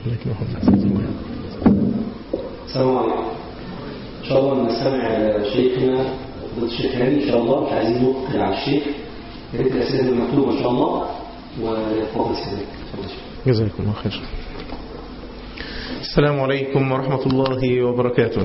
السلام عليكم ان شاء الله نستمع شيخنا ضد الشيخ هاني ان شاء الله مش عايزين نوقف على الشيخ يا ريت الاسئله المكتوبه ان شاء الله وفضل سيدك جزاكم الله خير السلام عليكم ورحمة الله وبركاته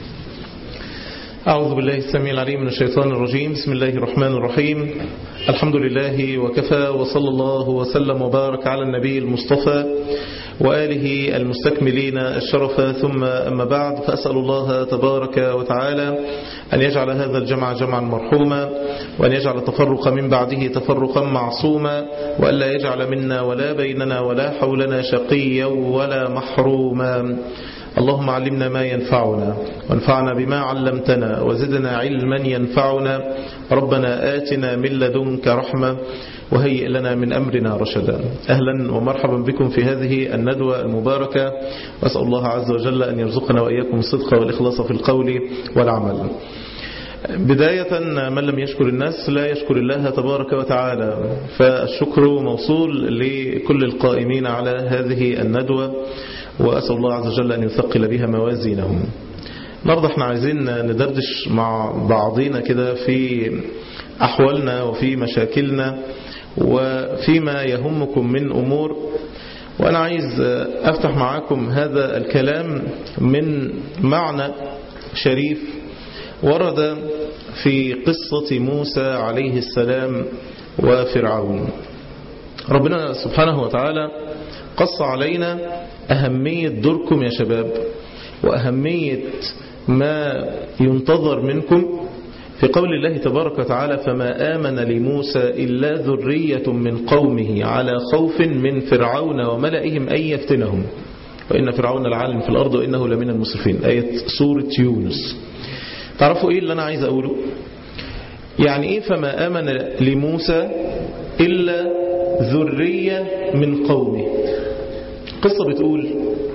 أعوذ بالله السميع العليم من الشيطان الرجيم بسم الله الرحمن الرحيم الحمد لله وكفى وصلى الله وسلم وبارك على النبي المصطفى وآله المستكملين الشرف ثم أما بعد فأسأل الله تبارك وتعالى أن يجعل هذا الجمع جمعا مرحوما وأن يجعل التفرق من بعده تفرقا معصوما وألا يجعل منا ولا بيننا ولا حولنا شقيا ولا محروما اللهم علمنا ما ينفعنا وانفعنا بما علمتنا وزدنا علما ينفعنا ربنا آتنا من لدنك رحمة وهيئ لنا من أمرنا رشدا أهلا ومرحبا بكم في هذه الندوة المباركة وأسأل الله عز وجل أن يرزقنا وإياكم الصدق والإخلاص في القول والعمل بداية من لم يشكر الناس لا يشكر الله تبارك وتعالى فالشكر موصول لكل القائمين على هذه الندوة وأسأل الله عز وجل أن يثقل بها موازينهم النهارده احنا عايزين ندردش مع بعضينا كده في أحوالنا وفي مشاكلنا وفيما يهمكم من أمور وأنا عايز أفتح معاكم هذا الكلام من معنى شريف ورد في قصة موسى عليه السلام وفرعون ربنا سبحانه وتعالى قص علينا أهمية دوركم يا شباب وأهمية ما ينتظر منكم في قول الله تبارك وتعالى فما آمن لموسى إلا ذرية من قومه على خوف من فرعون وملئهم أن يفتنهم وإن فرعون العالم في الأرض وإنه لمن المسرفين آية سورة يونس تعرفوا إيه اللي أنا عايز أقوله يعني إيه فما آمن لموسى إلا ذرية من قومه قصة بتقول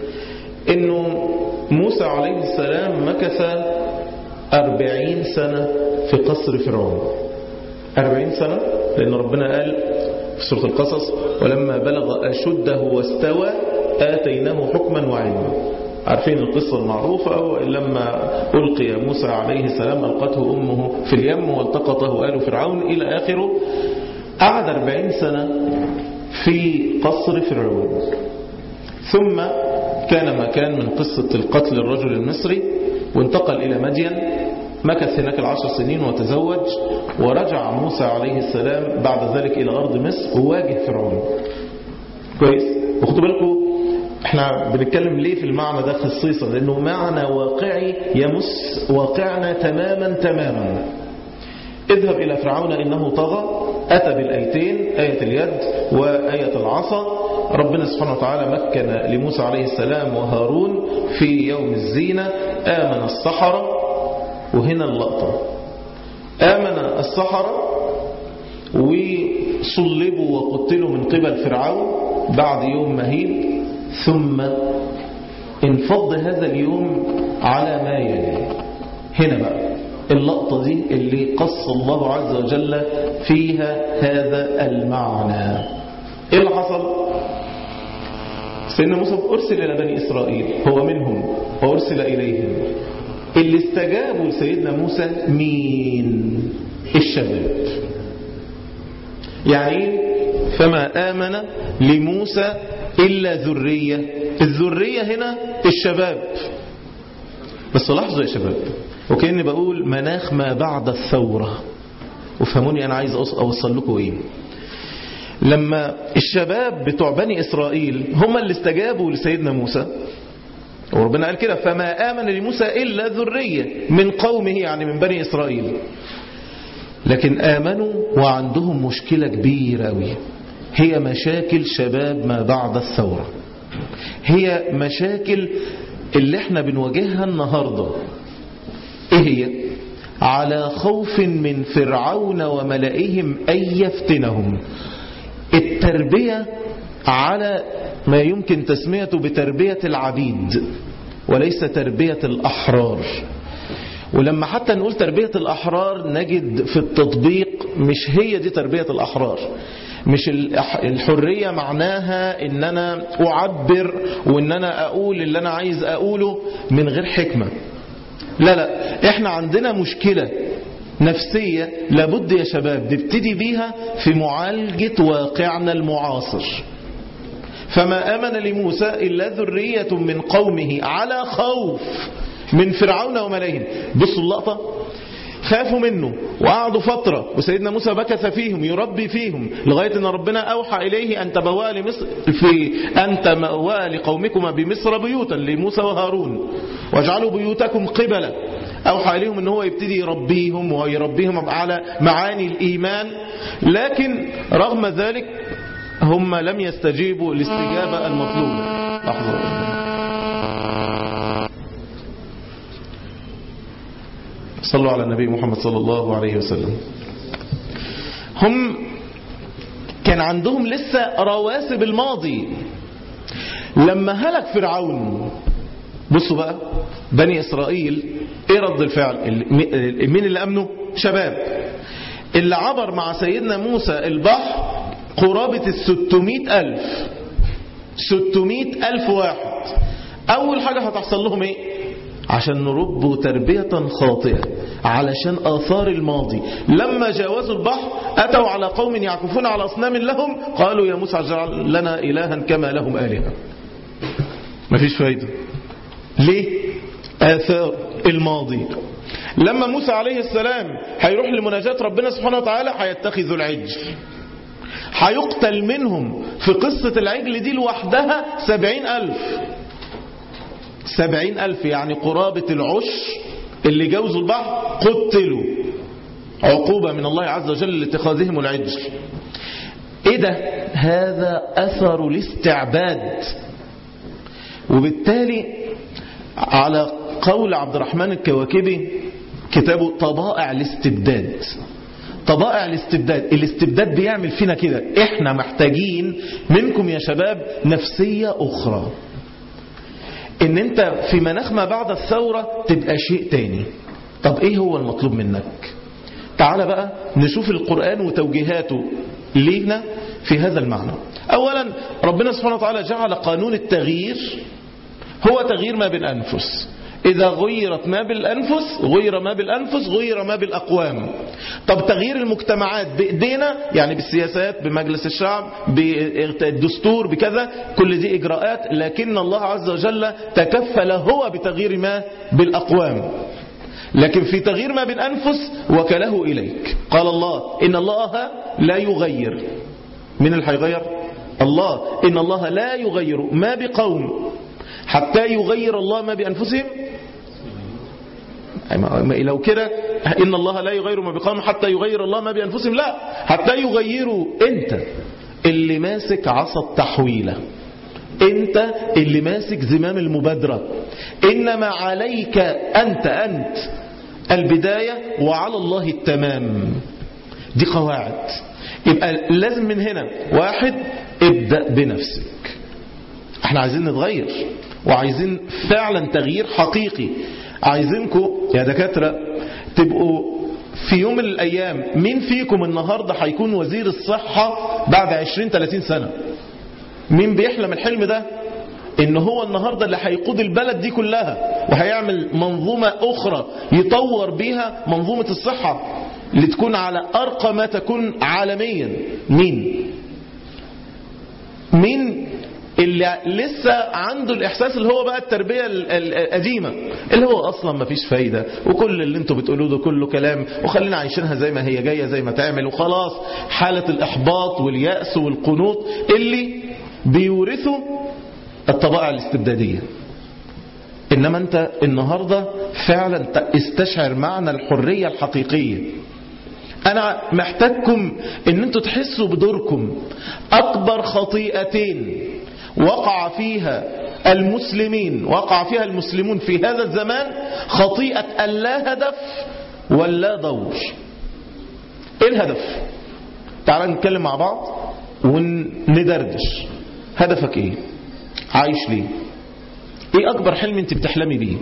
إنه موسى عليه السلام مكث أربعين سنة في قصر فرعون أربعين سنة لأن ربنا قال في سورة القصص ولما بلغ أشده واستوى آتيناه حكما وعلما عارفين القصة المعروفة لما ألقي موسى عليه السلام ألقته أمه في اليم والتقطه آل فرعون إلى آخره قعد أربعين سنة في قصر فرعون ثم كان ما كان من قصة القتل الرجل المصري وانتقل إلى مدين مكث هناك العشر سنين وتزوج ورجع موسى عليه السلام بعد ذلك إلى أرض مصر وواجه فرعون كويس وخدوا بالكم احنا بنتكلم ليه في المعنى ده خصيصا لأنه معنى واقعي يمس واقعنا تماما تماما اذهب إلى فرعون إنه طغى أتى بالآيتين آية اليد وآية العصا ربنا سبحانه وتعالى مكن لموسى عليه السلام وهارون في يوم الزينة آمن السحرة وهنا اللقطة آمن السحرة وصلبوا وقتلوا من قبل فرعون بعد يوم مهيب ثم انفض هذا اليوم على ما يلي هنا بقى اللقطة دي اللي قص الله عز وجل فيها هذا المعنى ايه اللي حصل سيدنا موسى أرسل إلى بني إسرائيل هو منهم وأرسل إليهم اللي استجابوا لسيدنا موسى مين الشباب يعني فما آمن لموسى إلا ذرية الذرية هنا الشباب بس لاحظوا يا شباب وكأني بقول مناخ ما بعد الثورة وفهموني أنا عايز أوصل لكم إيه لما الشباب بتوع بني إسرائيل هم اللي استجابوا لسيدنا موسى وربنا قال كده فما آمن لموسى إلا ذرية من قومه يعني من بني إسرائيل لكن آمنوا وعندهم مشكلة كبيرة أوي هي مشاكل شباب ما بعد الثورة هي مشاكل اللي احنا بنواجهها النهاردة ايه هي على خوف من فرعون وملئهم أن يفتنهم التربية على ما يمكن تسميته بتربية العبيد وليس تربية الأحرار ولما حتى نقول تربية الأحرار نجد في التطبيق مش هي دي تربية الأحرار مش الحرية معناها ان انا اعبر وان انا اقول اللي انا عايز اقوله من غير حكمة لا لا احنا عندنا مشكلة نفسية لابد يا شباب نبتدي بيها في معالجة واقعنا المعاصر فما آمن لموسى إلا ذرية من قومه على خوف من فرعون وملئهم بصوا اللقطة خافوا منه وقعدوا فترة وسيدنا موسى بكث فيهم يربي فيهم لغاية أن ربنا أوحى إليه أن تبوا لمصر في أن تبوا لقومكما بمصر بيوتا لموسى وهارون واجعلوا بيوتكم قبلا أوحى إليهم أن هو يبتدي يربيهم ويربيهم على معاني الإيمان لكن رغم ذلك هم لم يستجيبوا الاستجابة المطلوبة لحظة صلوا على النبي محمد صلى الله عليه وسلم هم كان عندهم لسه رواسب الماضي لما هلك فرعون بصوا بقى بني إسرائيل ايه رد الفعل مين اللي أمنوا شباب اللي عبر مع سيدنا موسى البحر قرابة الستمائة ألف ستمائة ألف واحد أول حاجة هتحصل لهم إيه عشان نربوا تربية خاطئة علشان آثار الماضي لما جاوزوا البحر أتوا على قوم يعكفون على أصنام لهم قالوا يا موسى اجعل لنا إلها كما لهم آلهة مفيش فايدة ليه آثار الماضي لما موسى عليه السلام هيروح لمناجاة ربنا سبحانه وتعالى هيتخذوا العجل هيقتل منهم في قصة العجل دي لوحدها سبعين ألف سبعين ألف يعني قرابة العش اللي جوزوا البحر قتلوا عقوبة من الله عز وجل لاتخاذهم العجل ايه ده هذا أثر الاستعباد وبالتالي على قول عبد الرحمن الكواكبي كتابه طبائع الاستبداد طبائع الاستبداد الاستبداد بيعمل فينا كده احنا محتاجين منكم يا شباب نفسية اخرى ان انت في مناخ ما بعد الثورة تبقى شيء تاني طب ايه هو المطلوب منك تعال بقى نشوف القرآن وتوجيهاته لينا في هذا المعنى اولا ربنا سبحانه وتعالى جعل قانون التغيير هو تغيير ما بالأنفس إذا غيرت ما بالأنفس غير ما بالأنفس غير ما بالأقوام طب تغيير المجتمعات بإيدينا يعني بالسياسات بمجلس الشعب بالدستور بكذا كل دي إجراءات لكن الله عز وجل تكفل هو بتغيير ما بالأقوام لكن في تغيير ما بالأنفس وكله إليك قال الله إن الله لا يغير من اللي هيغير الله إن الله لا يغير ما بقوم حتى يغير الله ما بأنفسهم لو كده إن الله لا يغير ما بقوم حتى يغير الله ما بأنفسهم لا حتى يغيروا أنت اللي ماسك عصا التحويلة أنت اللي ماسك زمام المبادرة إنما عليك أنت أنت البداية وعلى الله التمام دي قواعد يبقى لازم من هنا واحد ابدأ بنفسك احنا عايزين نتغير وعايزين فعلا تغيير حقيقي عايزينكم يا دكاترة تبقوا في يوم من الأيام مين فيكم النهاردة هيكون وزير الصحة بعد 20-30 سنة مين بيحلم الحلم ده ان هو النهاردة اللي هيقود البلد دي كلها وهيعمل منظومة اخرى يطور بيها منظومة الصحة لتكون على ارقى ما تكون عالميا مين مين اللي لسه عنده الإحساس اللي هو بقى التربية القديمة اللي هو أصلا ما فيش فايدة وكل اللي انتوا بتقولوه ده كله كلام وخلينا عايشينها زي ما هي جاية زي ما تعمل وخلاص حالة الإحباط واليأس والقنوط اللي بيورثوا الطبائع الاستبدادية إنما أنت النهاردة فعلا استشعر معنى الحرية الحقيقية أنا محتاجكم أن أنتوا تحسوا بدوركم أكبر خطيئتين وقع فيها المسلمين وقع فيها المسلمون في هذا الزمان خطيئة اللا هدف واللا دور ايه الهدف تعال نتكلم مع بعض وندردش هدفك ايه عايش ليه ايه اكبر حلم انت بتحلمي بيه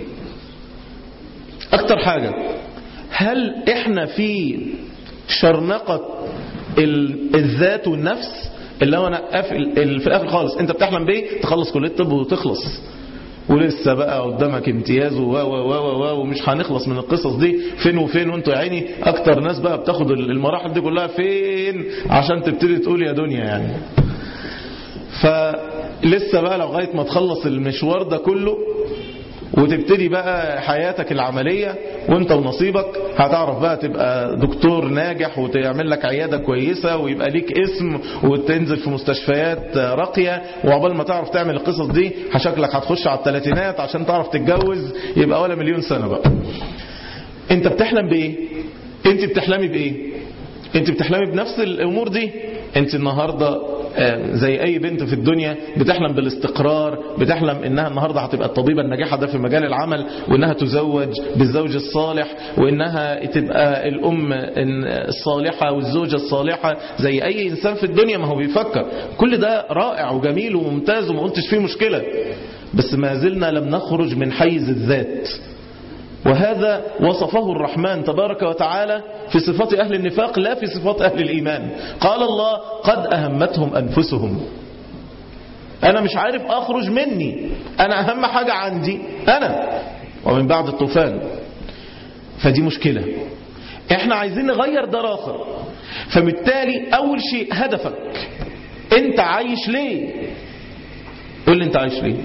اكتر حاجة هل احنا في شرنقة ال- الذات والنفس اللي هو انا قافل- ال- في الاخر خالص انت بتحلم بايه تخلص كليه الطب وتخلص ولسه بقى قدامك امتياز و و و و و ومش هنخلص من القصص دي فين وفين وانتوا يا عيني اكتر ناس بقى بتاخد المراحل دي كلها فين عشان تبتدي تقول يا دنيا يعني فلسه بقى لغايه ما تخلص المشوار ده كله وتبتدي بقى حياتك العملية وانت ونصيبك هتعرف بقى تبقى دكتور ناجح وتعمل لك عيادة كويسة ويبقى ليك اسم وتنزل في مستشفيات راقية وعقبال ما تعرف تعمل القصص دي شكلك هتخش على الثلاثينات عشان تعرف تتجوز يبقى ولا مليون سنة بقى انت بتحلم بايه انت بتحلمي بايه انت بتحلمي بنفس الامور دي انت النهاردة آه، زي اي بنت في الدنيا بتحلم بالاستقرار بتحلم انها النهاردة هتبقى الطبيبة الناجحة ده في مجال العمل وانها تزوج بالزوج الصالح وانها تبقى الام الصالحة والزوجة الصالحة زي اي انسان في الدنيا ما هو بيفكر كل ده رائع وجميل وممتاز وما قلتش فيه مشكلة بس ما زلنا لم نخرج من حيز الذات وهذا وصفه الرحمن تبارك وتعالى في صفات أهل النفاق لا في صفات أهل الإيمان قال الله قد أهمتهم أنفسهم أنا مش عارف أخرج مني أنا أهم حاجة عندي أنا ومن بعد الطوفان فدي مشكلة احنا عايزين نغير ده آخر فبالتالي أول شيء هدفك انت عايش ليه قول لي انت عايش ليه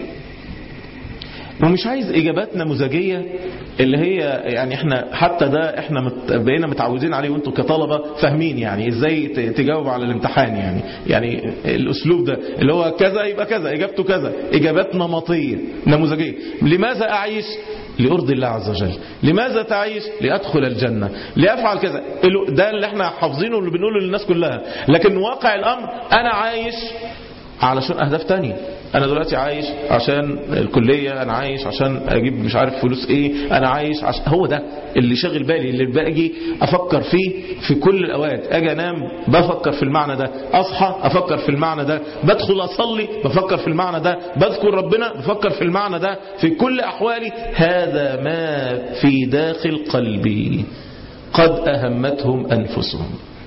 ومش عايز اجابات نموذجيه اللي هي يعني احنا حتى ده احنا مت بقينا متعودين عليه وانتم كطلبه فاهمين يعني ازاي ت- تجاوب على الامتحان يعني يعني الاسلوب ده اللي هو كذا يبقى كذا اجابته كذا اجابات نمطيه نموذجيه لماذا اعيش لارضي الله عز وجل لماذا تعيش لادخل الجنه لافعل كذا ال- ده اللي احنا حافظينه واللي بنقوله للناس كلها لكن واقع الامر انا عايش علشان اهداف تانية انا دلوقتي عايش عشان الكلية انا عايش عشان اجيب مش عارف فلوس ايه انا عايش عشان هو ده اللي شاغل بالي اللي باجي افكر فيه في كل الاوقات اجي انام بفكر في المعنى ده اصحى افكر في المعنى ده بدخل اصلي بفكر في المعنى ده بذكر ربنا بفكر في المعنى ده في كل احوالي هذا ما في داخل قلبي قد اهمتهم انفسهم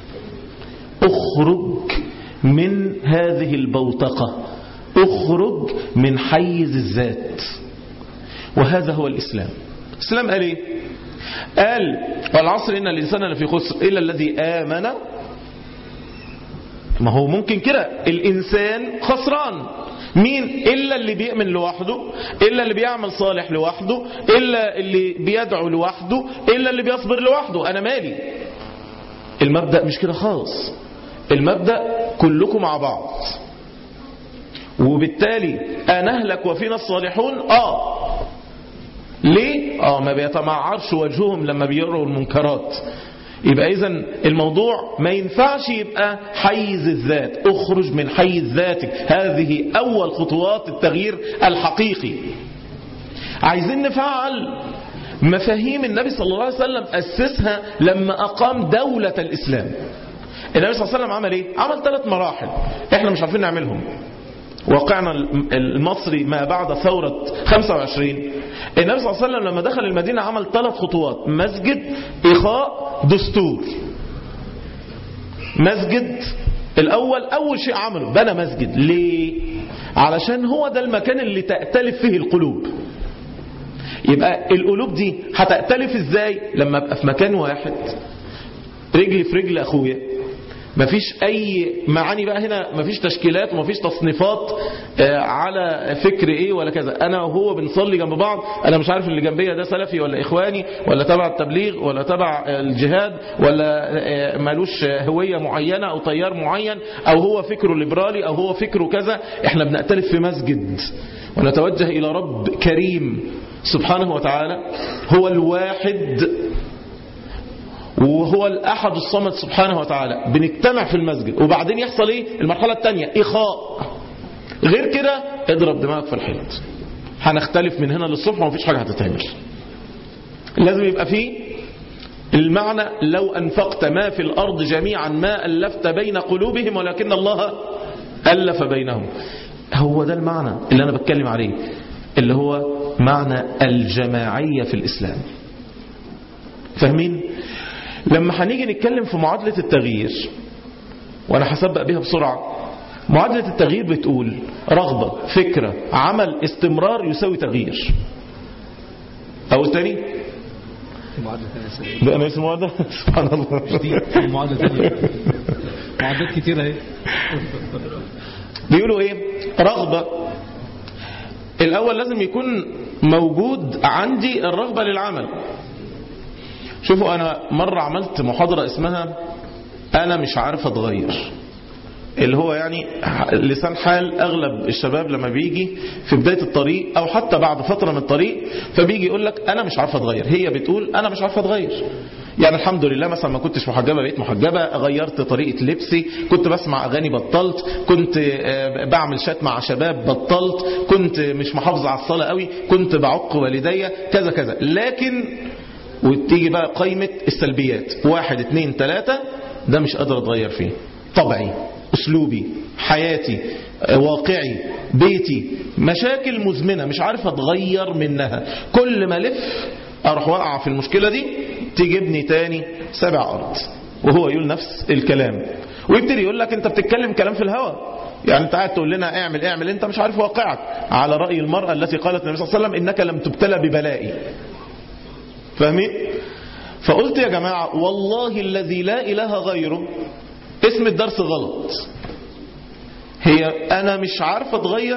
اخرج من هذه البوتقة اخرج من حيز الذات وهذا هو الإسلام الإسلام قال إيه قال والعصر إن الإنسان لفي خسر إلا الذي آمن ما هو ممكن كده الإنسان خسران مين إلا اللي بيؤمن لوحده إلا اللي بيعمل صالح لوحده إلا اللي بيدعو لوحده إلا اللي بيصبر لوحده أنا مالي المبدأ مش كده خالص المبدأ كلكم مع بعض وبالتالي أنهلك وفينا الصالحون آه ليه؟ آه ما بيتمعرش وجههم لما بيقروا المنكرات يبقى إذا الموضوع ما ينفعش يبقى حيز الذات اخرج من حيز ذاتك هذه أول خطوات التغيير الحقيقي عايزين نفعل مفاهيم النبي صلى الله عليه وسلم أسسها لما أقام دولة الإسلام النبي صلى الله عليه وسلم عمل ايه عمل ثلاث مراحل احنا مش عارفين نعملهم واقعنا المصري ما بعد ثورة 25 النبي صلى الله عليه وسلم لما دخل المدينة عمل ثلاث خطوات مسجد إخاء دستور مسجد الأول أول شيء عمله بنى مسجد ليه علشان هو ده المكان اللي تأتلف فيه القلوب يبقى القلوب دي هتأتلف ازاي لما ابقى في مكان واحد رجلي في رجل اخويا مفيش اي معاني بقى هنا مفيش تشكيلات ومفيش تصنيفات آه، على فكر ايه ولا كذا انا وهو بنصلي جنب بعض انا مش عارف اللي جنبيا ده سلفي ولا اخواني ولا تبع التبليغ ولا تبع الجهاد ولا آه، مالوش هوية معينة او تيار معين او هو فكره ليبرالي او هو فكره كذا احنا بنأتلف في مسجد ونتوجه الى رب كريم سبحانه وتعالى هو الواحد وهو الأحد الصمد سبحانه وتعالى بنجتمع في المسجد وبعدين يحصل ايه المرحلة الثانية إخاء غير كده اضرب دماغك في الحيط هنختلف من هنا للصبح ومفيش حاجة هتتعمل لازم يبقى فيه المعنى لو أنفقت ما في الأرض جميعا ما ألفت بين قلوبهم ولكن الله ألف بينهم هو ده المعنى اللي أنا بتكلم عليه اللي هو معنى الجماعية في الإسلام فاهمين؟ لما هنيجي نتكلم في معادلة التغيير وانا هسبق بيها بسرعة معادلة التغيير بتقول رغبة فكرة عمل استمرار يساوي تغيير اقول تاني معادلة ثانية بقى نفس المعادلة سبحان الله دي معادلة ثانية معادلات كتيرة اهي بيقولوا ايه رغبة الاول لازم يكون موجود عندي الرغبة للعمل شوفوا انا مرة عملت محاضرة اسمها انا مش عارف اتغير اللي هو يعني لسان حال اغلب الشباب لما بيجي في بداية الطريق او حتى بعد فترة من الطريق فبيجي يقول لك انا مش عارف اتغير هي بتقول انا مش عارف اتغير يعني الحمد لله مثلا ما كنتش محجبة بقيت محجبة غيرت طريقة لبسي كنت بسمع اغاني بطلت كنت آه، بعمل شات مع شباب بطلت كنت مش محافظ على الصلاة قوي كنت بعق والدي كذا كذا لكن وتيجي بقى قائمة السلبيات واحد اتنين تلاتة ده مش قادر اتغير فيه طبعي اسلوبي حياتي آه، واقعي بيتي مشاكل مزمنة مش عارف اتغير منها كل ما لف اروح واقع في المشكلة دي تجيبني تاني سبع ارض وهو يقول نفس الكلام ويبتدي يقول لك انت بتتكلم كلام في الهوى يعني انت قاعد تقول لنا اعمل اعمل انت مش عارف واقعك على رأي المرأة التي قالت النبي صلى الله عليه وسلم انك لم تبتلى ببلائي فاهمين فقلت يا جماعة والله الذي لا إله غيره اسم الدرس غلط هي أنا مش عارف أتغير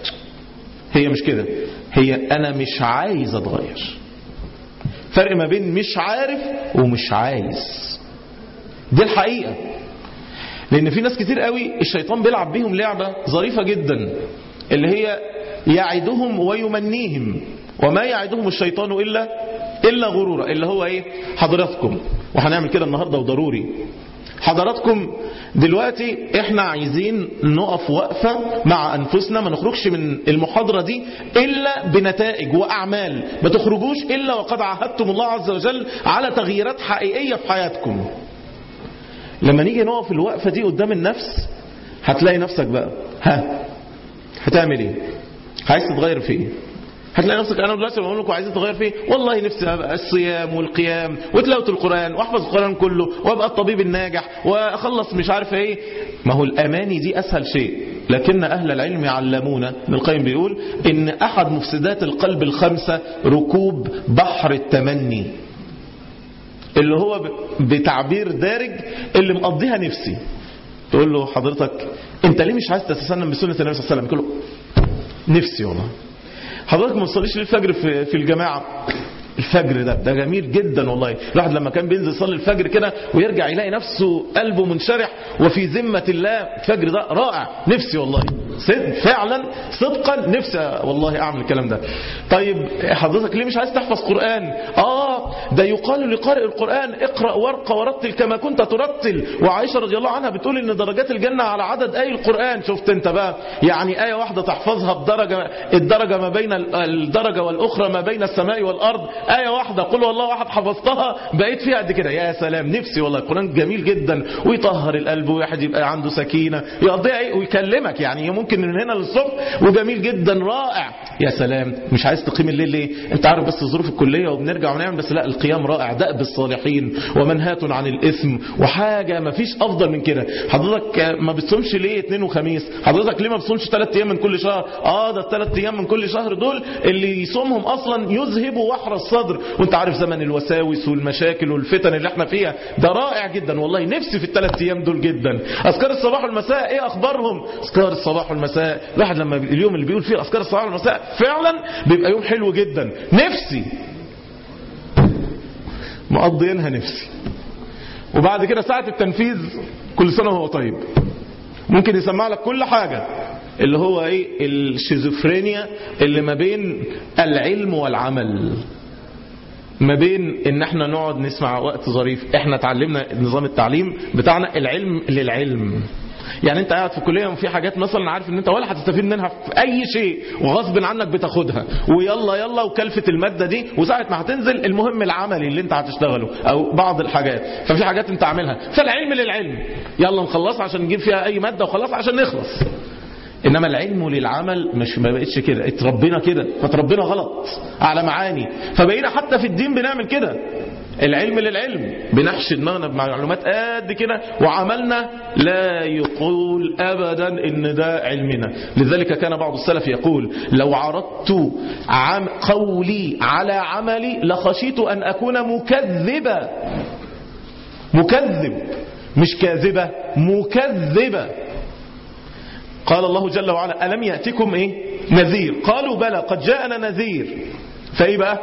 هي مش كده هي أنا مش عايز أتغير فرق ما بين مش عارف ومش عايز دي الحقيقة لأن في ناس كتير قوي الشيطان بيلعب بيهم لعبة ظريفة جدا اللي هي يعدهم ويمنيهم وما يعدهم الشيطان إلا إلا غرورا اللي هو إيه حضراتكم وهنعمل كده النهاردة وضروري حضراتكم دلوقتي احنا عايزين نقف وقفة مع انفسنا ما نخرجش من المحاضرة دي الا بنتائج واعمال ما تخرجوش الا وقد عهدتم الله عز وجل على تغييرات حقيقية في حياتكم لما نيجي نقف الوقفة دي قدام النفس هتلاقي نفسك بقى ها هتعمل ايه عايز تتغير في ايه هتلاقي نفسك انا دلوقتي بقول لكم عايزين تغير فيه والله نفسي ابقى الصيام والقيام وتلاوه القران واحفظ القران كله وابقى الطبيب الناجح واخلص مش عارف ايه ما هو الاماني دي اسهل شيء لكن اهل العلم علمونا ابن القيم بيقول ان احد مفسدات القلب الخمسه ركوب بحر التمني اللي هو بتعبير دارج اللي مقضيها نفسي تقول له حضرتك انت ليه مش عايز تتسنن بسنه النبي صلى الله عليه وسلم يقول له نفسي والله حضرتك ما تصليش ليه الفجر في في الجماعه الفجر ده ده جميل جدا والله الواحد لما كان بينزل يصلي الفجر كده ويرجع يلاقي نفسه قلبه منشرح وفي ذمة الله الفجر ده رائع نفسي والله صدق فعلا صدقا نفسي والله اعمل الكلام ده طيب حضرتك ليه مش عايز تحفظ قرآن اه ده يقال لقارئ القرآن اقرأ وارقى ورتل كما كنت ترتل وعائشة رضي الله عنها بتقول ان درجات الجنة على عدد آي القرآن شفت انت بقى يعني آية واحدة تحفظها بدرجة الدرجة ما بين الدرجة والأخرى ما بين السماء والأرض آية واحدة قل والله واحد حفظتها بقيت فيها قد كده يا سلام نفسي والله القرآن جميل جدا ويطهر القلب وواحد يبقى عنده سكينة يقضيها ايه ويكلمك يعني ممكن من هنا للصبح وجميل جدا رائع يا سلام مش عايز تقيم الليل ليه انت عارف بس ظروف الكلية وبنرجع ونعمل بس لا القيام رائع دأب الصالحين ومنهات عن الإثم وحاجة ما فيش أفضل من كده حضرتك ما بتصومش ليه اثنين وخميس حضرتك ليه ما بتصومش ثلاث أيام من كل شهر اه ده الثلاث أيام من كل شهر دول اللي يصومهم أصلا يذهبوا وحر الصدر وانت عارف زمن الوساوس والمشاكل والفتن اللي احنا فيها ده رائع جدا والله نفسي في الثلاث أيام دول جدا أذكار الصباح والمساء ايه أخبارهم أذكار الصباح والمساء الواحد لما اليوم اللي بيقول فيه أذكار الصباح والمساء فعلا بيبقى يوم حلو جدا نفسي مقضينها نفسي وبعد كده ساعة التنفيذ كل سنة وهو طيب ممكن يسمع لك كل حاجة اللي هو ايه الشيزوفرينيا اللي ما بين العلم والعمل ما بين ان احنا نقعد نسمع وقت ظريف احنا اتعلمنا نظام التعليم بتاعنا العلم للعلم يعني انت قاعد في الكليه وفي حاجات مثلا عارف ان انت ولا هتستفيد منها في اي شيء وغصب عنك بتاخدها ويلا يلا وكلفه الماده دي وساعه ما هتنزل المهم العملي اللي انت هتشتغله او بعض الحاجات ففي حاجات انت عاملها فالعلم للعلم يلا نخلصها عشان نجيب فيها اي ماده وخلاص عشان نخلص انما العلم للعمل مش ما بقتش كده اتربينا كده فتربينا غلط على معاني فبقينا حتى في الدين بنعمل كده العلم للعلم بنحشي دماغنا بمعلومات قد كده وعملنا لا يقول ابدا ان ده علمنا لذلك كان بعض السلف يقول لو عرضت عم قولي على عملي لخشيت ان اكون مكذبا مكذب مش كاذبة مكذبة قال الله جل وعلا ألم يأتكم إيه نذير قالوا بلى قد جاءنا نذير فإيه بقى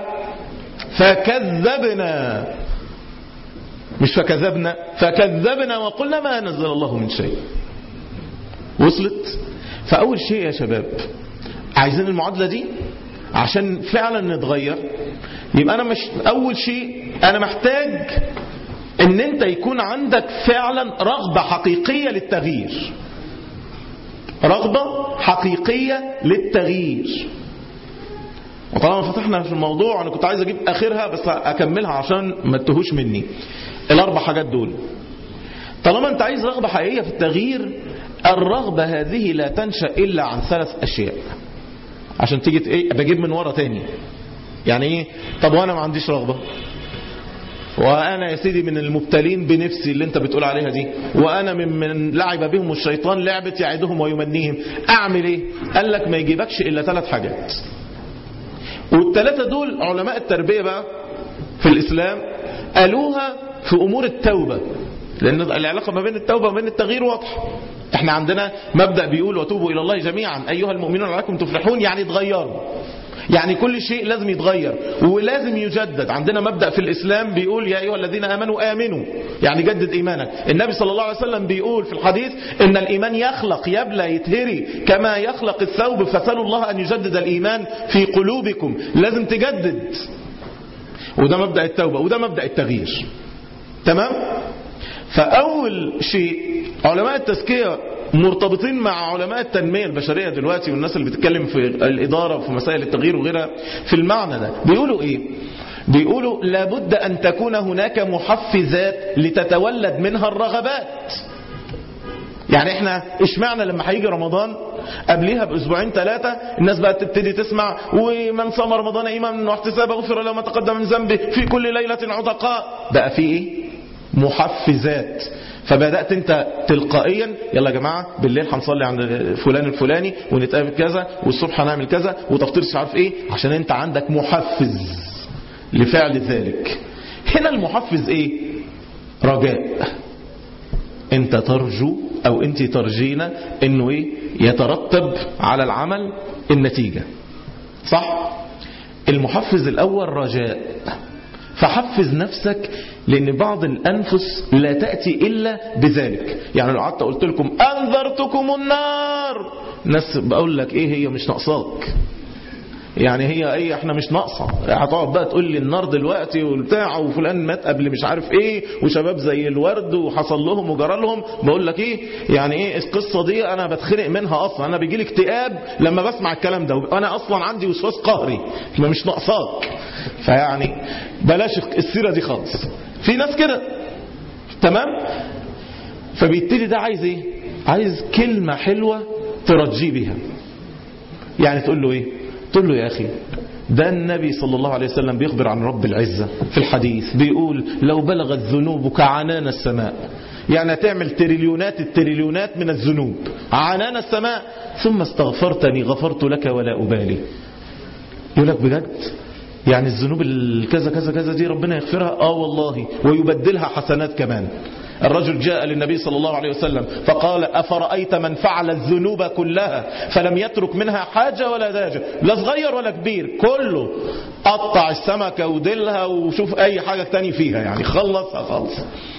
فكذبنا مش فكذبنا فكذبنا وقلنا ما نزل الله من شيء وصلت فأول شيء يا شباب عايزين المعادلة دي عشان فعلا نتغير يبقى أنا مش أول شيء أنا محتاج ان انت يكون عندك فعلا رغبة حقيقية للتغيير رغبة حقيقية للتغيير وطالما فتحنا في الموضوع انا كنت عايز اجيب اخرها بس اكملها عشان ما تهوش مني الاربع حاجات دول طالما انت عايز رغبة حقيقية في التغيير الرغبة هذه لا تنشأ الا عن ثلاث اشياء عشان تيجي ايه بجيب من ورا تاني يعني ايه طب وانا ما عنديش رغبة وانا يا سيدي من المبتلين بنفسي اللي انت بتقول عليها دي وانا من, من لعب بهم الشيطان لعبة يعدهم ويمنيهم اعمل ايه قال لك ما يجيبكش الا ثلاث حاجات والثلاثة دول علماء التربية بقى في الاسلام قالوها في امور التوبة لان العلاقة ما بين التوبة وما بين التغيير واضحة احنا عندنا مبدأ بيقول وتوبوا الى الله جميعا ايها المؤمنون لعلكم تفلحون يعني تغيروا يعني كل شيء لازم يتغير ولازم يجدد عندنا مبدأ في الإسلام بيقول يا أيها الذين آمنوا آمنوا يعني جدد إيمانك النبي صلى الله عليه وسلم بيقول في الحديث إن الإيمان يخلق يبلى يتهري كما يخلق الثوب فسألوا الله أن يجدد الإيمان في قلوبكم لازم تجدد وده مبدأ التوبة وده مبدأ التغيير تمام فأول شيء علماء التزكية مرتبطين مع علماء التنمية البشرية دلوقتي والناس اللي بتتكلم في الإدارة وفي مسائل التغيير وغيرها في المعنى ده بيقولوا إيه بيقولوا لابد أن تكون هناك محفزات لتتولد منها الرغبات يعني احنا اشمعنا لما هيجي رمضان قبليها باسبوعين ثلاثة الناس بقى تبتدي تسمع ومن صام رمضان ايمانا واحتسابا غفر له ما تقدم من ذنبه في كل ليلة عتقاء بقى في ايه محفزات فبدأت انت تلقائيا يلا يا جماعة بالليل هنصلي عند فلان الفلاني ونتقابل كذا والصبح هنعمل كذا وتفطير مش عارف ايه عشان انت عندك محفز لفعل ذلك هنا المحفز ايه رجاء انت ترجو او انت ترجينا انه ايه يترتب على العمل النتيجة صح المحفز الاول رجاء فحفز نفسك لأن بعض الأنفس لا تأتي إلا بذلك يعني لو قعدت قلت لكم أنذرتكم النار ناس بقول لك إيه هي مش ناقصاك يعني هي ايه احنا مش ناقصه هتقعد بقى تقول لي النار دلوقتي وبتاع وفلان مات قبل مش عارف ايه وشباب زي الورد وحصل لهم وجرى لهم بقول لك ايه يعني ايه القصه دي انا بتخنق منها اصلا انا بيجي لي اكتئاب لما بسمع الكلام ده انا اصلا عندي وسواس قهري ما مش ناقصاك فيعني بلاش السيره دي خالص في ناس كده تمام فبيبتدي ده عايز ايه عايز كلمه حلوه ترجيه بيها يعني تقول له ايه تقول له يا أخي ده النبي صلى الله عليه وسلم بيخبر عن رب العزة في الحديث بيقول لو بلغت ذنوبك عنان السماء يعني هتعمل تريليونات التريليونات من الذنوب عنان السماء ثم استغفرتني غفرت لك ولا أبالي يقول لك بجد يعني الذنوب الكذا كذا كذا دي ربنا يغفرها اه والله ويبدلها حسنات كمان الرجل جاء للنبي صلى الله عليه وسلم فقال أفرأيت من فعل الذنوب كلها فلم يترك منها حاجة ولا داجة لا صغير ولا كبير كله قطع السمكة وديلها وشوف أي حاجة تاني فيها يعني خلصها خلص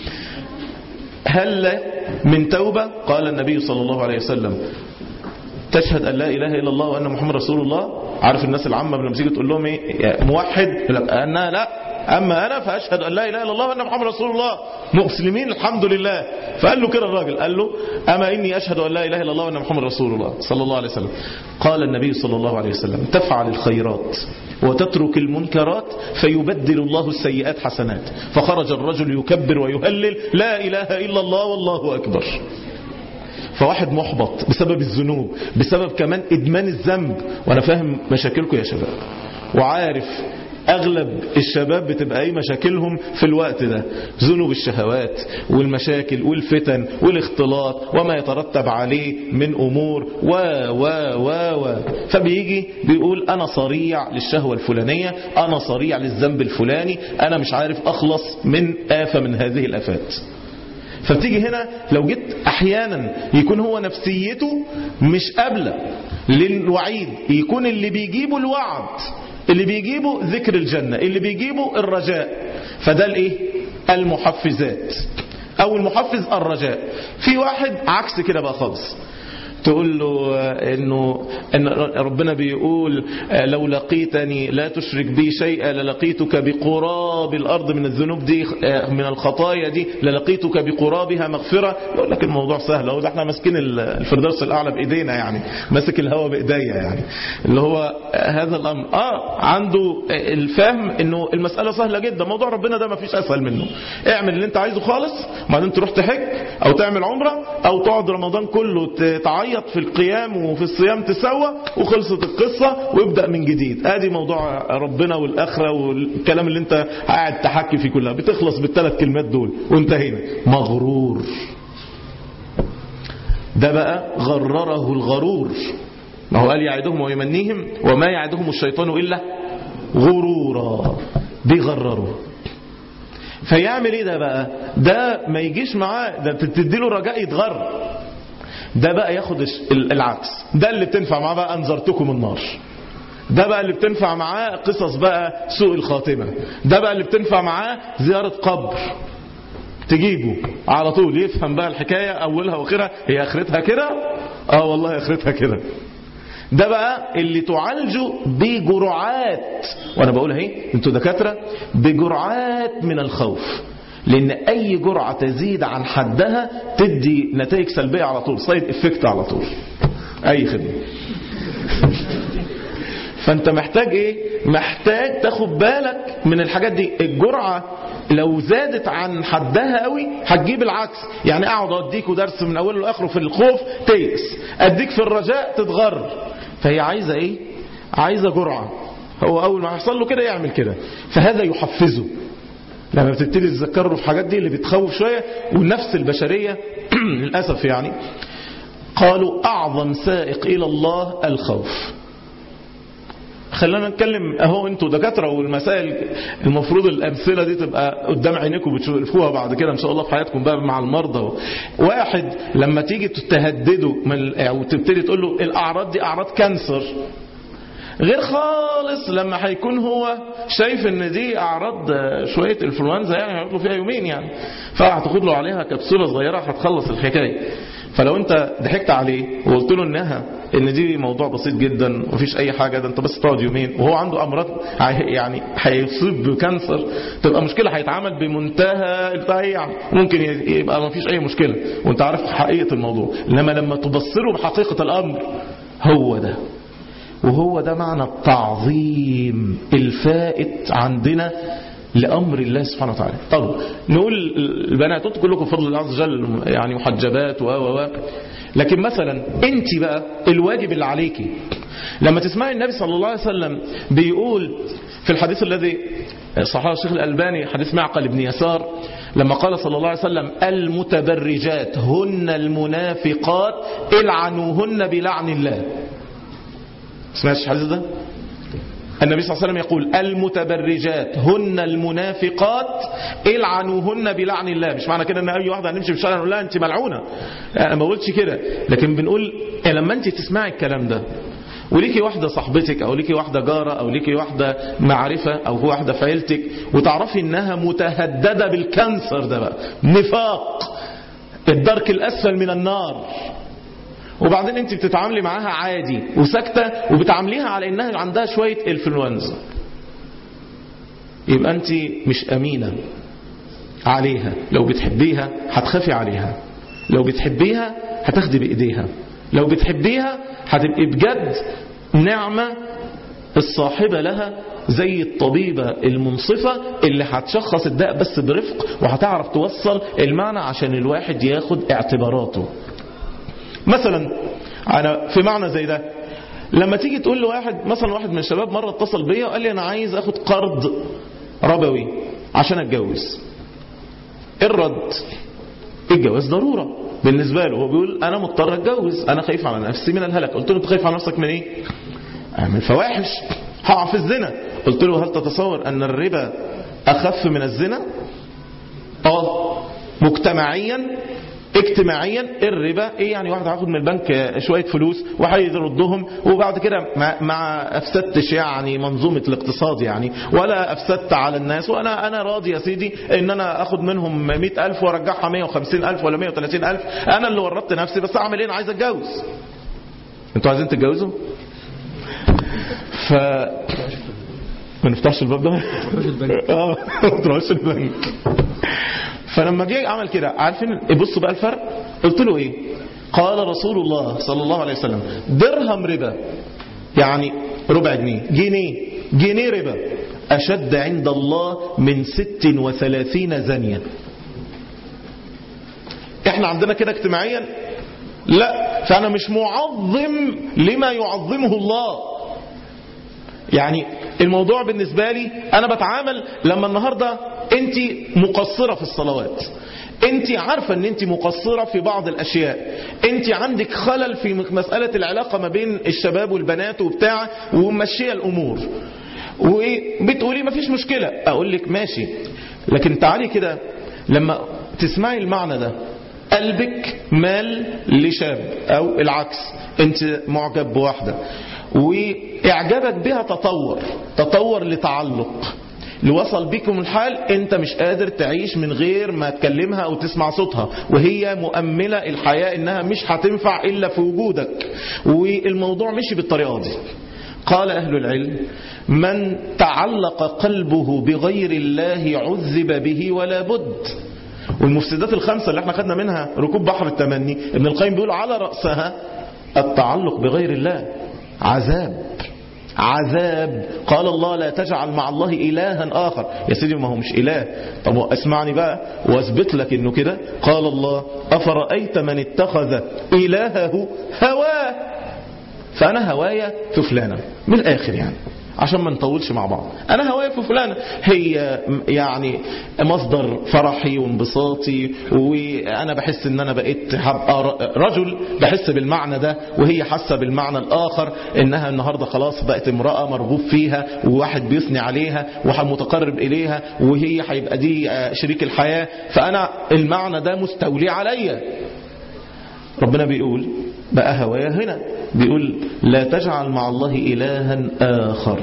هل من توبة قال النبي صلى الله عليه وسلم تشهد أن لا إله إلا الله وأن محمد رسول الله عارف الناس العامة لما تيجي تقول لهم إيه موحد أنا لا أما أنا فأشهد أن لا إله إلا الله وأن محمد رسول الله مسلمين الحمد لله فقال له كده الراجل قال له أما إني أشهد أن لا إله إلا الله وأن محمد رسول الله صلى الله عليه وسلم قال النبي صلى الله عليه وسلم تفعل الخيرات وتترك المنكرات فيبدل الله السيئات حسنات فخرج الرجل يكبر ويهلل لا إله إلا الله والله أكبر فواحد محبط بسبب الذنوب بسبب كمان إدمان الذنب وأنا فاهم مشاكلكم يا شباب وعارف اغلب الشباب بتبقى ايه مشاكلهم في الوقت ده ذنوب الشهوات والمشاكل والفتن والاختلاط وما يترتب عليه من امور و و و و فبيجي بيقول انا صريع للشهوة الفلانية انا صريع للذنب الفلاني انا مش عارف اخلص من آفة من هذه الافات فبتيجي هنا لو جيت احيانا يكون هو نفسيته مش قابله للوعيد يكون اللي بيجيبه الوعد اللي بيجيبه ذكر الجنة اللي بيجيبه الرجاء فده الايه المحفزات او المحفز الرجاء في واحد عكس كده بقى خالص تقول له انه ان ربنا بيقول لو لقيتني لا تشرك بي شيئا للقيتك بقراب الارض من الذنوب دي من الخطايا دي للقيتك بقرابها مغفره يقول لك الموضوع سهل اهو ده احنا ماسكين الفردوس الاعلى بايدينا يعني ماسك الهواء بايديا يعني اللي هو هذا الامر اه عنده الفهم انه المساله سهله جدا موضوع ربنا ده ما فيش اسهل منه اعمل اللي انت عايزه خالص بعدين تروح تحج او تعمل عمره او تقعد رمضان كله تعيط تعيط في القيام وفي الصيام تسوى وخلصت القصة وابدأ من جديد ادي موضوع ربنا والآخرة والكلام اللي انت قاعد تحكي فيه كلها بتخلص بالثلاث كلمات دول وانتهينا مغرور ده بقى غرره الغرور ما هو قال يعدهم ويمنيهم وما يعدهم الشيطان إلا غرورا بيغرره فيعمل ايه ده بقى ده ما يجيش معاه ده تديله رجاء يتغر ده بقى ياخد العكس ده اللي بتنفع معاه بقى انذرتكم النار ده بقى اللي بتنفع معاه قصص بقى سوء الخاتمة ده بقى اللي بتنفع معاه زيارة قبر تجيبه على طول يفهم بقى الحكاية أولها وآخرها هي آخرتها كده اه والله آخرتها كده ده بقى اللي تعالجه بجرعات وانا بقول اهي انتوا دكاتره بجرعات من الخوف لان اي جرعه تزيد عن حدها تدي نتائج سلبيه على طول سايد افكت على طول اي خدمه فانت محتاج ايه محتاج تاخد بالك من الحاجات دي الجرعه لو زادت عن حدها قوي هتجيب العكس يعني اقعد اديكوا درس من اوله لاخره في الخوف تيأس اديك في الرجاء تتغر فهي عايزه ايه عايزه جرعه هو اول ما يحصل له كده يعمل كده فهذا يحفزه لما بتبتدي تذكره في حاجات دي اللي بتخوف شويه والنفس البشريه للاسف يعني قالوا اعظم سائق الى الله الخوف خلينا نتكلم اهو انتوا دكاتره والمسائل المفروض الامثله دي تبقى قدام عينيكم بتشوفوها بعد كده ان شاء الله في حياتكم بقى مع المرضى واحد لما تيجي تهدده من او تبتدي تقول له الاعراض دي اعراض كانسر غير خالص لما هيكون هو شايف ان دي اعراض شويه انفلونزا يعني هيقعد له فيها يومين يعني فهتاخد له عليها كبسوله صغيره هتخلص الحكايه فلو انت ضحكت عليه وقلت له انها ان دي موضوع بسيط جدا مفيش اي حاجه ده انت بس تقعد يومين وهو عنده امراض يعني هيصيب بكانسر تبقى مشكله هيتعامل بمنتهى البتاع يعني ممكن يبقى مفيش اي مشكله وانت عارف حقيقه الموضوع انما لما تبصره بحقيقه الامر هو ده وهو ده معنى التعظيم الفائت عندنا لأمر الله سبحانه وتعالى طب نقول البنات انتوا كلكم بفضل الله عز وجل يعني محجبات و و لكن مثلا انت بقى الواجب اللي عليكي لما تسمعي النبي صلى الله عليه وسلم بيقول في الحديث الذي صححه الشيخ الألباني حديث معقل بن يسار لما قال صلى الله عليه وسلم المتبرجات هن المنافقات العنوهن بلعن الله سمعتش الحديث ده النبي صلى الله عليه وسلم يقول المتبرجات هن المنافقات العنوهن بلعن الله مش معنى كده ان اي واحده هنمشي في الشارع نقول لها انت ملعونه انا ما بقولش كده لكن بنقول لما انت تسمعي الكلام ده وليكي واحدة صاحبتك أو ليكي واحدة جارة أو ليكي واحدة معرفة أو واحدة في عيلتك وتعرفي إنها متهددة بالكانسر ده بقى نفاق الدرك الأسفل من النار وبعدين انت بتتعاملي معاها عادي وساكتة وبتعامليها على انها عندها شوية انفلونزا يبقى انت مش امينة عليها لو بتحبيها هتخافي عليها لو بتحبيها هتاخدي بايديها لو بتحبيها هتبقي بجد نعمة الصاحبة لها زي الطبيبة المنصفة اللي هتشخص الداء بس برفق وهتعرف توصل المعنى عشان الواحد ياخد اعتباراته مثلا أنا في معنى زي ده لما تيجي تقول لواحد مثلا واحد من الشباب مرة اتصل بيا وقال لي أنا عايز أخد قرض ربوي عشان أتجوز إيه الرد الجواز ضرورة بالنسبة له هو بيقول أنا مضطر أتجوز أنا خايف على نفسي من الهلك قلت له أنت خايف على نفسك من إيه من الفواحش هقع في الزنا قلت له هل تتصور أن الربا أخف من الزنا اه مجتمعيا اجتماعيا الربا ايه يعني واحد هياخد من البنك شويه فلوس وهيردهم وبعد كده مع, مع افسدتش يعني منظومه الاقتصاد يعني ولا افسدت على الناس وانا انا راضي يا سيدي ان انا اخد منهم 100000 وارجعها 150000 ولا 130000 انا اللي ورطت نفسي بس اعمل ايه انا عايز اتجوز انتوا عايزين تتجوزوا ف ما نفتحش الباب ده اه ما تروحش البنك فلما جه عمل كده عارفين بصوا بقى الفرق قلت له ايه قال رسول الله صلى الله عليه وسلم درهم ربا يعني ربع جنيه جنيه جنيه ربا أشد عند الله من ست وثلاثين زانية احنا عندنا كده اجتماعيا لا فأنا مش معظم لما يعظمه الله يعني الموضوع بالنسبة لي أنا بتعامل لما النهاردة أنت مقصرة في الصلوات أنت عارفة أن أنت مقصرة في بعض الأشياء أنت عندك خلل في مسألة العلاقة ما بين الشباب والبنات وبتاع ومشية الأمور وبتقولي ما فيش مشكلة أقول لك ماشي لكن تعالي كده لما تسمعي المعنى ده قلبك مال لشاب أو العكس أنت معجب بواحدة وإعجابك بها تطور تطور لتعلق لوصل بكم الحال انت مش قادر تعيش من غير ما تكلمها او تسمع صوتها وهي مؤملة الحياة انها مش هتنفع الا في وجودك والموضوع مشي بالطريقة دي قال اهل العلم من تعلق قلبه بغير الله عذب به ولا بد والمفسدات الخمسة اللي احنا خدنا منها ركوب بحر التمني ابن القيم بيقول على رأسها التعلق بغير الله عذاب عذاب قال الله لا تجعل مع الله إلها آخر يا سيدي ما هو مش إله طب اسمعني بقى واثبت لك انه كده قال الله أفرأيت من اتخذ إلهه هواه فأنا هوايا في فلانة من الآخر يعني عشان ما نطولش مع بعض انا هوايا في فلانة هي يعني مصدر فرحي وانبساطي وانا بحس ان انا بقيت هبقى رجل بحس بالمعنى ده وهي حاسه بالمعنى الاخر انها النهارده خلاص بقت امراه مرغوب فيها وواحد بيثني عليها ومتقرب اليها وهي هيبقى دي شريك الحياه فانا المعنى ده مستولي عليا ربنا بيقول بقى هوايا هنا بيقول لا تجعل مع الله إلها آخر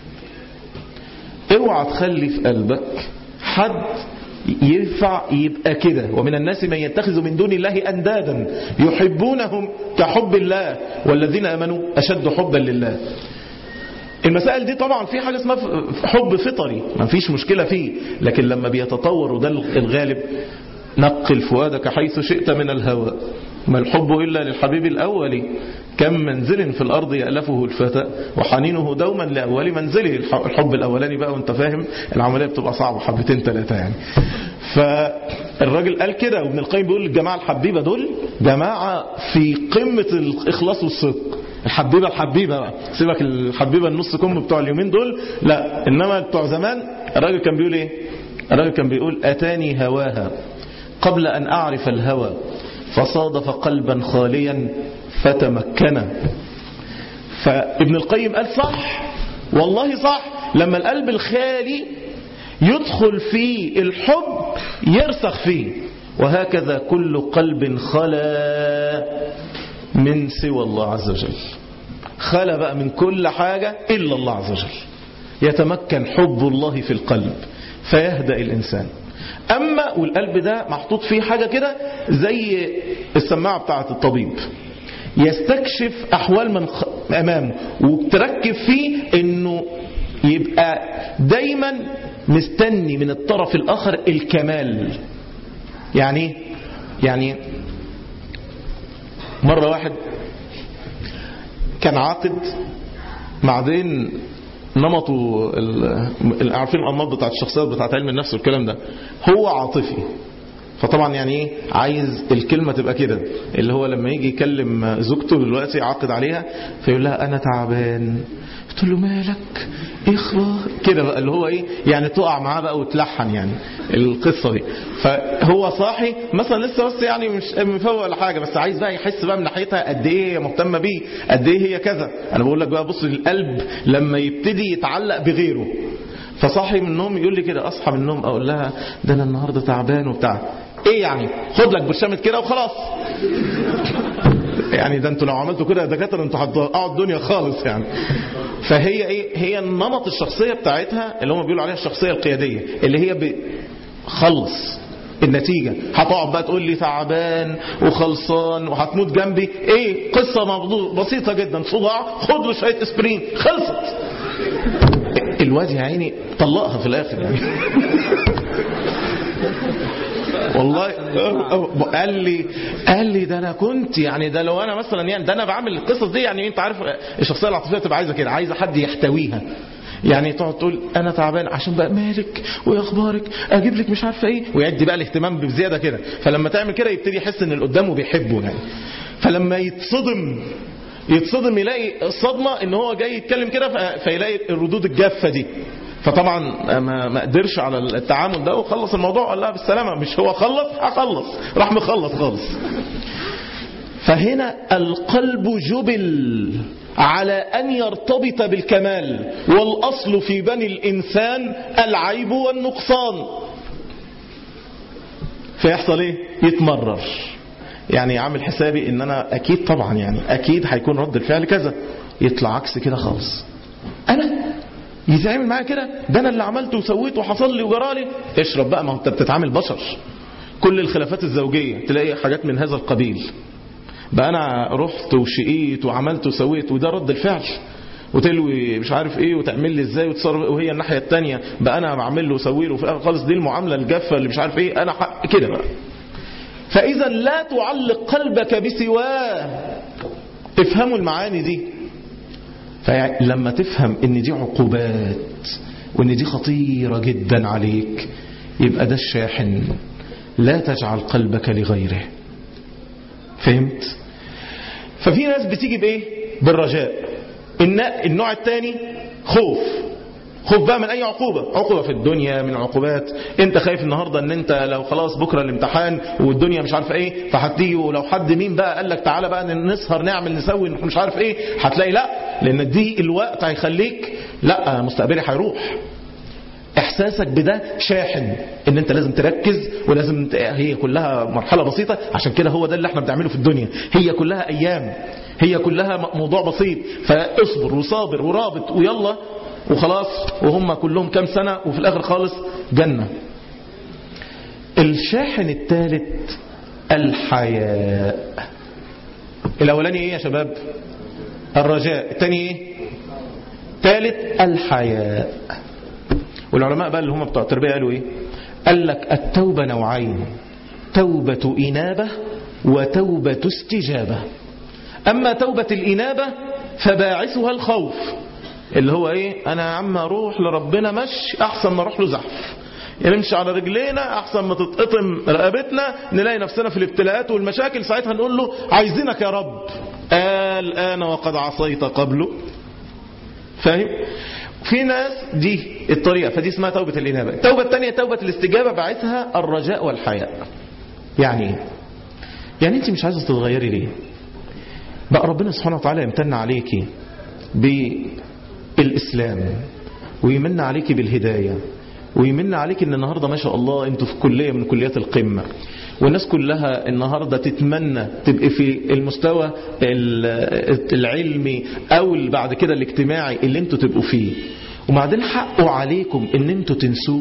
اوعى تخلي في قلبك حد ينفع يبقى كده ومن الناس من يتخذ من دون الله أندادا يحبونهم كحب الله والذين أمنوا أشد حبا لله المسائل دي طبعا في حاجة اسمها حب فطري ما فيش مشكلة فيه لكن لما بيتطور وده الغالب نقل فؤادك حيث شئت من الهوى ما الحب إلا للحبيب الأول كم منزل في الأرض يألفه الفتى وحنينه دوما لأول منزله الحب الأولاني بقى وانت فاهم العملية بتبقى صعبة حبتين ثلاثة يعني فالراجل قال كده وابن القيم بيقول الجماعة الحبيبة دول جماعة في قمة الإخلاص والصدق الحبيبة الحبيبة بقى سيبك الحبيبة النص كم بتوع اليومين دول لا إنما بتوع زمان الراجل كان بيقول إيه الراجل كان بيقول أتاني هواها قبل أن أعرف الهوى فصادف قلبا خاليا فتمكن فابن القيم قال صح والله صح لما القلب الخالي يدخل فيه الحب يرسخ فيه وهكذا كل قلب خلا من سوى الله عز وجل خلا بقى من كل حاجة إلا الله عز وجل يتمكن حب الله في القلب فيهدأ الإنسان أما والقلب ده محطوط فيه حاجة كده زي السماعة بتاعة الطبيب يستكشف أحوال من أمامه وتركب فيه أنه يبقى دايما مستني من الطرف الآخر الكمال يعني يعني مرة واحد كان عاقد بعدين نمطه عارفين الانماط بتاعت الشخصيات بتاعت علم النفس والكلام ده هو عاطفي فطبعا يعني ايه عايز الكلمة تبقى كده اللي هو لما يجي يكلم زوجته دلوقتي يعقد عليها فيقول لها انا تعبان تقول له مالك اخرى كده بقى اللي هو ايه يعني تقع معاه بقى وتلحن يعني القصة دي فهو صاحي مثلا لسه بس يعني مش مفوق ولا حاجة بس عايز بقى يحس بقى من ناحيتها قد ايه هي مهتمة بيه قد ايه هي كذا انا بقول لك بقى بص القلب لما يبتدي يتعلق بغيره فصاحي من النوم يقول لي كده اصحى من النوم اقول لها ده انا النهارده تعبان وبتاع ايه يعني خد لك برشامه كده وخلاص يعني ده انتوا لو عملتوا كده يا دكاتره انتوا هتضيعوا الدنيا خالص يعني فهي ايه هي النمط الشخصيه بتاعتها اللي هم بيقولوا عليها الشخصيه القياديه اللي هي بخلص النتيجة هتقعد بقى تقول لي تعبان وخلصان وهتموت جنبي ايه قصة موضوع بسيطة جدا صداع خد له شوية اسبرين خلصت الواد يا عيني طلقها في الاخر يعني والله قال لي قال لي ده انا كنت يعني ده لو انا مثلا يعني ده انا بعمل القصص دي يعني انت عارف الشخصيه العاطفيه تبقى عايزه كده عايزه حد يحتويها يعني تقعد تقول انا تعبان عشان بقى مالك وايه اخبارك اجيب لك مش عارفه ايه ويدي بقى الاهتمام بزياده كده فلما تعمل كده يبتدي يحس ان اللي قدامه بيحبه يعني فلما يتصدم يتصدم يلاقي الصدمه ان هو جاي يتكلم كده فيلاقي الردود الجافه دي فطبعا ما ما قدرش على التعامل ده وخلص الموضوع قال لها بالسلامه مش هو خلص هخلص راح مخلص خالص فهنا القلب جبل على أن يرتبط بالكمال والأصل في بني الإنسان العيب والنقصان فيحصل إيه؟ يتمرر يعني عامل حسابي ان انا اكيد طبعا يعني اكيد هيكون رد الفعل كذا يطلع عكس كده خالص انا يتعامل معايا كده ده انا اللي عملت وسويت وحصل لي وجرالي اشرب بقى ما انت بتتعامل بشر كل الخلافات الزوجية تلاقي حاجات من هذا القبيل بقى انا رحت وشقيت وعملت وسويت وده رد الفعل وتلوي مش عارف ايه وتعمل لي ازاي وتصرف وهي الناحيه الثانيه بقى انا بعمل له وسوي له وفي الاخر خالص دي المعامله الجافه اللي مش عارف ايه انا حق كده بقى فاذا لا تعلق قلبك بسواه افهموا المعاني دي فلما تفهم ان دي عقوبات وان دي خطيره جدا عليك يبقى ده الشاحن لا تجعل قلبك لغيره فهمت ففي ناس بتيجي بايه بالرجاء النوع الثاني خوف خوف بقى من اي عقوبة عقوبة في الدنيا من عقوبات انت خايف النهاردة ان انت لو خلاص بكرة الامتحان والدنيا مش عارف ايه فهتيجي ولو حد مين بقى قال لك تعالى بقى نسهر نعمل نسوي مش عارف ايه هتلاقي لا لان دي الوقت هيخليك لا مستقبلي هيروح احساسك بده شاحن ان انت لازم تركز ولازم هي كلها مرحله بسيطه عشان كده هو ده اللي احنا بنعمله في الدنيا هي كلها ايام هي كلها موضوع بسيط فاصبر وصابر ورابط ويلا وخلاص وهم كلهم كام سنه وفي الاخر خالص جنه الشاحن الثالث الحياء الاولاني ايه يا شباب الرجاء الثاني ايه ثالث الحياء والعلماء بقى اللي هم بتوع التربية قالوا ايه قال لك التوبة نوعين توبة إنابة وتوبة استجابة أما توبة الإنابة فباعثها الخوف اللي هو ايه انا يا عم اروح لربنا مش احسن ما اروح له زحف نمشي على رجلينا احسن ما تتقطم رقبتنا نلاقي نفسنا في الابتلاءات والمشاكل ساعتها نقول له عايزينك يا رب قال انا وقد عصيت قبله فاهم في ناس دي الطريقة فدي اسمها توبة الإنابة التوبة الثانية توبة الاستجابة بعثها الرجاء والحياء يعني ايه يعني انت مش عايزة تتغيري ليه بقى ربنا سبحانه وتعالى يمتن عليكي بالإسلام ويمن عليكي بالهداية ويمن عليك ان النهاردة ما شاء الله انتوا في كلية من كليات القمة والناس كلها النهاردة تتمنى تبقى في المستوى العلمي او بعد كده الاجتماعي اللي انتوا تبقوا فيه وبعدين حقه عليكم ان انتوا تنسوه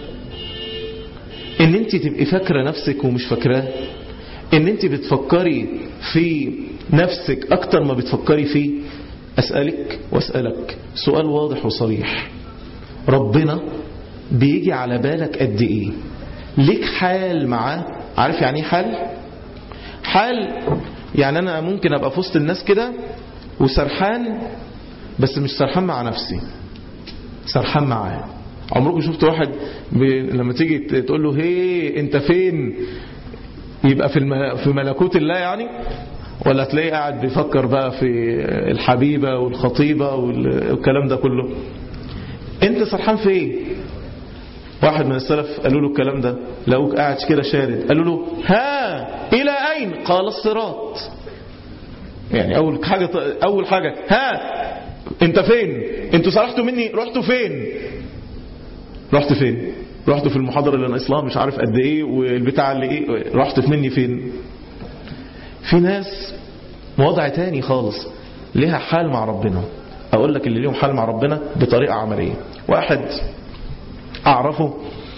ان انت تبقي فاكرة نفسك ومش فاكراه ان انت بتفكري في نفسك اكتر ما بتفكري فيه اسألك واسألك سؤال واضح وصريح ربنا بيجي على بالك قد ايه ليك حال معاه عارف يعني ايه حال حال يعني انا ممكن ابقى في وسط الناس كده وسرحان بس مش سرحان مع نفسي سرحان معاه عمركم شفت واحد ب... لما تيجي ت- تقول له هي انت فين يبقى في الم... في ملكوت الله يعني ولا تلاقيه قاعد بيفكر بقى في الحبيبة والخطيبة وال- والكلام ده كله انت سرحان في ايه واحد من السلف قالوا له الكلام ده لقوك قاعد كده شارد قالوا له ها الى اين قال الصراط يعني اول حاجه اول حاجه ها انت فين انتوا سرحتوا مني رحتوا فين رحت فين رحت في المحاضره اللي ناقص مش عارف قد ايه والبتاع اللي ايه رحت في مني فين في ناس وضع تاني خالص ليها حال مع ربنا اقول لك اللي ليهم حال مع ربنا بطريقه عمليه واحد اعرفه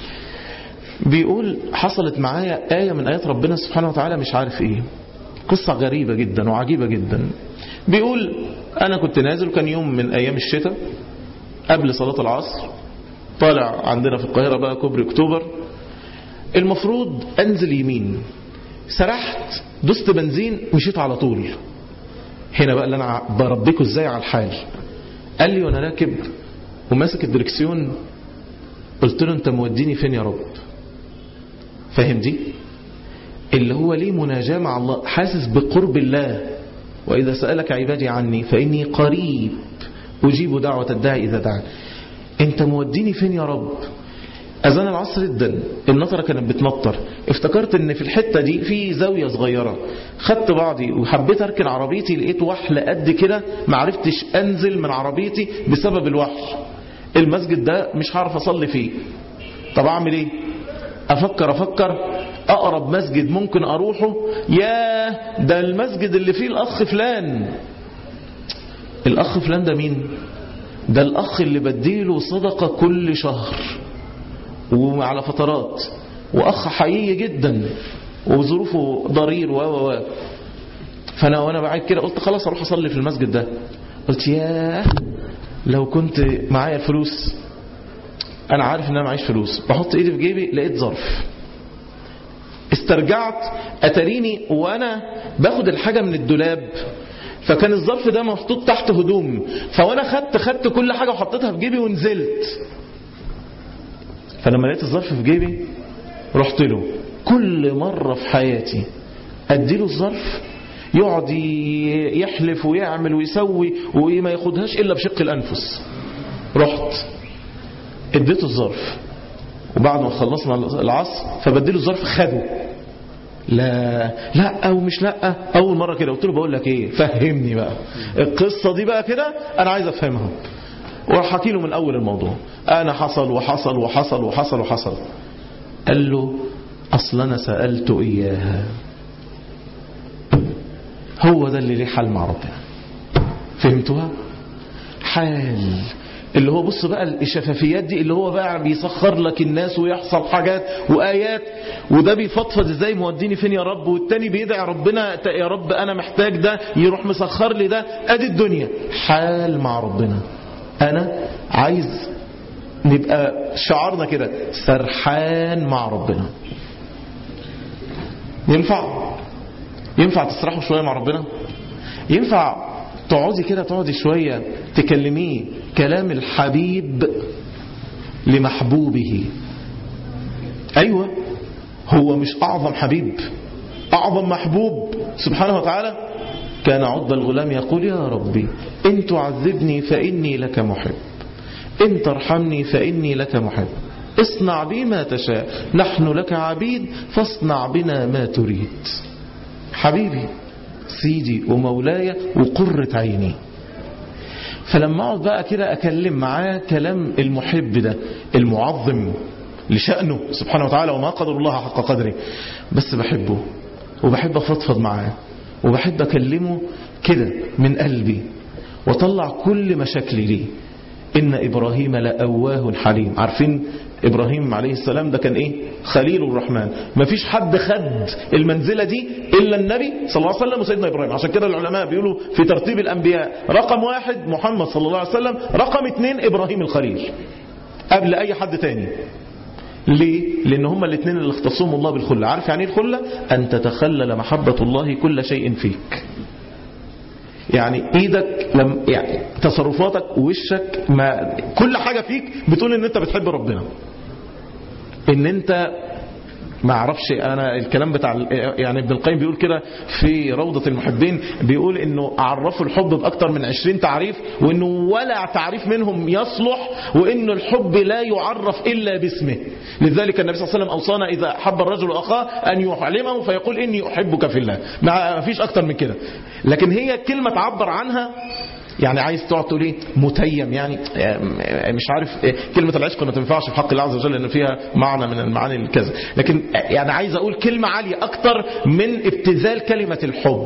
بيقول حصلت معايا آية من آيات ربنا سبحانه وتعالى مش عارف ايه قصة غريبة جدا وعجيبة جدا بيقول أنا كنت نازل كان يوم من أيام الشتاء قبل صلاة العصر طالع عندنا في القاهرة بقى كوبري أكتوبر المفروض أنزل يمين سرحت دوست بنزين مشيت على طول هنا بقى اللي أنا بربيكوا إزاي على الحال قال لي وأنا راكب وماسك الدركسيون قلت له أنت موديني فين يا رب فاهم دي اللي هو ليه مناجاة مع الله حاسس بقرب الله وإذا سألك عبادي عني فإني قريب أجيب دعوة الداعي إذا دعا أنت موديني فين يا رب أذان العصر ادن النطرة كانت بتنطر افتكرت ان في الحتة دي في زاوية صغيرة خدت بعضي وحبيت اركن عربيتي لقيت وحل قد كده معرفتش انزل من عربيتي بسبب الوحل المسجد ده مش هعرف اصلي فيه طب اعمل ايه افكر افكر اقرب مسجد ممكن اروحه يا ده المسجد اللي فيه الاخ فلان الاخ فلان ده مين ده الاخ اللي بديله صدقة كل شهر وعلى فترات واخ حقيقي جدا وظروفه ضرير و و فانا وانا بعيد كده قلت خلاص اروح اصلي في المسجد ده قلت ياه لو كنت معايا الفلوس انا عارف ان انا معيش فلوس بحط ايدي في جيبي لقيت ظرف استرجعت اتريني وانا باخد الحاجة من الدولاب فكان الظرف ده محطوط تحت هدوم فوانا خدت خدت كل حاجة وحطيتها في جيبي ونزلت فلما لقيت الظرف في جيبي رحت له كل مرة في حياتي اديله الظرف يقعد يحلف ويعمل ويسوي وما ياخدهاش الا بشق الانفس رحت اديته الظرف وبعد ما خلصنا العصر فبديله الظرف خده لا لا او مش لا اول مره كده قلت له بقول لك ايه فهمني بقى القصه دي بقى كده انا عايز افهمها وراح حكي له من اول الموضوع انا حصل وحصل وحصل وحصل وحصل قال له اصل انا سالت اياها هو ده اللي ليه حل مع ربنا فهمتوها حال اللي هو بص بقى الشفافيات دي اللي هو بقى بيسخر لك الناس ويحصل حاجات وآيات وده بيفضفض ازاي موديني فين يا رب والتاني بيدعي ربنا يا رب انا محتاج ده يروح مسخر لي ده ادي الدنيا حال مع ربنا انا عايز نبقى شعارنا كده سرحان مع ربنا ينفع ينفع تسرحوا شوية مع ربنا ينفع تقعدي كده تقعدي شوية تكلميه كلام الحبيب لمحبوبه أيوة هو مش أعظم حبيب أعظم محبوب سبحانه وتعالى كان عض الغلام يقول يا ربي إن تعذبني فإني لك محب إن ترحمني فإني لك محب اصنع بي ما تشاء نحن لك عبيد فاصنع بنا ما تريد حبيبي سيدي ومولاي وقرة عيني فلما اقعد بقى كده اكلم معاه كلام المحب ده المعظم لشأنه سبحانه وتعالى وما قدر الله حق قدره بس بحبه وبحب افضفض معاه وبحب اكلمه كده من قلبي واطلع كل مشاكلي ليه إن إبراهيم لأواه حليم عارفين إبراهيم عليه السلام ده كان إيه خليل الرحمن ما فيش حد خد المنزلة دي إلا النبي صلى الله عليه وسلم وسيدنا إبراهيم عشان كده العلماء بيقولوا في ترتيب الأنبياء رقم واحد محمد صلى الله عليه وسلم رقم اثنين إبراهيم الخليل قبل أي حد تاني ليه؟ لأن هما الاثنين اللي اختصهم الله بالخلة عارف يعني ايه الخلة؟ أن تتخلل محبة الله كل شيء فيك يعني ايدك لم يعني تصرفاتك ووشك ما كل حاجة فيك بتقول ان انت بتحب ربنا ان انت ما اعرفش انا الكلام بتاع يعني ابن القيم بيقول كده في روضة المحبين بيقول انه عرفوا الحب باكتر من 20 تعريف وانه ولا تعريف منهم يصلح وانه الحب لا يعرف الا باسمه لذلك النبي صلى الله عليه وسلم اوصانا اذا حب الرجل اخاه ان يعلمه فيقول اني احبك في الله ما فيش اكتر من كده لكن هي كلمة تعبر عنها يعني عايز تقعد تقول ايه متيم يعني مش عارف إيه كلمة العشق ما تنفعش في حق الله عز وجل لان فيها معنى من المعاني الكذا لكن يعني عايز اقول كلمة عالية اكتر من ابتذال كلمة الحب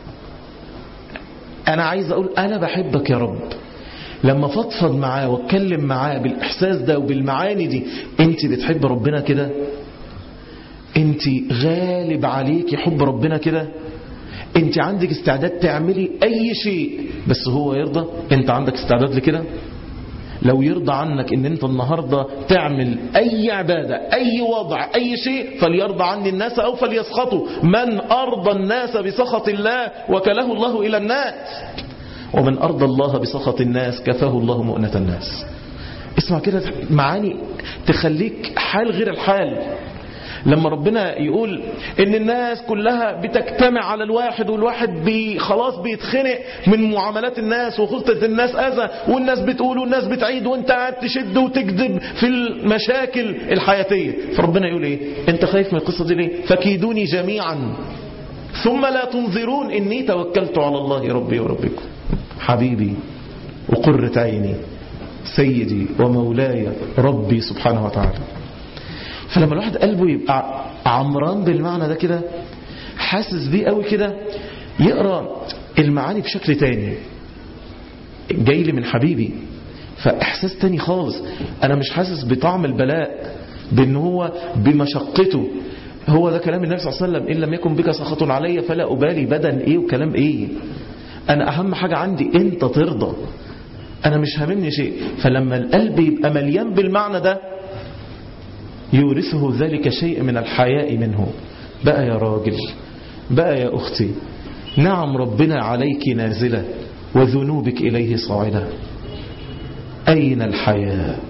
انا عايز اقول انا بحبك يا رب لما فضفض معاه واتكلم معاه بالاحساس ده وبالمعاني دي انت بتحب ربنا كده انت غالب عليك حب ربنا كده انت عندك استعداد تعملي اي شيء بس هو يرضى انت عندك استعداد لكده لو يرضى عنك ان انت النهاردة تعمل اي عبادة اي وضع اي شيء فليرضى عني الناس او فليسخطوا من ارضى الناس بسخط الله وكله الله الى الناس ومن ارضى الله بسخط الناس كفاه الله مؤنة الناس اسمع كده معاني تخليك حال غير الحال لما ربنا يقول ان الناس كلها بتجتمع على الواحد والواحد بي خلاص بيتخنق من معاملات الناس وخلطة الناس اذى والناس بتقول والناس بتعيد وانت قاعد تشد وتكذب في المشاكل الحياتية فربنا يقول ايه انت خايف من القصة دي ليه فكيدوني جميعا ثم لا تنظرون اني توكلت على الله ربي وربكم حبيبي وقرة عيني سيدي ومولاي ربي سبحانه وتعالى فلما الواحد قلبه يبقى عمران بالمعنى ده كده حاسس بيه قوي كده يقرا المعاني بشكل تاني جاي لي من حبيبي فاحساس تاني خالص انا مش حاسس بطعم البلاء بان هو بمشقته هو ده كلام النبي صلى الله عليه وسلم ان لم يكن بك سخط علي فلا ابالي بدن ايه وكلام ايه انا اهم حاجه عندي انت ترضى انا مش هاممني شيء فلما القلب يبقى مليان بالمعنى ده يورثه ذلك شيء من الحياء منه بقى يا راجل بقى يا أختي نعم ربنا عليك نازلة وذنوبك إليه صاعدة أين الحياء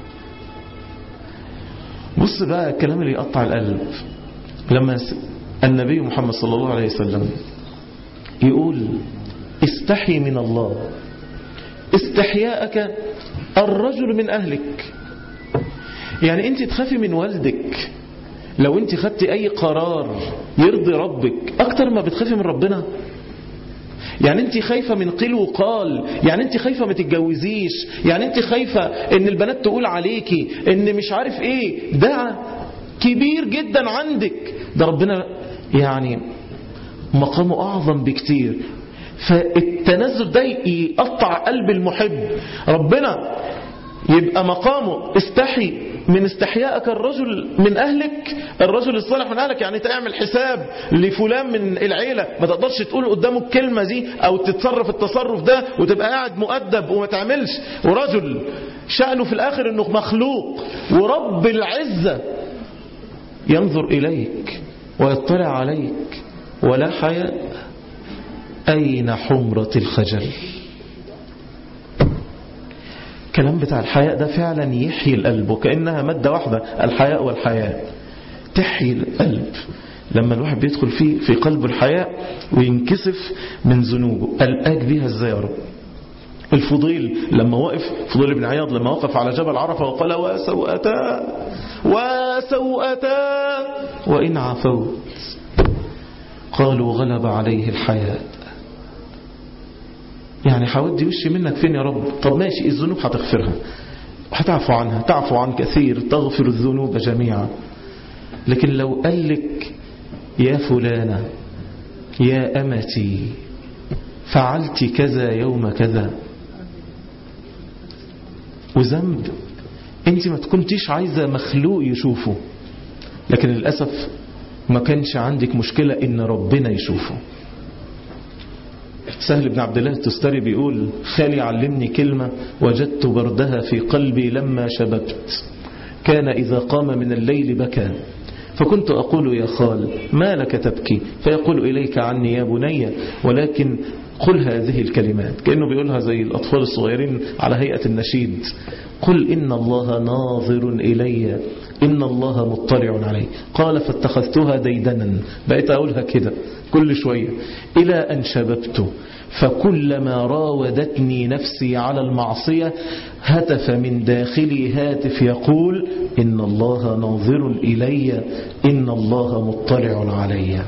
بص بقى الكلام اللي يقطع القلب لما النبي محمد صلى الله عليه وسلم يقول استحي من الله استحياءك الرجل من أهلك يعني انت تخافي من والدك لو انت خدتي اي قرار يرضي ربك اكتر ما بتخافي من ربنا يعني انت خايفة من قيل وقال يعني انت خايفة ما تتجوزيش يعني انت خايفة ان البنات تقول عليكي ان مش عارف ايه ده كبير جدا عندك ده ربنا يعني مقامه اعظم بكتير فالتنزل ده يقطع قلب المحب ربنا يبقى مقامه استحي من استحيائك الرجل من أهلك الرجل الصالح من أهلك يعني تعمل حساب لفلان من العيلة ما تقدرش تقول قدامه الكلمة دي أو تتصرف التصرف ده وتبقى قاعد مؤدب وما تعملش ورجل شأنه في الآخر أنه مخلوق ورب العزة ينظر إليك ويطلع عليك ولا حياء أين حمرة الخجل الكلام بتاع الحياء ده فعلا يحيي القلب وكأنها مادة واحدة الحياء والحياء تحيي القلب لما الواحد بيدخل فيه في قلبه الحياء وينكسف من ذنوبه قلقاك بيها ازاي يا رب الفضيل لما وقف فضيل بن عياض لما وقف على جبل عرفة وقال وسوءتا وسوءتا وإن عفوت قالوا غلب عليه الحياء يعني حودي وشي منك فين يا رب طب ماشي الذنوب هتغفرها هتعفو عنها تعفو عن كثير تغفر الذنوب جميعا لكن لو قال لك يا فلانة يا أمتي فعلت كذا يوم كذا وذنب انت ما تكنتيش عايزة مخلوق يشوفه لكن للأسف ما كانش عندك مشكلة ان ربنا يشوفه سهل بن عبد الله التستري بيقول خالي علمني كلمة وجدت بردها في قلبي لما شببت كان إذا قام من الليل بكى فكنت أقول يا خال ما لك تبكي فيقول إليك عني يا بني ولكن قل هذه الكلمات كأنه بيقولها زي الأطفال الصغيرين على هيئة النشيد قل إن الله ناظر إلي إن الله مطلع علي قال فاتخذتها ديدنا بقيت أقولها كده كل شوية إلى أن شببت فكلما راودتني نفسي على المعصية هتف من داخلي هاتف يقول إن الله ناظر إلي إن الله مطلع علي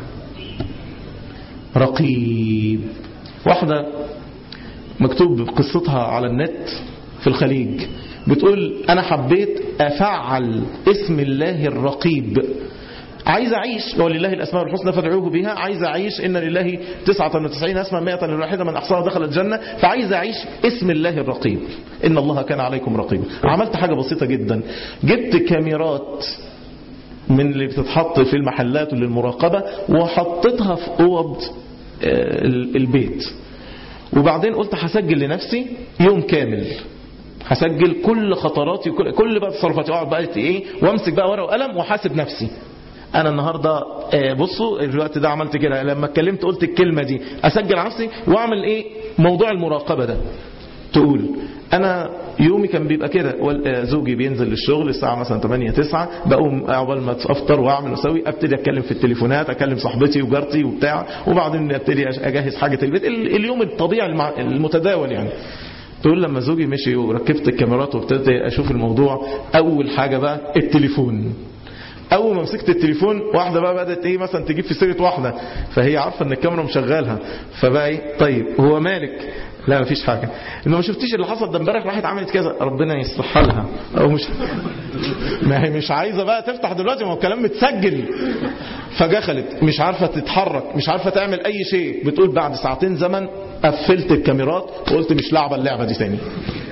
رقيب واحدة مكتوب قصتها على النت في الخليج بتقول أنا حبيت أفعل اسم الله الرقيب عايز أعيش ولله الأسماء الحسنى فادعوه بها عايز أعيش إن لله 99 اسما 100 الواحدة من أحصاها دخل الجنة فعايز أعيش اسم الله الرقيب إن الله كان عليكم رقيبا عملت حاجة بسيطة جدا جبت كاميرات من اللي بتتحط في المحلات للمراقبة وحطيتها في أوض البيت وبعدين قلت هسجل لنفسي يوم كامل هسجل كل خطراتي كل, كل بقى تصرفاتي اقعد بقى ايه وامسك بقى ورقه وقلم واحاسب نفسي انا النهارده بصوا الوقت ده عملت كده لما اتكلمت قلت الكلمه دي اسجل على نفسي واعمل ايه موضوع المراقبه ده تقول انا يومي كان بيبقى كده زوجي بينزل للشغل الساعه مثلا 8 9 بقوم اول ما افطر واعمل واسوي ابتدي اتكلم في التليفونات اكلم صاحبتي وجارتي وبتاع وبعدين ابتدي اجهز حاجه البيت اليوم الطبيعي المتداول يعني تقول لما زوجي مشي وركبت الكاميرات وابتديت اشوف الموضوع اول حاجه بقى التليفون اول ما مسكت التليفون واحده بقى بدات ايه مثلا تجيب في سيره واحده فهي عارفه ان الكاميرا مشغلها فبقى ايه طيب هو مالك لا مفيش حاجه انه ما شفتيش اللي حصل ده امبارح واحد عملت كذا ربنا يصلحها لها او مش ما هي مش عايزه بقى تفتح دلوقتي ما هو الكلام متسجل فدخلت مش عارفه تتحرك مش عارفه تعمل اي شيء بتقول بعد ساعتين زمن قفلت الكاميرات وقلت مش لعبه اللعبه دي تاني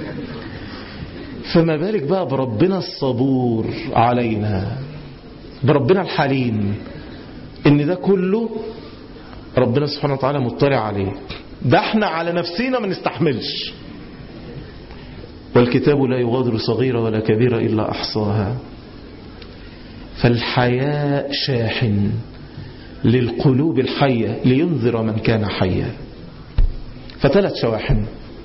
فما بالك بقى بربنا الصبور علينا بربنا الحليم ان ده كله ربنا سبحانه وتعالى مطلع عليه ده احنا على نفسينا ما نستحملش والكتاب لا يغادر صغيرة ولا كبيرة إلا أحصاها فالحياء شاحن للقلوب الحية لينذر من كان حيا فثلاث شواحن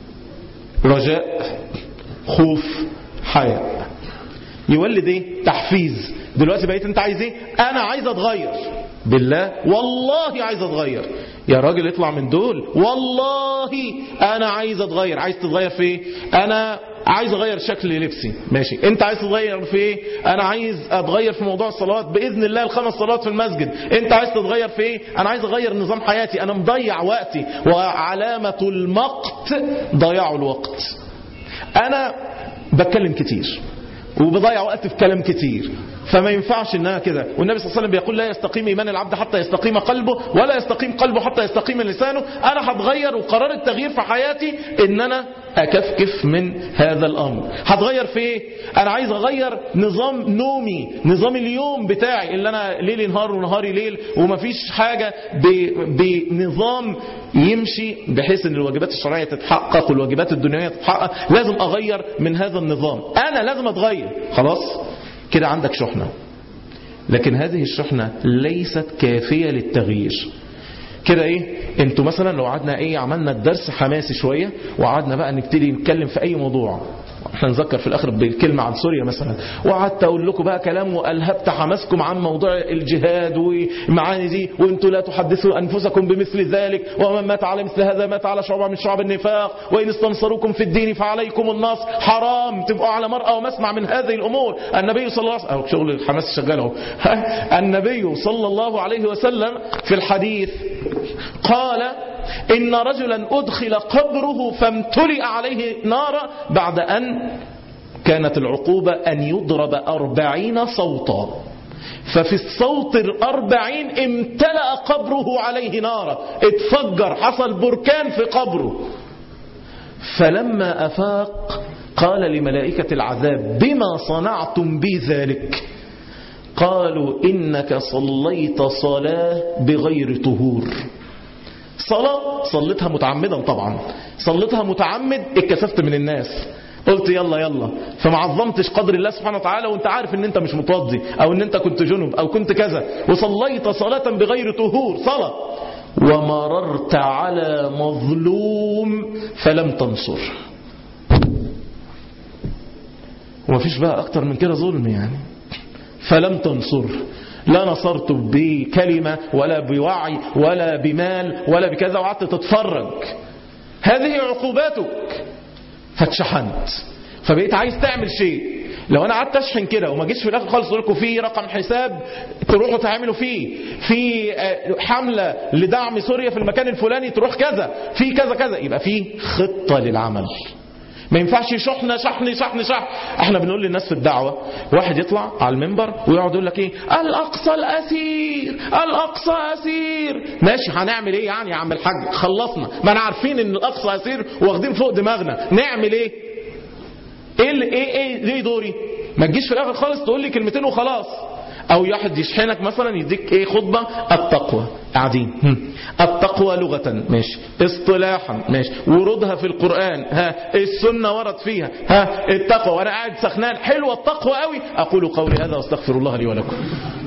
رجاء خوف حياء يولد ايه تحفيز دلوقتي بقيت انت عايز ايه انا عايز اتغير بالله والله عايز اتغير يا راجل اطلع من دول والله انا عايز اتغير عايز تتغير في ايه انا عايز اغير شكل لبسي ماشي انت عايز تتغير في ايه انا عايز اتغير في موضوع الصلوات باذن الله الخمس صلوات في المسجد انت عايز تتغير في ايه انا عايز اغير نظام حياتي انا مضيع وقتي وعلامه المقت ضياع الوقت انا بتكلم كتير وبضيع وقت في كلام كتير فما ينفعش انها كده والنبي صلى الله عليه وسلم بيقول لا يستقيم ايمان العبد حتى يستقيم قلبه ولا يستقيم قلبه حتى يستقيم لسانه انا هتغير وقرار التغيير في حياتي ان انا اكفكف من هذا الامر هتغير في ايه انا عايز اغير نظام نومي نظام اليوم بتاعي اللي انا ليلي نهار ونهاري ليل ومفيش حاجة بنظام يمشي بحيث ان الواجبات الشرعية تتحقق والواجبات الدنيوية تتحقق لازم اغير من هذا النظام انا لازم اتغير خلاص كده عندك شحنة لكن هذه الشحنة ليست كافية للتغيير كده ايه انتوا مثلا لو قعدنا ايه عملنا الدرس حماسي شوية وقعدنا بقى نبتدي نتكلم في اي موضوع احنا نذكر في الاخر بالكلمة عن سوريا مثلا وقعدت اقول لكم بقى كلام والهبت حماسكم عن موضوع الجهاد ومعاني دي وانتوا لا تحدثوا انفسكم بمثل ذلك ومن مات على مثل هذا مات على شعبة من شعب النفاق وان استنصروكم في الدين فعليكم النص حرام تبقوا على مرأى ومسمع من هذه الامور النبي صلى الله عليه وسلم شغل الحماس شغال اهو النبي صلى الله عليه وسلم في الحديث قال إن رجلا أدخل قبره فامتلئ عليه نارا بعد أن كانت العقوبة أن يضرب أربعين صوتا ففي الصوت الأربعين امتلأ قبره عليه نارا اتفجر حصل بركان في قبره فلما أفاق قال لملائكة العذاب بما صنعتم بي ذلك قالوا إنك صليت صلاة بغير طهور صلاة صليتها متعمدا طبعا صليتها متعمد اتكسفت من الناس قلت يلا يلا فما عظمتش قدر الله سبحانه وتعالى وانت عارف ان انت مش متوضي او ان انت كنت جنب او كنت كذا وصليت صلاة بغير طهور صلاة ومررت على مظلوم فلم تنصر ومفيش بقى أكتر من كده ظلم يعني فلم تنصر لا نصرت بكلمة ولا بوعي ولا بمال ولا بكذا وقعدت تتفرج هذه عقوباتك فاتشحنت فبقيت عايز تعمل شيء لو انا قعدت اشحن كده وما جيتش في الاخر خالص اقول لكم في رقم حساب تروحوا تعملوا فيه في حمله لدعم سوريا في المكان الفلاني تروح كذا في كذا كذا يبقى في خطه للعمل ما ينفعش شحنه شحن شحن شحن احنا بنقول للناس في الدعوه واحد يطلع على المنبر ويقعد يقول لك ايه الاقصى الاسير الاقصى اسير ماشي هنعمل ايه يعني يا عم الحاج خلصنا ما انا عارفين ان الاقصى اسير واخدين فوق دماغنا نعمل ايه ايه اللي ايه ايه ليه دوري ما تجيش في الاخر خالص تقول لي كلمتين وخلاص او واحد يشحنك مثلا يديك ايه خطبه التقوى قاعدين التقوى لغه ماشي اصطلاحا ماشي ورودها في القران ها السنه ورد فيها ها التقوى وانا قاعد سخنان حلوه التقوى قوي اقول قولي هذا واستغفر الله لي ولكم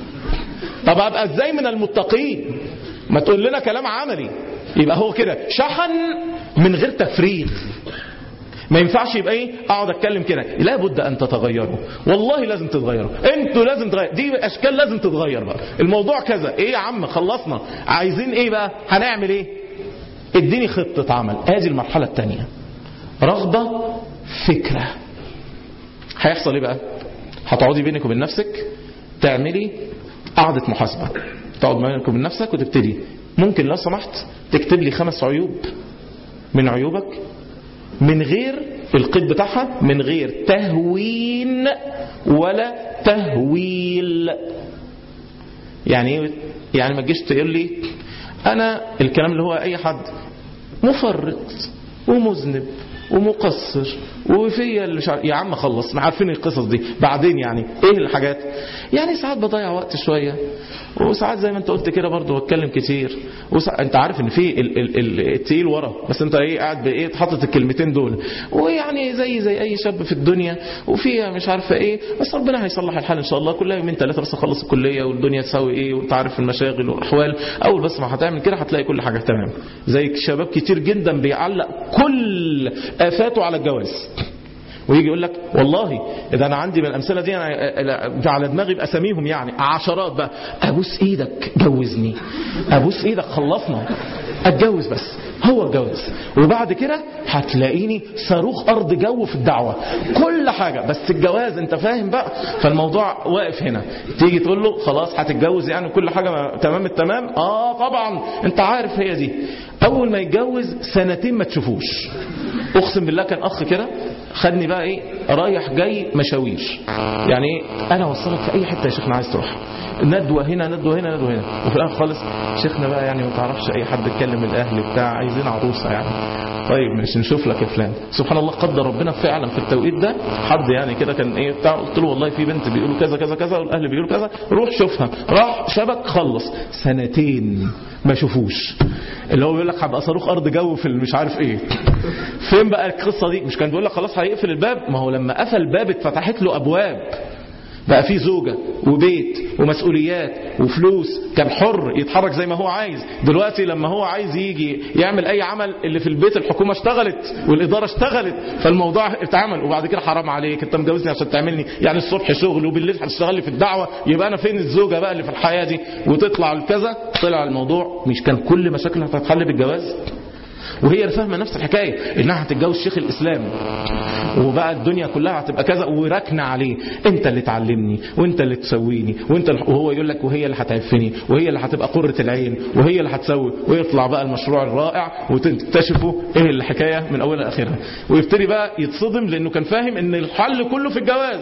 طب ابقى ازاي من المتقين ما تقول لنا كلام عملي يبقى هو كده شحن من غير تفريغ ما ينفعش يبقى ايه اقعد اتكلم كده لابد ان تتغيروا والله لازم تتغيروا انتوا لازم تغيروا دي اشكال لازم تتغير بقى الموضوع كذا ايه يا عم خلصنا عايزين ايه بقى هنعمل ايه اديني خطه عمل ادي المرحله الثانيه رغبه فكره هيحصل ايه بقى هتقعدي بينك وبين نفسك تعملي قعده محاسبه تقعد بينك وبين نفسك وتبتدي ممكن لو سمحت تكتب لي خمس عيوب من عيوبك من غير القيد بتاعها من غير تهوين ولا تهويل يعني ايه يعني ما تجيش تقول لي انا الكلام اللي هو اي حد مفرط ومذنب ومقصر وفيا اللي مش عارف يا عم خلص ما عارفين القصص دي بعدين يعني ايه الحاجات يعني ساعات بضيع وقت شويه وساعات زي ما انت قلت كده برضه بتكلم كتير وسا... انت عارف ان في ال... ال... ال... التقيل ورا بس انت ايه قاعد بايه حاطط الكلمتين دول ويعني زي زي اي شاب في الدنيا وفيها مش عارفه ايه بس ربنا هيصلح الحال ان شاء الله كلها يومين ثلاثه بس اخلص الكليه والدنيا تساوي ايه وانت عارف المشاغل والاحوال اول بس ما هتعمل كده هتلاقي كل حاجه تمام زي شباب كتير جدا بيعلق كل افاته على الجواز ويجي يقول لك والله اذا انا عندي من الامثله دي انا على دماغي باساميهم يعني عشرات بقى ابوس ايدك جوزني ابوس ايدك خلصنا اتجوز بس هو الجواز وبعد كده هتلاقيني صاروخ ارض جو في الدعوه كل حاجه بس الجواز انت فاهم بقى فالموضوع واقف هنا تيجي تقول له خلاص هتتجوز يعني كل حاجه تمام التمام اه طبعا انت عارف هي دي اول ما يتجوز سنتين ما تشوفوش اقسم بالله كان اخ كده خدني بقى ايه رايح جاي مشاوير يعني ايه انا اوصلك في اي حته يا شيخنا عايز تروح ندوه هنا ندوه هنا ندوه هنا وفي الاخر خالص شيخنا بقى يعني ما تعرفش اي حد يتكلم الاهل بتاع عايزين عروسه يعني طيب ماشي نشوف لك يا فلان سبحان الله قدر ربنا فعلا في التوقيت ده حد يعني كده كان ايه بتاع قلت له والله في بنت بيقولوا كذا كذا كذا والاهل بيقولوا كذا روح شوفها راح شبك خلص سنتين ما شوفوش اللي هو بيقول لك هبقى صاروخ ارض جو في مش عارف ايه فين بقى القصه دي مش كان بيقول لك خلاص هيقفل الباب ما هو لما قفل الباب اتفتحت له ابواب بقى في زوجة وبيت ومسؤوليات وفلوس كان حر يتحرك زي ما هو عايز دلوقتي لما هو عايز يجي يعمل اي عمل اللي في البيت الحكومة اشتغلت والإدارة اشتغلت فالموضوع اتعمل وبعد كده حرام عليك انت مجوزني عشان تعملني يعني الصبح شغل وبالليل هتشتغل لي في الدعوة يبقى انا فين الزوجة بقى اللي في الحياة دي وتطلع الكذا طلع الموضوع مش كان كل مشاكل هتتحل بالجواز وهي فاهمه نفس الحكايه انها هتتجوز شيخ الاسلام وبقى الدنيا كلها هتبقى كذا وراكنه عليه انت اللي تعلمني وانت اللي تسويني وانت اللي وهو يقول لك وهي اللي هتعفني وهي اللي هتبقى قره العين وهي اللي هتسوي ويطلع بقى المشروع الرائع وتكتشفوا ايه الحكايه من اولها لاخرها ويبتدي بقى يتصدم لانه كان فاهم ان الحل كله في الجواز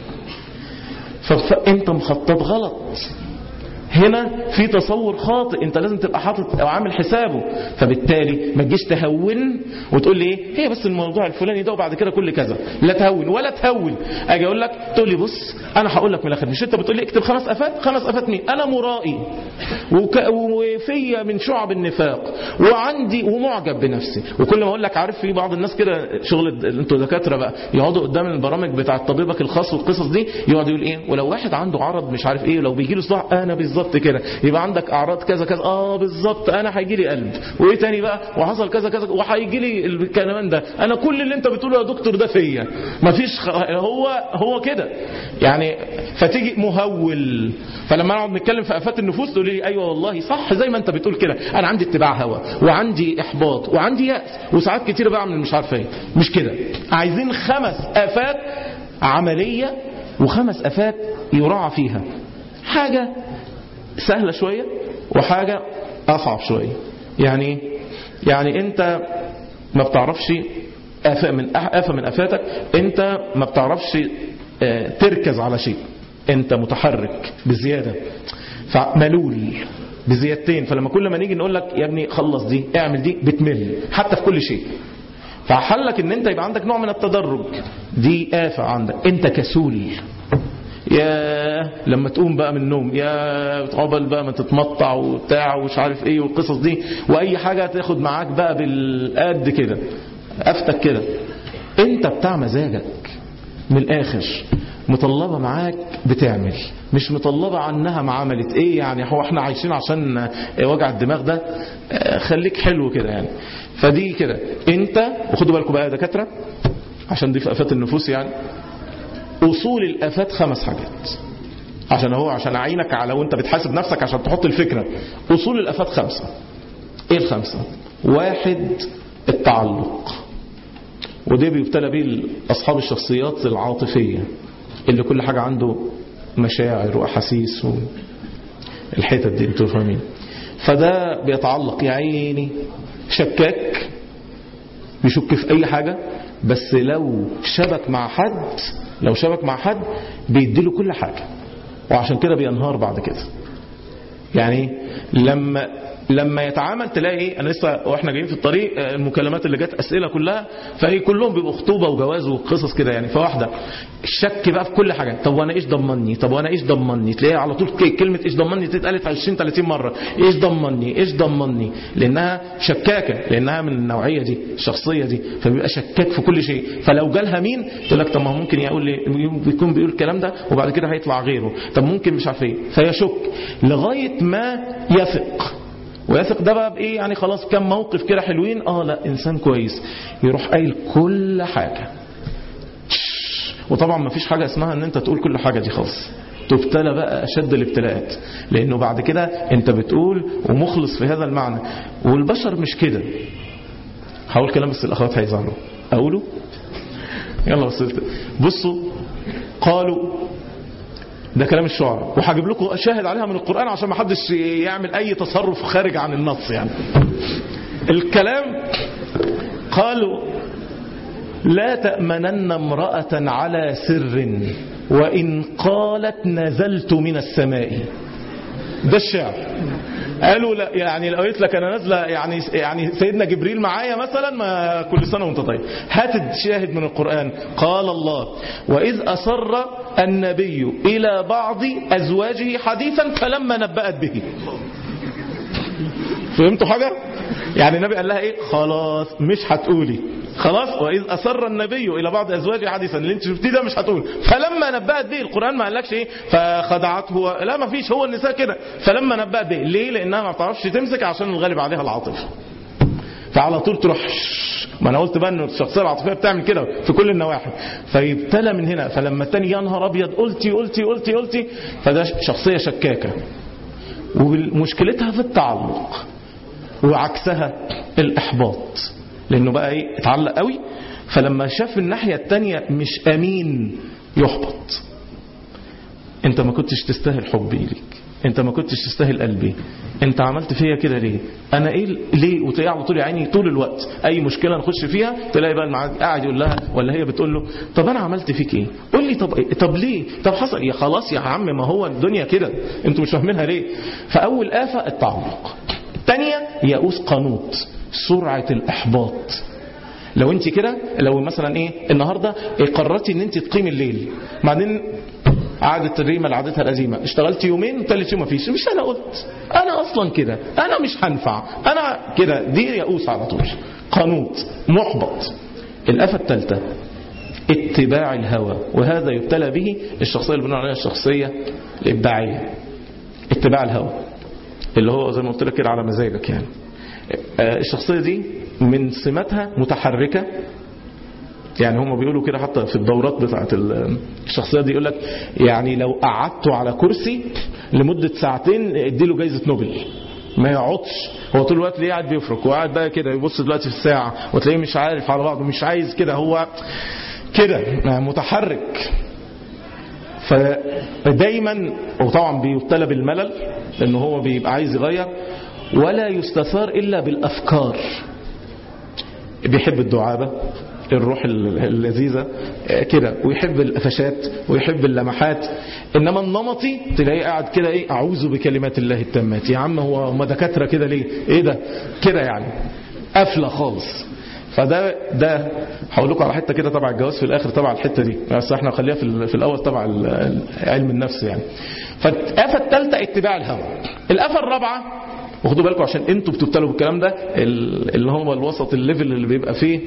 فانت مخطط غلط هنا في تصور خاطئ انت لازم تبقى حاطط او عامل حسابه فبالتالي ما تجيش تهون وتقول لي ايه هي بس الموضوع الفلاني ده وبعد كده كل كذا لا تهون ولا تهون اجي اقول لك تقول لي بص انا هقول لك من الاخر مش انت بتقول لي اكتب خمس افات خمس افات مين انا مرائي وك... وفيا من شعب النفاق وعندي ومعجب بنفسي وكل ما اقول لك عارف في بعض الناس كده شغل انتوا دكاتره بقى يقعدوا قدام البرامج بتاع طبيبك الخاص والقصص دي يقعد يقول ايه ولو واحد عنده عرض مش عارف ايه لو بيجي له صداع انا بالظبط بالظبط كده يبقى عندك اعراض كذا كذا اه بالظبط انا هيجي لي قلب وايه تاني بقى وحصل كذا كذا وهيجي لي الكلام ده انا كل اللي انت بتقوله يا دكتور ده فيا مفيش خ... هو هو كده يعني فتيجي مهول فلما نقعد نتكلم في افات النفوس تقول لي ايوه والله صح زي ما انت بتقول كده انا عندي اتباع هوى وعندي احباط وعندي ياس وساعات كتيره بعمل مش عارف ايه مش كده عايزين خمس افات عمليه وخمس افات يراعى فيها حاجه سهله شويه وحاجه اصعب شويه يعني يعني انت ما بتعرفش آفة من آفة من آفاتك انت ما بتعرفش آه، تركز على شيء انت متحرك بزيادة فملول بزيادتين فلما كل ما نيجي نقول لك يا ابني خلص دي اعمل دي بتمل حتى في كل شيء فحلك ان انت يبقى عندك نوع من التدرج دي آفة عندك انت كسول يا لما تقوم بقى من النوم يا عقبال بقى ما تتمطع وبتاع ومش عارف ايه والقصص دي واي حاجه تاخد معاك بقى بالقد كده افتك كده انت بتاع مزاجك من الاخر مطلبه معاك بتعمل مش مطلبه عنها ما عملت ايه يعني هو احنا عايشين عشان وجع الدماغ ده آه، خليك حلو كده يعني فدي كده انت وخدوا بالكم بقى يا دكاتره عشان دي في افات النفوس يعني اصول الافات خمس حاجات عشان هو عشان اعينك على وانت بتحاسب نفسك عشان تحط الفكره اصول الافات خمسه ايه الخمسه واحد التعلق وده بيبتلى بيه اصحاب الشخصيات العاطفيه اللي كل حاجه عنده مشاعر واحاسيس و... الحتت دي انتوا فاهمين فده بيتعلق يا عيني شكاك بيشك في اي حاجه بس لو شبك مع حد لو شبك مع حد بيديله كل حاجه وعشان كده بينهار بعد كده يعني لما لما يتعامل تلاقي ايه انا لسه واحنا جايين في الطريق آه، المكالمات اللي جت اسئله كلها فهي كلهم بيبقوا خطوبه وجواز وقصص كده يعني فواحده الشك بقى في كل حاجه طب وانا ايش ضمني طب وانا ايش ضمني تلاقيها على طول ك- كلمه ايش ضمني تتقالت 20 30 مره ايش ضمني ايش ضمني لانها شكاكه لانها من النوعيه دي الشخصيه دي فبيبقى شكاك في كل شيء فلو جالها مين تقول لك طب ما هو ممكن يقول لي بيكون بيقول الكلام ده وبعد كده هيطلع غيره طب ممكن مش عارف ايه فيشك لغايه ما يثق ويثق ده بقى بايه يعني خلاص كم موقف كده حلوين اه لا انسان كويس يروح قايل كل حاجه وطبعا ما فيش حاجه اسمها ان انت تقول كل حاجه دي خالص تبتلى بقى اشد الابتلاءات لانه بعد كده انت بتقول ومخلص في هذا المعنى والبشر مش كده هقول كلام بس الاخوات هيزعلوا اقوله يلا بس بصوا قالوا ده كلام الشعراء وهجيب لكم شاهد عليها من القرآن عشان ما حدش يعمل أي تصرف خارج عن النص يعني الكلام قالوا لا تأمنن امرأة على سر وإن قالت نزلت من السماء ده الشعر قالوا لا يعني لو قلت لك انا نازله يعني يعني سيدنا جبريل معايا مثلا ما كل سنه وانت طيب هات الشاهد من القران قال الله واذ اسر النبي الى بعض ازواجه حديثا فلما نبأت به فهمتوا حاجه يعني النبي قال لها ايه خلاص مش هتقولي خلاص واذ اسر النبي الى بعض ازواجه حديثا اللي انت شفتيه ده مش هتقول فلما نبأت به القران ما قالكش ايه فخدعته لا ما فيش هو النساء كده فلما نبأت به ليه لانها ما بتعرفش تمسك عشان الغالب عليها العاطفه فعلى طول تروح ما انا قلت بقى ان الشخصيه العاطفيه بتعمل كده في كل النواحي فيبتلى من هنا فلما التاني يا نهار ابيض قلتي قلتي قلتي قلتي فده شخصيه شكاكه ومشكلتها في التعلق وعكسها الإحباط لأنه بقى إيه اتعلق قوي فلما شاف الناحية التانية مش أمين يحبط أنت ما كنتش تستاهل حبي ليك أنت ما كنتش تستاهل قلبي أنت عملت فيا كده ليه أنا إيه ليه وتلاقي على طول يا عيني طول الوقت أي مشكلة نخش فيها تلاقي بقى المعاد قاعد يقول لها ولا هي بتقول له طب أنا عملت فيك إيه قول لي طب إيه؟ طب ليه طب حصل يا خلاص يا عم ما هو الدنيا كده أنتوا مش فاهمينها ليه فأول آفة التعلق الثانية يئوس قنوط سرعة الإحباط لو انت كده لو مثلا ايه النهارده قررتي ان انت تقيمي الليل بعدين عادت الريمة لعادتها القديمة اشتغلت يومين ثالث يوم مفيش مش انا قلت انا اصلا كده انا مش هنفع انا كده دي يئوس على طول قنوط محبط الآفة الثالثة اتباع الهوى وهذا يبتلى به الشخصية اللي بنقول عليها الشخصية الإبداعية اتباع الهوى اللي هو زي ما قلت لك كده على مزاجك يعني آه، الشخصية دي من سماتها متحركة يعني هم بيقولوا كده حتى في الدورات بتاعت ال- الشخصية دي يقول لك يعني لو قعدته على كرسي لمدة ساعتين اديله جايزة نوبل ما يقعدش هو طول الوقت ليه قاعد بيفرك وقاعد بقى كده يبص دلوقتي في الساعة وتلاقيه مش عارف على بعضه مش عايز كده هو كده متحرك فدايما وطبعا بيبتلى بالملل لان هو بيبقى عايز يغير ولا يستثار الا بالافكار بيحب الدعابه الروح اللذيذة كده ويحب القفشات ويحب اللمحات انما النمطي تلاقيه قاعد كده ايه اعوذ بكلمات الله التامات يا عم هو هم دكاتره كده ليه ايه ده كده يعني قفله خالص فده ده هقول لكم على حته كده تبع الجواز في الاخر تبع الحته دي بس احنا خليها في, ال- في الاول تبع ال- علم النفس يعني فالآفة الثالثه اتباع الهوى الآفة الرابعه وخدوا بالكم عشان انتوا بتبتلوا بالكلام ده ال- اللي هو الوسط الليفل اللي بيبقى فيه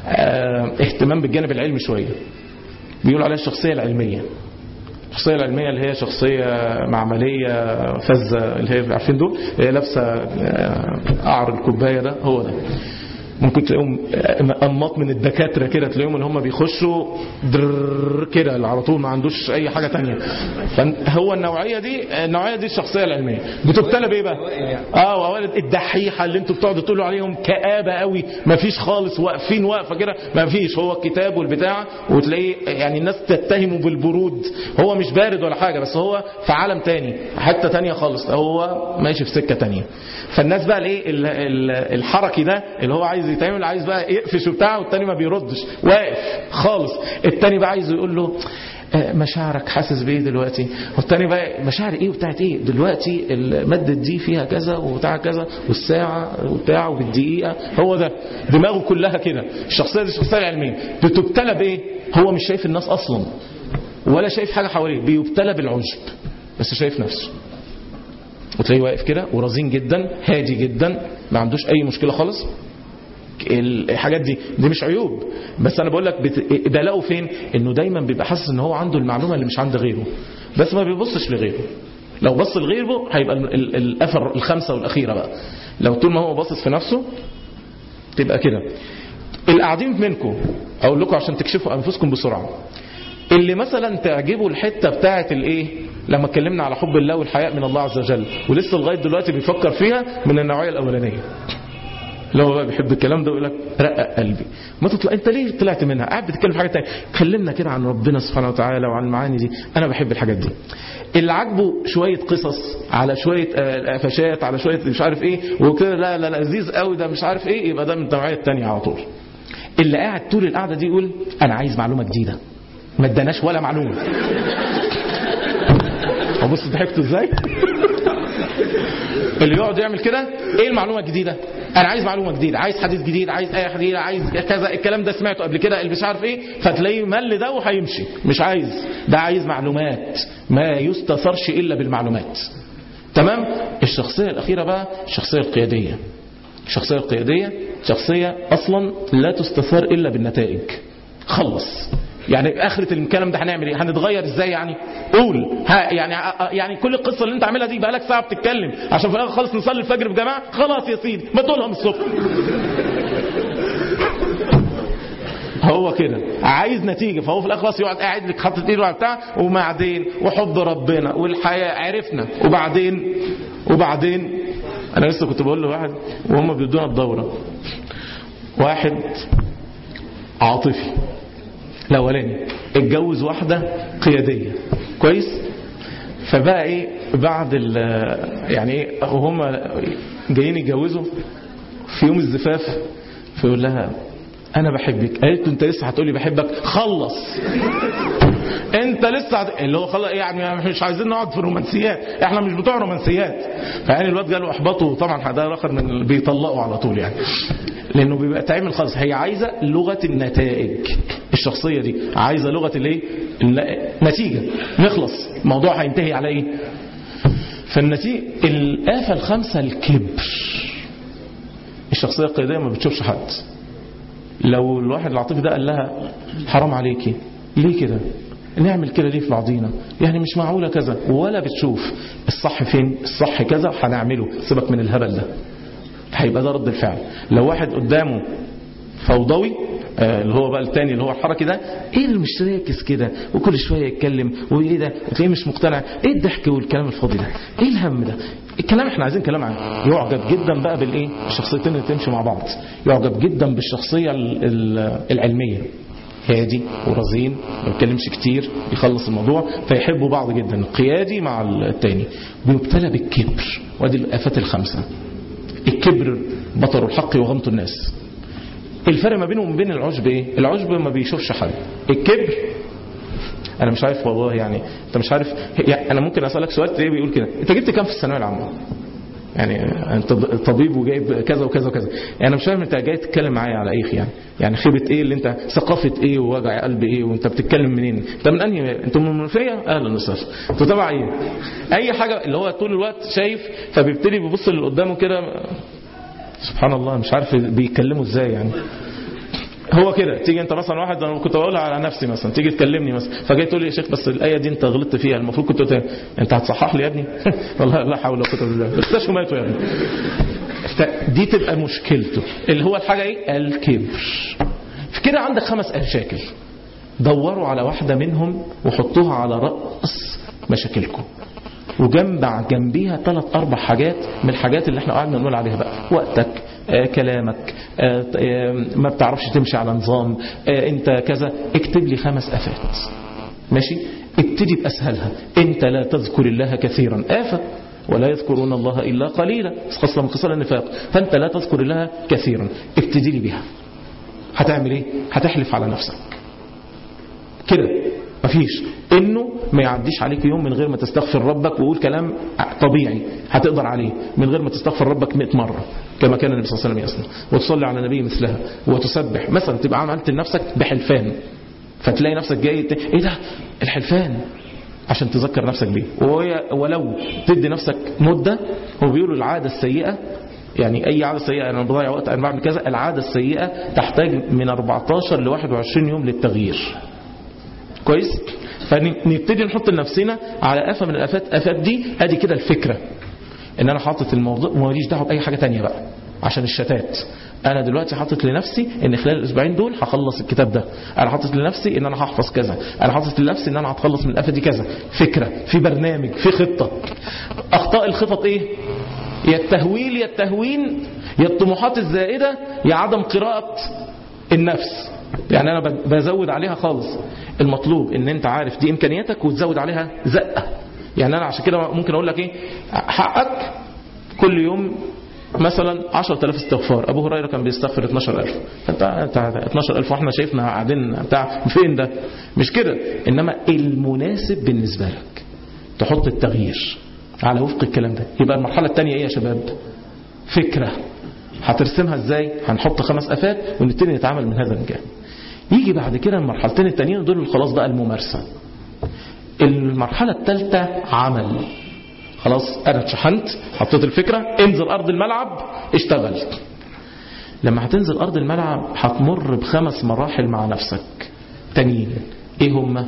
اه اهتمام بالجانب العلمي شويه بيقولوا عليها الشخصيه العلميه الشخصية العلمية اللي هي شخصية معملية فزة اللي هي عارفين دول اللي هي لابسة آه، قعر الكوباية ده هو ده ممكن تلاقيهم آه، انماط من الدكاتره كده تلاقيهم اللي هم بيخشوا درر كده على طول ما عندوش اي حاجه تانية فهو النوعيه دي النوعيه دي الشخصيه العلميه بتبتلى بايه بقى اه ووالد الدحيحه اللي انتوا بتقعدوا تقولوا عليهم كآبه قوي ما فيش خالص واقفين واقفه كده ما فيش هو الكتاب والبتاع وتلاقيه يعني الناس تتهمه بالبرود هو مش بارد ولا حاجه بس هو في عالم تاني حته تانية خالص هو ماشي في سكه تانية فالناس بقى الايه ال- ال- الحركي ده اللي هو عايز يتعمل عايز بقى يقفش وبتاع والتاني ما بيردش واقف خالص التاني بقى عايز يقول له آه، مشاعرك حاسس بايه دلوقتي والتاني بقى مشاعر ايه وبتاعت ايه دلوقتي المادة دي فيها كذا وبتاع كذا والساعة وبتاع وبالدقيقة هو ده دماغه كلها كده الشخصية دي الشخصية العلمية بتبتلى بايه هو مش شايف الناس اصلا ولا شايف حاجة حواليه بيبتلى بالعجب بس شايف نفسه وتلاقيه واقف كده ورزين جدا هادي جدا ما عندوش اي مشكلة خالص الحاجات دي دي مش عيوب بس انا بقول لك بت... ده لقوا فين انه دايما بيبقى حاسس ان هو عنده المعلومه اللي مش عند غيره بس ما بيبصش لغيره لو بص لغيره هيبقى ال- ال- الاثر الخمسه والاخيره بقى لو طول ما هو باصص في نفسه تبقى كده القاعدين منكم اقول لكم عشان تكشفوا انفسكم بسرعه اللي مثلا تعجبه الحته بتاعه الايه لما اتكلمنا على حب الله والحياء من الله عز وجل ولسه لغايه دلوقتي بيفكر فيها من النوعيه الاولانيه اللي هو بقى بيحب الكلام ده ويقول لك رقق قلبي ما تطلع انت ليه طلعت منها قاعد بتتكلم في حاجه ثانيه كلمنا كده عن ربنا سبحانه وتعالى وعن المعاني دي انا بحب الحاجات دي اللي عاجبه شويه قصص على شويه آه، قفشات على شويه مش عارف ايه وكده لا لا لا لذيذ قوي ده مش عارف ايه يبقى ده من النوعيه الثانيه على طول اللي قاعد طول القعده دي يقول انا عايز معلومه جديده ما اداناش ولا معلومه بص ضحكتوا ازاي اللي يقعد يعمل كده ايه المعلومه الجديده انا عايز معلومه جديده عايز حديث جديد عايز ايه حديث عايز كذا الكلام ده سمعته قبل كده اللي مش عارف ايه فتلاقيه مل ده وهيمشي مش عايز ده عايز معلومات ما يستثرش الا بالمعلومات تمام الشخصيه الاخيره بقى الشخصيه القياديه الشخصيه القياديه شخصيه اصلا لا تستثار الا بالنتائج خلص يعني اخرة الكلام ده هنعمل ايه هنتغير ازاي يعني قول ها يعني يعني كل القصه اللي انت عاملها دي بقالك ساعه بتتكلم عشان في الاخر خالص نصلي الفجر في جماعه خلاص يا سيدي ما تقولها من الصبح هو كده عايز نتيجه فهو في الاخر خلاص يقعد قاعد لك حاطط ايده على بتاع وبعدين وحب ربنا والحياه عرفنا وبعدين وبعدين انا لسه كنت بقول لواحد وهم بيدونا الدوره واحد عاطفي الاولاني اتجوز واحده قياديه كويس فبقى ايه بعد ال يعني ايه وهم جايين يتجوزوا في يوم الزفاف فيقول لها انا بحبك قالت له انت لسه هتقولي بحبك خلص انت لسه هت... اللي هو خلص يعني مش عايزين نقعد في الرومانسيات احنا مش بتوع رومانسيات فيعني الواد جاله احباطه طبعا ده اخر من اللي بيطلقوا على طول يعني لانه بيبقى تعمل خالص هي عايزه لغه النتائج الشخصيه دي عايزه لغه الايه النتيجه نخلص الموضوع هينتهي على ايه فالنتيجه الافه الخامسه الكبر الشخصيه القياديه ما بتشوفش حد لو الواحد العاطفي ده قال لها حرام عليكي ليه كده نعمل كده ليه في بعضينا يعني مش معقولة كذا ولا بتشوف الصح فين الصح كذا هنعمله سيبك من الهبل ده هيبقى ده رد الفعل لو واحد قدامه فوضوي آه، اللي هو بقى التاني اللي هو الحركي ده ايه اللي مش راكز كده وكل شويه يتكلم وايه ده وتلاقيه مش مقتنع ايه الضحك والكلام الفاضي ده ايه الهم ده الكلام احنا عايزين كلام عنه يعجب جدا بقى بالايه الشخصيتين اللي تمشي مع بعض يعجب جدا بالشخصيه ال- ال- العلميه هادي ورزين ما بيتكلمش كتير بيخلص الموضوع فيحبوا بعض جدا القيادي مع التاني بيبتلى بالكبر وادي الافات الخمسه الكبر بطر الحق وغمط الناس الفرق ما بينه وما بين العجب ايه العجب ما بيشوفش حد الكبر انا مش عارف والله يعني انت مش عارف يعني انا ممكن اسالك سؤال تلاقيه بيقول كده انت جبت كام في الثانويه العامه يعني انت طبيب وجايب كذا وكذا وكذا يعني انا مش فاهم انت جاي تتكلم معايا على ايه يعني يعني خيبه ايه اللي انت ثقافه ايه ووجع قلب ايه وانت بتتكلم منين انت من انهي انت من المنوفيه اهلا وسهلا انت تبع ايه اي حاجه اللي هو طول الوقت شايف فبيبتدي بيبص اللي قدامه كده سبحان الله مش عارف بيتكلموا ازاي يعني هو كده تيجي انت مثلا واحد انا كنت بقولها على نفسي مثلا تيجي تكلمني مثلا فجاي تقول لي يا شيخ بس الايه دي انت غلطت فيها المفروض كنت تقول انت هتصحح لي يا ابني والله لا حول ولا قوه الا بالله اختشوا ماتوا يا ابني ف- دي تبقى مشكلته اللي هو الحاجه ايه الكبر في كده عندك خمس مشاكل دوروا على واحده منهم وحطوها على راس مشاكلكم وجنب جنبيها ثلاث اربع حاجات من الحاجات اللي احنا قعدنا نقول عليها بقى وقتك آه، كلامك آه، آه، ما بتعرفش تمشي على نظام آه، انت كذا اكتب لي خمس افات ماشي ابتدي باسهلها انت لا تذكر الله كثيرا افه ولا يذكرون الله الا قليلا خاصه من خصال النفاق فانت لا تذكر الله كثيرا ابتدي لي بها هتعمل ايه هتحلف على نفسك كده مفيش انه ما يعديش عليك يوم من غير ما تستغفر ربك وقول كلام طبيعي هتقدر عليه من غير ما تستغفر ربك 100 مره كما كان النبي صلى الله عليه وسلم يصنع وتصلي على النبي مثلها وتسبح مثلا تبقى عملت لنفسك بحلفان فتلاقي نفسك جاي ت- ايه ده الحلفان عشان تذكر نفسك بيه وهي ولو تدي نفسك مده هو بيقولوا العاده السيئه يعني اي عاده سيئه انا بضيع وقت انا بعمل كذا العاده السيئه تحتاج من 14 ل 21 يوم للتغيير كويس فنبتدي نحط لنفسنا على آفة من الآفات آفات دي ادي كده الفكرة ان انا حاطط الموضوع ماليش دعوه باي حاجه تانية بقى عشان الشتات انا دلوقتي حاطط لنفسي ان خلال الاسبوعين دول هخلص الكتاب ده انا حاطط لنفسي ان انا هحفظ كذا انا حاطط لنفسي ان انا هتخلص من الافه دي كذا فكره في برنامج في خطه اخطاء الخطط ايه يا التهويل يا التهوين يا الطموحات الزائده يا عدم قراءه النفس يعني انا ب- بزود عليها خالص المطلوب ان انت عارف دي امكانياتك وتزود عليها زقه يعني انا عشان كده ممكن اقول لك ايه حقك كل يوم مثلا 10000 استغفار ابو هريره كان بيستغفر 12000 انت انت 12000 واحنا شايفنا قاعدين بتاع فين ده مش كده انما المناسب بالنسبه لك تحط التغيير على وفق الكلام ده يبقى المرحله الثانيه ايه يا شباب فكره هترسمها ازاي هنحط خمس افات ونبتدي نتعامل من هذا الجانب يجي بعد كده المرحلتين التانيين دول خلاص بقى الممارسه المرحله الثالثه عمل خلاص انا اتشحنت حطيت الفكره انزل ارض الملعب اشتغل لما هتنزل ارض الملعب هتمر بخمس مراحل مع نفسك تانيين ايه هما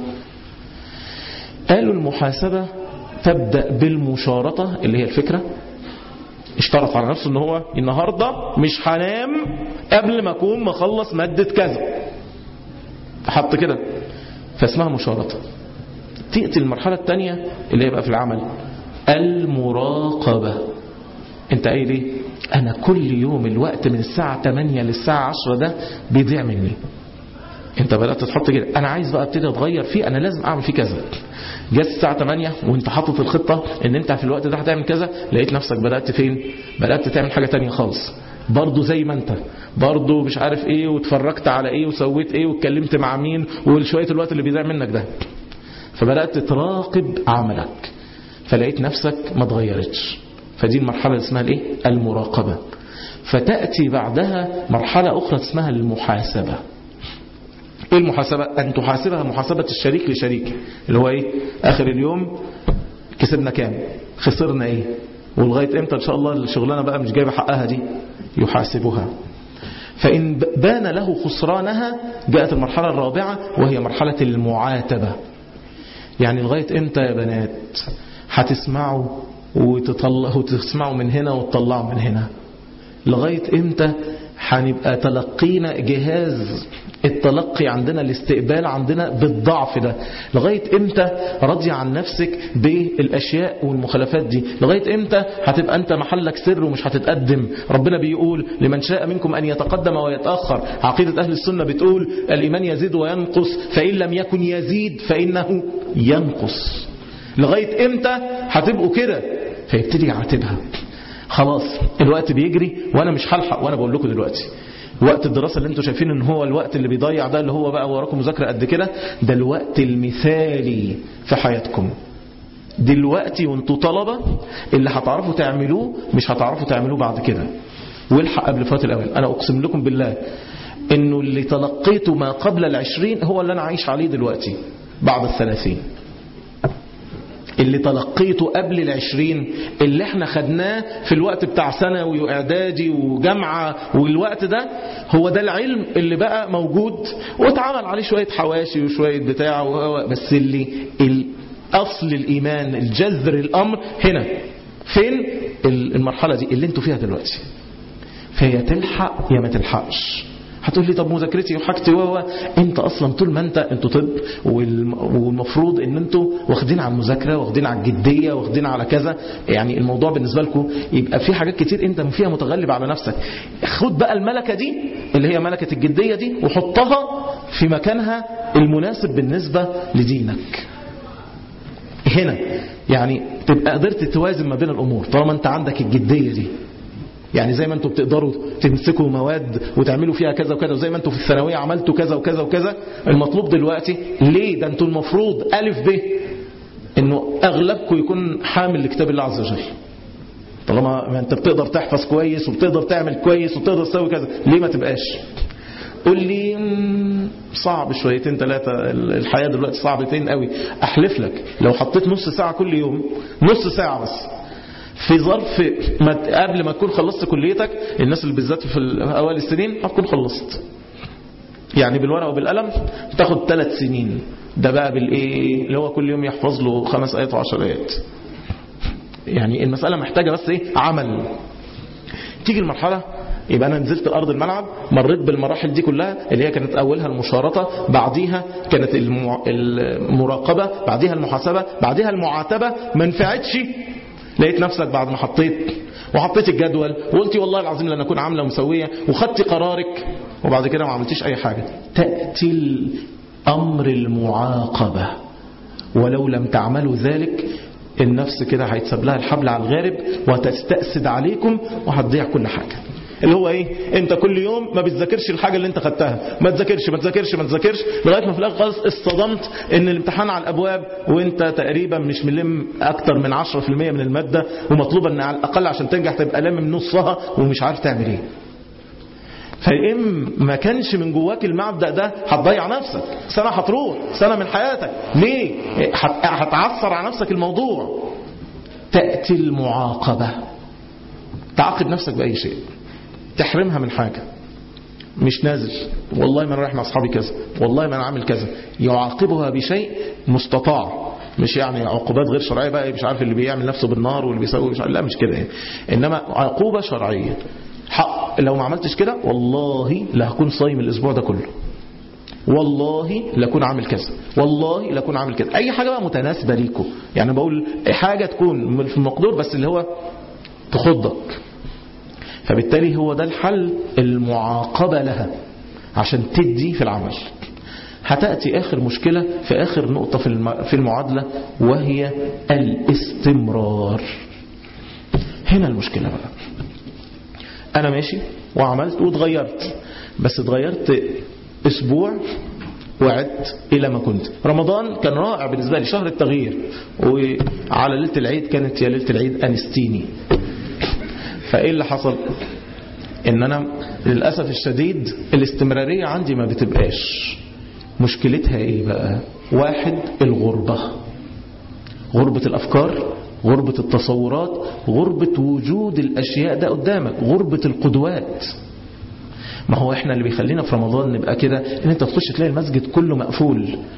قالوا المحاسبه تبدا بالمشارطه اللي هي الفكره اشترط على نفسه ان هو النهارده مش هنام قبل ما اكون مخلص ماده كذا حط كده فاسمها مشارطه تأتي المرحله الثانيه اللي هي بقى في العمل المراقبه انت قايل ايه انا كل يوم الوقت من الساعه 8 للساعه 10 ده بيضيع مني انت بدات تحط كده انا عايز بقى ابتدي اتغير فيه انا لازم اعمل فيه كذا جت الساعه 8 وانت حاطط الخطه ان انت في الوقت ده هتعمل كذا لقيت نفسك بدات فين بدات تعمل حاجه تانية خالص برضه زي ما انت برضه مش عارف ايه واتفرجت على ايه وسويت ايه واتكلمت مع مين وشويه الوقت اللي بيضيع منك ده فبدات تراقب عملك فلقيت نفسك ما اتغيرتش فدي المرحله اللي اسمها الايه المراقبه فتاتي بعدها مرحله اخرى اسمها المحاسبه ايه المحاسبة ان تحاسبها محاسبة الشريك لشريكه اللي هو ايه اخر اليوم كسبنا كام خسرنا ايه ولغاية امتى ان شاء الله الشغلانة بقى مش جايبة حقها دي يحاسبها فإن بان له خسرانها جاءت المرحلة الرابعة وهي مرحلة المعاتبة يعني لغاية امتى يا بنات هتسمعوا وتطلع وتسمعوا من هنا وتطلعوا من هنا لغاية امتى هنبقى تلقينا جهاز التلقي عندنا الاستقبال عندنا بالضعف ده لغاية امتى راضي عن نفسك بالاشياء والمخالفات دي لغاية امتى هتبقى انت محلك سر ومش هتتقدم ربنا بيقول لمن شاء منكم ان يتقدم ويتأخر عقيدة اهل السنة بتقول الايمان يزيد وينقص فان لم يكن يزيد فانه ينقص لغاية امتى هتبقوا كده فيبتدي يعاتبها خلاص الوقت بيجري وانا مش هلحق وانا بقول لكم دلوقتي وقت الدراسة اللي انتوا شايفين ان هو الوقت اللي بيضيع ده اللي هو بقى وراكم مذاكرة قد كده ده الوقت المثالي في حياتكم دلوقتي وانتوا طلبة اللي هتعرفوا تعملوه مش هتعرفوا تعملوه بعد كده والحق قبل فوات الأوان أنا أقسم لكم بالله انه اللي تلقيته ما قبل العشرين هو اللي أنا عايش عليه دلوقتي بعد الثلاثين اللي تلقيته قبل العشرين اللي احنا خدناه في الوقت بتاع ثانوي واعدادي وجامعة والوقت ده هو ده العلم اللي بقى موجود واتعمل عليه شوية حواشي وشوية بتاع بس اللي اصل الايمان الجذر الامر هنا فين المرحلة دي اللي انتوا فيها دلوقتي فهي تلحق يا ما تلحقش هتقول لي طب مذاكرتي وحاجتي و انت اصلا طول ما انت انتوا طب والمفروض ان انتوا واخدين على المذاكره واخدين على الجديه واخدين على كذا يعني الموضوع بالنسبه لكم يبقى في حاجات كتير انت فيها متغلب على نفسك خد بقى الملكه دي اللي هي ملكه الجديه دي وحطها في مكانها المناسب بالنسبه لدينك هنا يعني تبقى قدرت توازن ما بين الامور طالما انت عندك الجديه دي يعني زي ما انتوا بتقدروا تمسكوا مواد وتعملوا فيها كذا وكذا وزي ما انتوا في الثانويه عملتوا كذا وكذا وكذا المطلوب دلوقتي ليه ده انتوا المفروض الف ب انه اغلبكم يكون حامل لكتاب الله عز وجل طالما ما انت بتقدر تحفظ كويس وبتقدر تعمل كويس وبتقدر تسوي كذا ليه ما تبقاش قول لي صعب شويتين ثلاثة الحياة دلوقتي صعبتين قوي احلف لك لو حطيت نص ساعة كل يوم نص ساعة بس في ظرف ما قبل ما تكون خلصت كليتك الناس اللي بالذات في اوائل السنين هتكون خلصت يعني بالورقه وبالقلم تاخد ثلاث سنين ده بقى بالايه اللي هو كل يوم يحفظ له خمس ايات وعشر ايات يعني المساله محتاجه بس ايه عمل تيجي المرحله يبقى انا نزلت الارض الملعب مريت بالمراحل دي كلها اللي هي كانت اولها المشارطه بعديها كانت المراقبه بعديها المحاسبه بعديها المعاتبه ما نفعتش لقيت نفسك بعد ما حطيت وحطيت الجدول وقلتي والله العظيم لن اكون عامله ومسويه وخدتي قرارك وبعد كده ما عملتيش اي حاجه تاتي الامر المعاقبه ولو لم تعملوا ذلك النفس كده هيتساب لها الحبل على الغارب وتستأسد عليكم وهتضيع كل حاجه اللي هو ايه انت كل يوم ما بتذاكرش الحاجه اللي انت خدتها ما تذاكرش ما تذاكرش ما تذاكرش لغايه ما في الاخر خالص اصطدمت ان الامتحان على الابواب وانت تقريبا مش ملم اكتر من 10% من الماده ومطلوب ان على الاقل عشان تنجح تبقى لامم نصها ومش عارف تعمل ايه فإن ما كانش من جواك المبدأ ده هتضيع نفسك سنة هتروح سنة من حياتك ليه هتعثر على نفسك الموضوع تأتي المعاقبة تعاقب نفسك بأي شيء تحرمها من حاجة مش نازل والله ما انا رايح مع اصحابي كذا والله ما انا عامل كذا يعاقبها بشيء مستطاع مش يعني عقوبات غير شرعيه بقى مش عارف اللي بيعمل نفسه بالنار واللي بيسوي مش عارف لا مش كده يعني. انما عقوبه شرعيه حق لو ما عملتش كده والله لا هكون صايم الاسبوع ده كله والله لكون عامل كذا والله لكون عامل كذا اي حاجه بقى متناسبه ليكم يعني بقول حاجه تكون في المقدور بس اللي هو تخضك فبالتالي هو ده الحل المعاقبة لها عشان تدي في العمل هتأتي آخر مشكلة في آخر نقطة في المعادلة وهي الاستمرار هنا المشكلة بقى أنا ماشي وعملت واتغيرت بس اتغيرت أسبوع وعدت إلى ما كنت رمضان كان رائع بالنسبة لي شهر التغيير وعلى ليلة العيد كانت يا ليلة العيد أنستيني فايه اللي حصل ان انا للأسف الشديد الاستمرارية عندي ما بتبقاش مشكلتها ايه بقى واحد الغربة غربة الافكار غربة التصورات غربة وجود الاشياء ده قدامك غربة القدوات ما هو احنا اللي بيخلينا في رمضان نبقى كده ان انت تخش تلاقي المسجد كله مقفول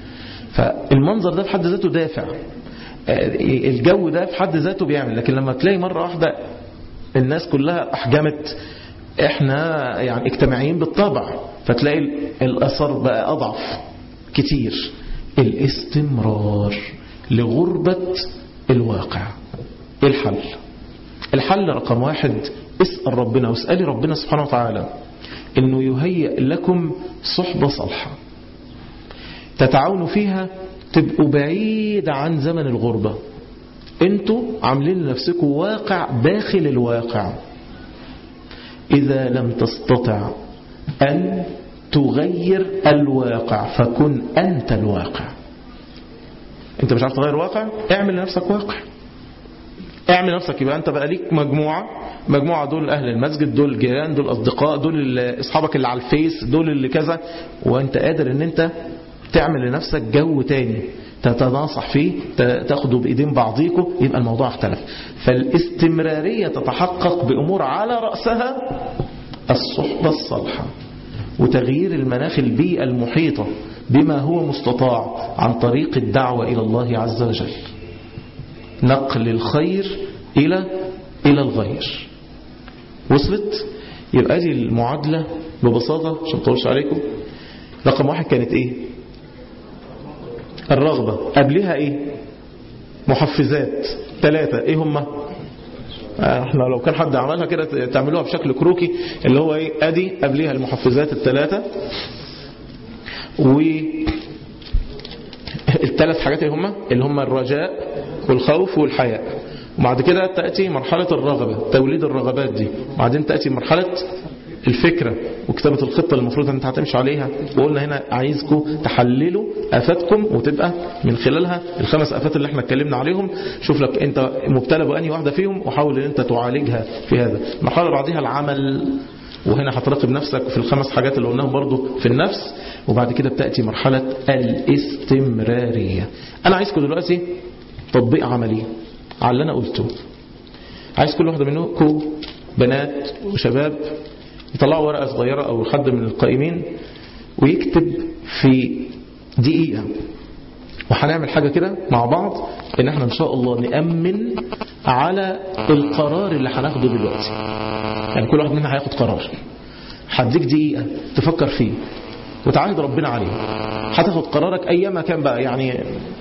فالمنظر ده في حد ذاته دافع الجو ده في حد ذاته بيعمل لكن لما تلاقي مرة واحدة الناس كلها أحجمت احنا يعني اجتماعيين بالطبع فتلاقي الأثر بقى أضعف كتير الاستمرار لغربة الواقع ايه الحل الحل رقم واحد اسأل ربنا واسألي ربنا سبحانه وتعالى انه يهيئ لكم صحبة صالحة تتعاونوا فيها تبقوا بعيد عن زمن الغربة انتوا عاملين لنفسكم واقع داخل الواقع إذا لم تستطع أن تغير الواقع فكن أنت الواقع أنت مش عارف تغير الواقع اعمل لنفسك واقع اعمل نفسك يبقى أنت بقى ليك مجموعة مجموعة دول أهل المسجد دول جيران دول أصدقاء دول أصحابك اللي على الفيس دول اللي كذا وأنت قادر أن أنت تعمل لنفسك جو تاني تتناصح فيه تاخدوا بإيدين بعضيكم يبقى الموضوع اختلف فالاستمرارية تتحقق بأمور على رأسها الصحبة الصالحة وتغيير المناخ البيئة المحيطة بما هو مستطاع عن طريق الدعوة إلى الله عز وجل نقل الخير إلى إلى الغير وصلت يبقى دي المعادلة ببساطة عشان ما عليكم رقم واحد كانت ايه الرغبة قبلها ايه محفزات ثلاثة ايه هما احنا لو كان حد عملها كده تعملوها بشكل كروكي اللي هو ايه ادي قبلها المحفزات الثلاثة و الثلاث حاجات ايه هما اللي هما الرجاء والخوف والحياء وبعد كده تأتي مرحلة الرغبة توليد الرغبات دي وبعدين تأتي مرحلة الفكرة وكتابة الخطة اللي المفروض انت هتمشي عليها وقلنا هنا عايزكم تحللوا آفاتكم وتبقى من خلالها الخمس آفات اللي احنا اتكلمنا عليهم شوف لك انت مبتلى بأني واحدة فيهم وحاول ان انت تعالجها في هذا المرحلة اللي بعدها العمل وهنا هتراقب نفسك في الخمس حاجات اللي قلناهم برضو في النفس وبعد كده بتأتي مرحلة الاستمرارية أنا عايزكم دلوقتي تطبيق عملي على اللي أنا قلته عايز كل واحدة منكم بنات وشباب يطلعوا ورقة صغيرة أو حد من القائمين ويكتب في دقيقة وهنعمل حاجة كده مع بعض ان احنا ان شاء الله نأمن على القرار اللي هناخده دلوقتي يعني كل واحد منا هياخد قرار هديك دقيقة تفكر فيه وتعاهد ربنا عليه هتاخد قرارك ايما كان بقى يعني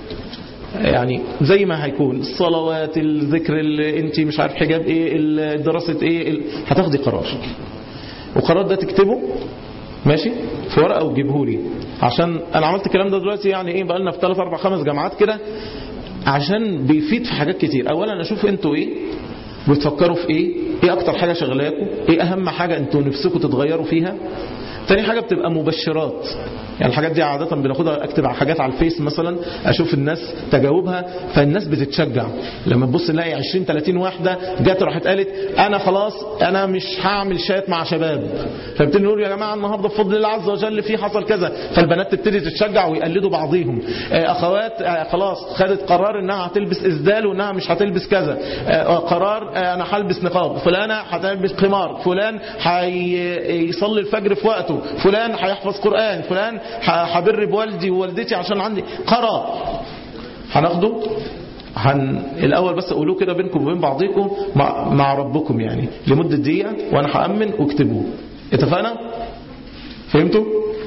يعني زي ما هيكون الصلوات الذكر اللي انت مش عارف حجاب ايه دراسة ايه هتاخدي قرار وقرار ده تكتبه ماشي في ورقه وتجيبه لي عشان انا عملت الكلام ده دلوقتي يعني ايه بقى لنا في 3 4 5 جامعات كده عشان بيفيد في حاجات كتير اولا اشوف انتوا ايه بتفكروا في ايه ايه اكتر حاجه شغلاكم ايه اهم حاجه انتوا نفسكم تتغيروا فيها تاني حاجة بتبقى مبشرات يعني الحاجات دي عادة بناخدها اكتب على حاجات على الفيس مثلا اشوف الناس تجاوبها فالناس بتتشجع لما تبص نلاقي 20 30 واحدة جت راحت قالت انا خلاص انا مش هعمل شات مع شباب فبتبتدي نقول يا جماعة النهاردة بفضل الله عز وجل في حصل كذا فالبنات تبتدي تتشجع ويقلدوا بعضيهم اخوات خلاص خدت قرار انها هتلبس اسدال وانها مش هتلبس كذا قرار انا هلبس نقاب فلانة هتلبس خمار فلان هيصلي الفجر في وقته فلان هيحفظ قرآن فلان هبر بوالدي ووالدتي عشان عندي قرار هناخده هن... الأول بس قولوه كده بينكم وبين بعضكم مع... مع ربكم يعني لمدة دقيقة وأنا هأمن واكتبوه اتفقنا؟ فهمتوا؟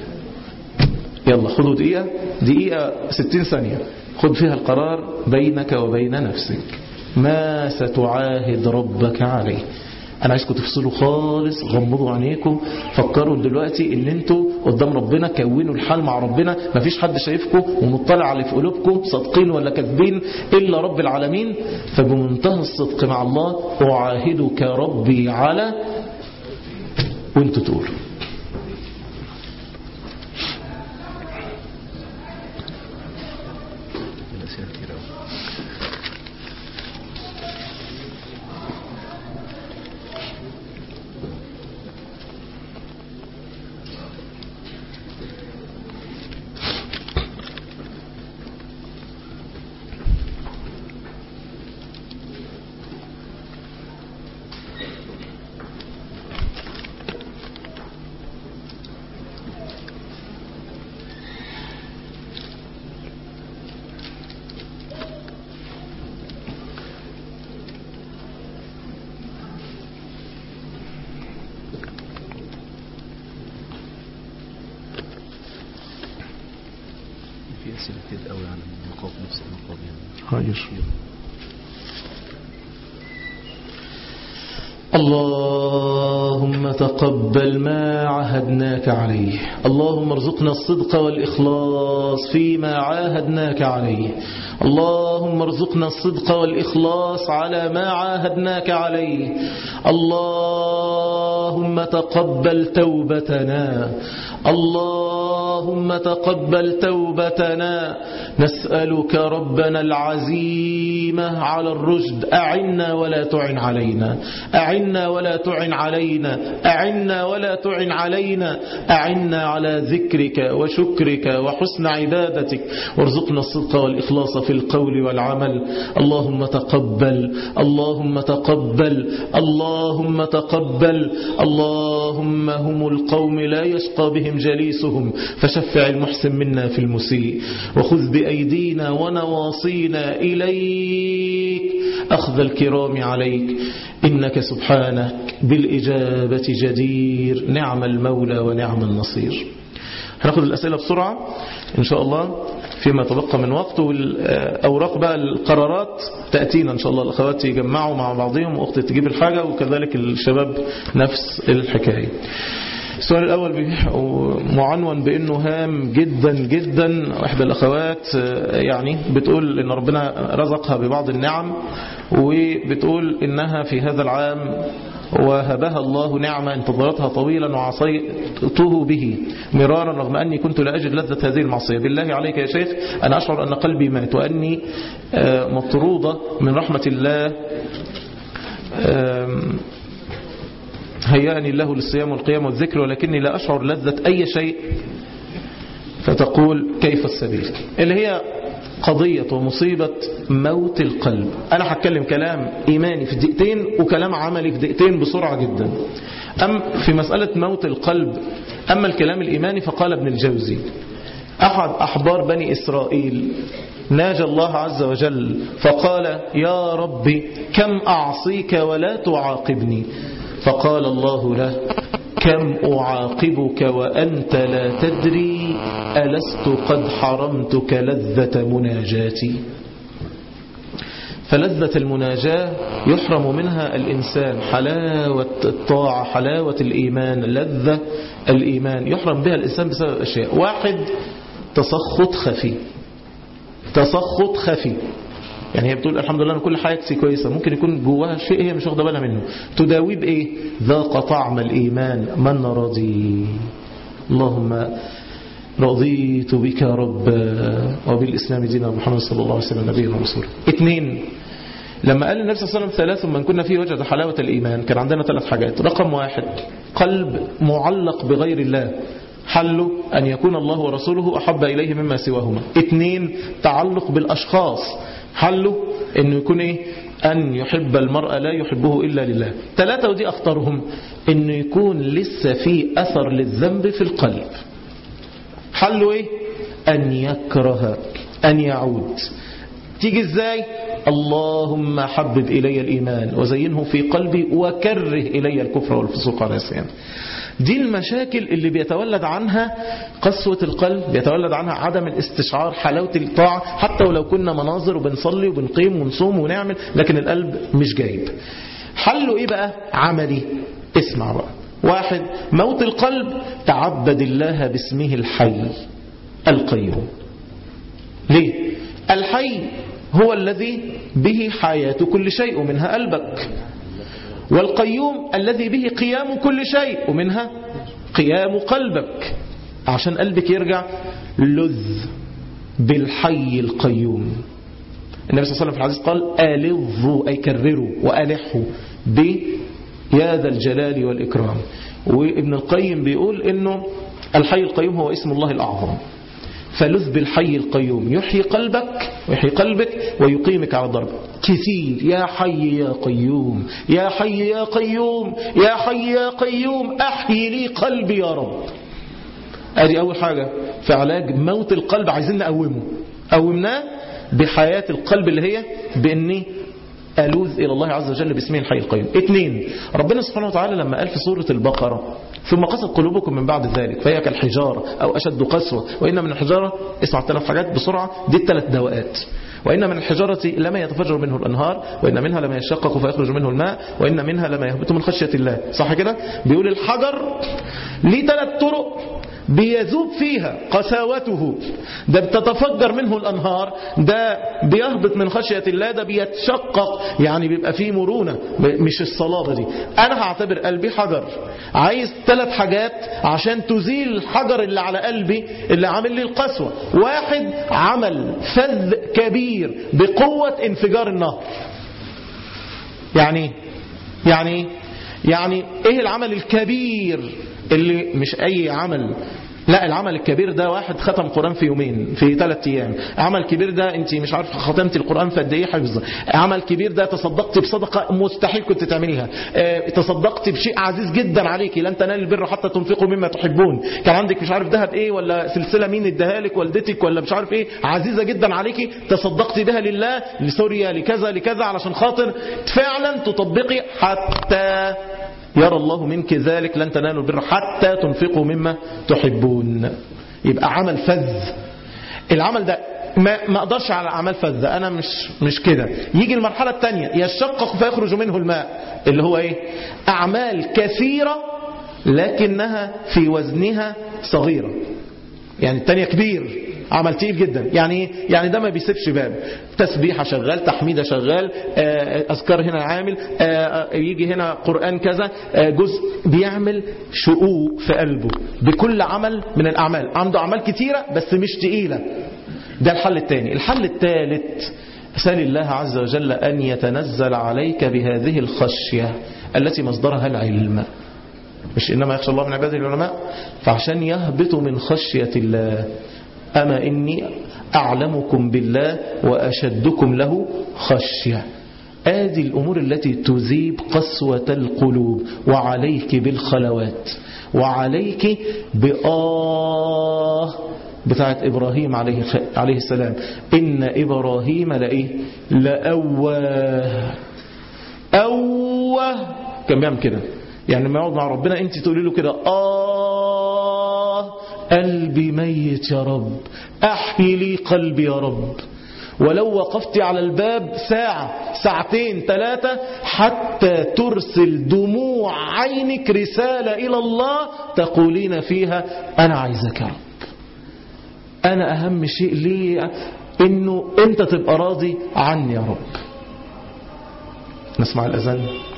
يلا خدوا دقيقة دقيقة 60 ثانية خد فيها القرار بينك وبين نفسك ما ستعاهد ربك عليه انا عايزكم تفصلوا خالص غمضوا عينيكم فكروا دلوقتي ان انتوا قدام ربنا كونوا الحال مع ربنا مفيش حد شايفكم ومطلع على في قلوبكم صادقين ولا كاذبين الا رب العالمين فبمنتهى الصدق مع الله اعاهدك ربي على وانتوا تقولوا أسئلة كتير قوي عن المقام نفس المقام يعني خير اللهم تقبل ما عهدناك عليه اللهم ارزقنا الصدق والإخلاص فيما عاهدناك عليه اللهم ارزقنا الصدق والإخلاص على ما عاهدناك عليه اللهم تقبل توبتنا اللهم تقبل توبتنا نسألك ربنا العزيمة على الرشد أعنا ولا تعن علينا أعنا ولا تعن علينا أعنا ولا تعن علينا أعنا على ذكرك وشكرك وحسن عبادتك وارزقنا الصدق والإخلاص في القول والعمل اللهم تقبل اللهم تقبل اللهم تقبل اللهم هم القوم لا يشقى بهم جليسهم فشفع المحسن منا في المسيء وخذ بأيدينا ونواصينا إليك أخذ الكرام عليك إنك سبحانك بالإجابة جدير نعم المولى ونعم النصير هناخد الأسئلة بسرعة إن شاء الله فيما تبقى من وقت والأوراق بقى القرارات تأتينا إن شاء الله الأخوات يجمعوا مع بعضهم وأختي تجيب الحاجة وكذلك الشباب نفس الحكاية السؤال الأول معنون بأنه هام جدا جدا إحدى الأخوات يعني بتقول إن ربنا رزقها ببعض النعم وبتقول إنها في هذا العام وهبها الله نعمة انتظرتها طويلا وعصيته به مرارا رغم أني كنت لا أجد لذة هذه المعصية بالله عليك يا شيخ أنا أشعر أن قلبي مات وأني مطرودة من رحمة الله هيأني الله للصيام والقيام والذكر ولكني لا أشعر لذة أي شيء فتقول كيف السبيل اللي هي قضية ومصيبة موت القلب أنا هتكلم كلام إيماني في دقيقتين وكلام عملي في دقيقتين بسرعة جدا أم في مسألة موت القلب أما الكلام الإيماني فقال ابن الجوزي أحد أحبار بني إسرائيل ناجى الله عز وجل فقال يا ربي كم أعصيك ولا تعاقبني فقال الله له كم أعاقبك وأنت لا تدري ألست قد حرمتك لذة مناجاتي فلذة المناجاة يحرم منها الإنسان حلاوة الطاعة حلاوة الإيمان لذة الإيمان يحرم بها الإنسان بسبب أشياء واحد تسخط خفي تسخط خفي يعني هي بتقول الحمد لله أنا كل حياتي كويسة ممكن يكون جواها شيء هي مش واخده بالها منه تداوي بإيه ذاق طعم الإيمان من رضي اللهم رضيت بك يا رب وبالإسلام دينا محمد صلى الله عليه وسلم نبينا ورسوله اثنين لما قال النبي صلى الله عليه وسلم ثلاث من كنا فيه وجد حلاوة الإيمان كان عندنا ثلاث حاجات رقم واحد قلب معلق بغير الله حله أن يكون الله ورسوله أحب إليه مما سواهما اثنين تعلق بالأشخاص حله أنه يكون إيه أن يحب المرأة لا يحبه إلا لله ثلاثة ودي أخطرهم أنه يكون لسه في أثر للذنب في القلب حله إيه أن يكره أن يعود تيجي إزاي اللهم حبب إلي الإيمان وزينه في قلبي وكره إلي الكفر والفسوق والعصيان دي المشاكل اللي بيتولد عنها قسوة القلب بيتولد عنها عدم الاستشعار حلاوة الطاعة حتى ولو كنا مناظر وبنصلي وبنقيم ونصوم ونعمل لكن القلب مش جايب حله ايه بقى عملي اسمع بقى واحد موت القلب تعبد الله باسمه الحي القيوم ليه الحي هو الذي به حياة كل شيء ومنها قلبك والقيوم الذي به قيام كل شيء ومنها قيام قلبك عشان قلبك يرجع لذ بالحي القيوم النبي صلى الله عليه وسلم في الحديث قال ألظوا أي كرروا وألحوا بيا ذا الجلال والإكرام وابن القيم بيقول إنه الحي القيوم هو اسم الله الأعظم فلذ بالحي القيوم يحيي قلبك ويحيي قلبك ويقيمك على الضرب كثير يا حي يا قيوم يا حي يا قيوم يا حي يا قيوم أحيي لي قلبي يا رب ادي أول حاجة في علاج موت القلب عايزين نقومه قومناه بحياة القلب اللي هي بإني ألوذ إلى الله عز وجل باسمه الحي القيوم اثنين ربنا سبحانه وتعالى لما قال في سورة البقرة ثم قست قلوبكم من بعد ذلك فهي كالحجارة أو أشد قسوة وإن من الحجارة اسمع الثلاث حاجات بسرعة دي الثلاث دواءات وإن من الحجارة لما يتفجر منه الأنهار وإن منها لما يشقق فيخرج منه الماء وإن منها لما يهبط من خشية الله صح كده بيقول الحجر ليه ثلاث طرق بيذوب فيها قساوته ده بتتفجر منه الأنهار ده بيهبط من خشية الله ده بيتشقق يعني بيبقى فيه مرونة مش الصلابة دي أنا هعتبر قلبي حجر عايز ثلاث حاجات عشان تزيل الحجر اللي على قلبي اللي عامل لي القسوة واحد عمل فذ كبير بقوة انفجار النهر يعني يعني يعني ايه العمل الكبير اللي مش اي عمل لا العمل الكبير ده واحد ختم قرآن في يومين في ثلاث ايام عمل كبير ده انت مش عارف ختمت القرآن في قد ايه حفظ عمل كبير ده تصدقت بصدقة مستحيل كنت تعمليها اه تصدقت بشيء عزيز جدا عليكي لن تنال البر حتى تنفقوا مما تحبون كان عندك مش عارف ذهب ايه ولا سلسلة مين اداها لك والدتك ولا مش عارف ايه عزيزة جدا عليكي تصدقت بها لله لسوريا لكذا لكذا علشان خاطر فعلا تطبقي حتى يرى الله منك ذلك لن تنالوا البر حتى تنفقوا مما تحبون يبقى عمل فذ العمل ده ما ما اقدرش على اعمال فذ انا مش مش كده يجي المرحله الثانيه يشقق فيخرج منه الماء اللي هو ايه اعمال كثيره لكنها في وزنها صغيره يعني الثانيه كبير عمل تقيل جدا يعني ايه يعني ده ما بيسيبش باب تسبيحه شغال تحميده شغال اذكار هنا عامل يجي هنا قران كذا جزء بيعمل شقوق في قلبه بكل عمل من الاعمال عنده اعمال كتيره بس مش تقيله ده الحل الثاني الحل الثالث سال الله عز وجل ان يتنزل عليك بهذه الخشيه التي مصدرها العلم مش انما يخشى الله من عباده العلماء فعشان يهبطوا من خشيه الله أما إني أعلمكم بالله وأشدكم له خشية هذه الأمور التي تذيب قسوة القلوب وعليك بالخلوات وعليك بآه بتاعت إبراهيم عليه عليه السلام إن إبراهيم لإيه لأواه أواه كان بيعمل كده يعني لما يقعد مع ربنا أنت تقولي له كده آه قلبي ميت يا رب أحيي لي قلبي يا رب ولو وقفت على الباب ساعة ساعتين ثلاثة حتى ترسل دموع عينك رسالة إلى الله تقولين فيها أنا عايزك يا رب أنا أهم شيء لي إنه أنت تبقى راضي عني يا رب نسمع الأذان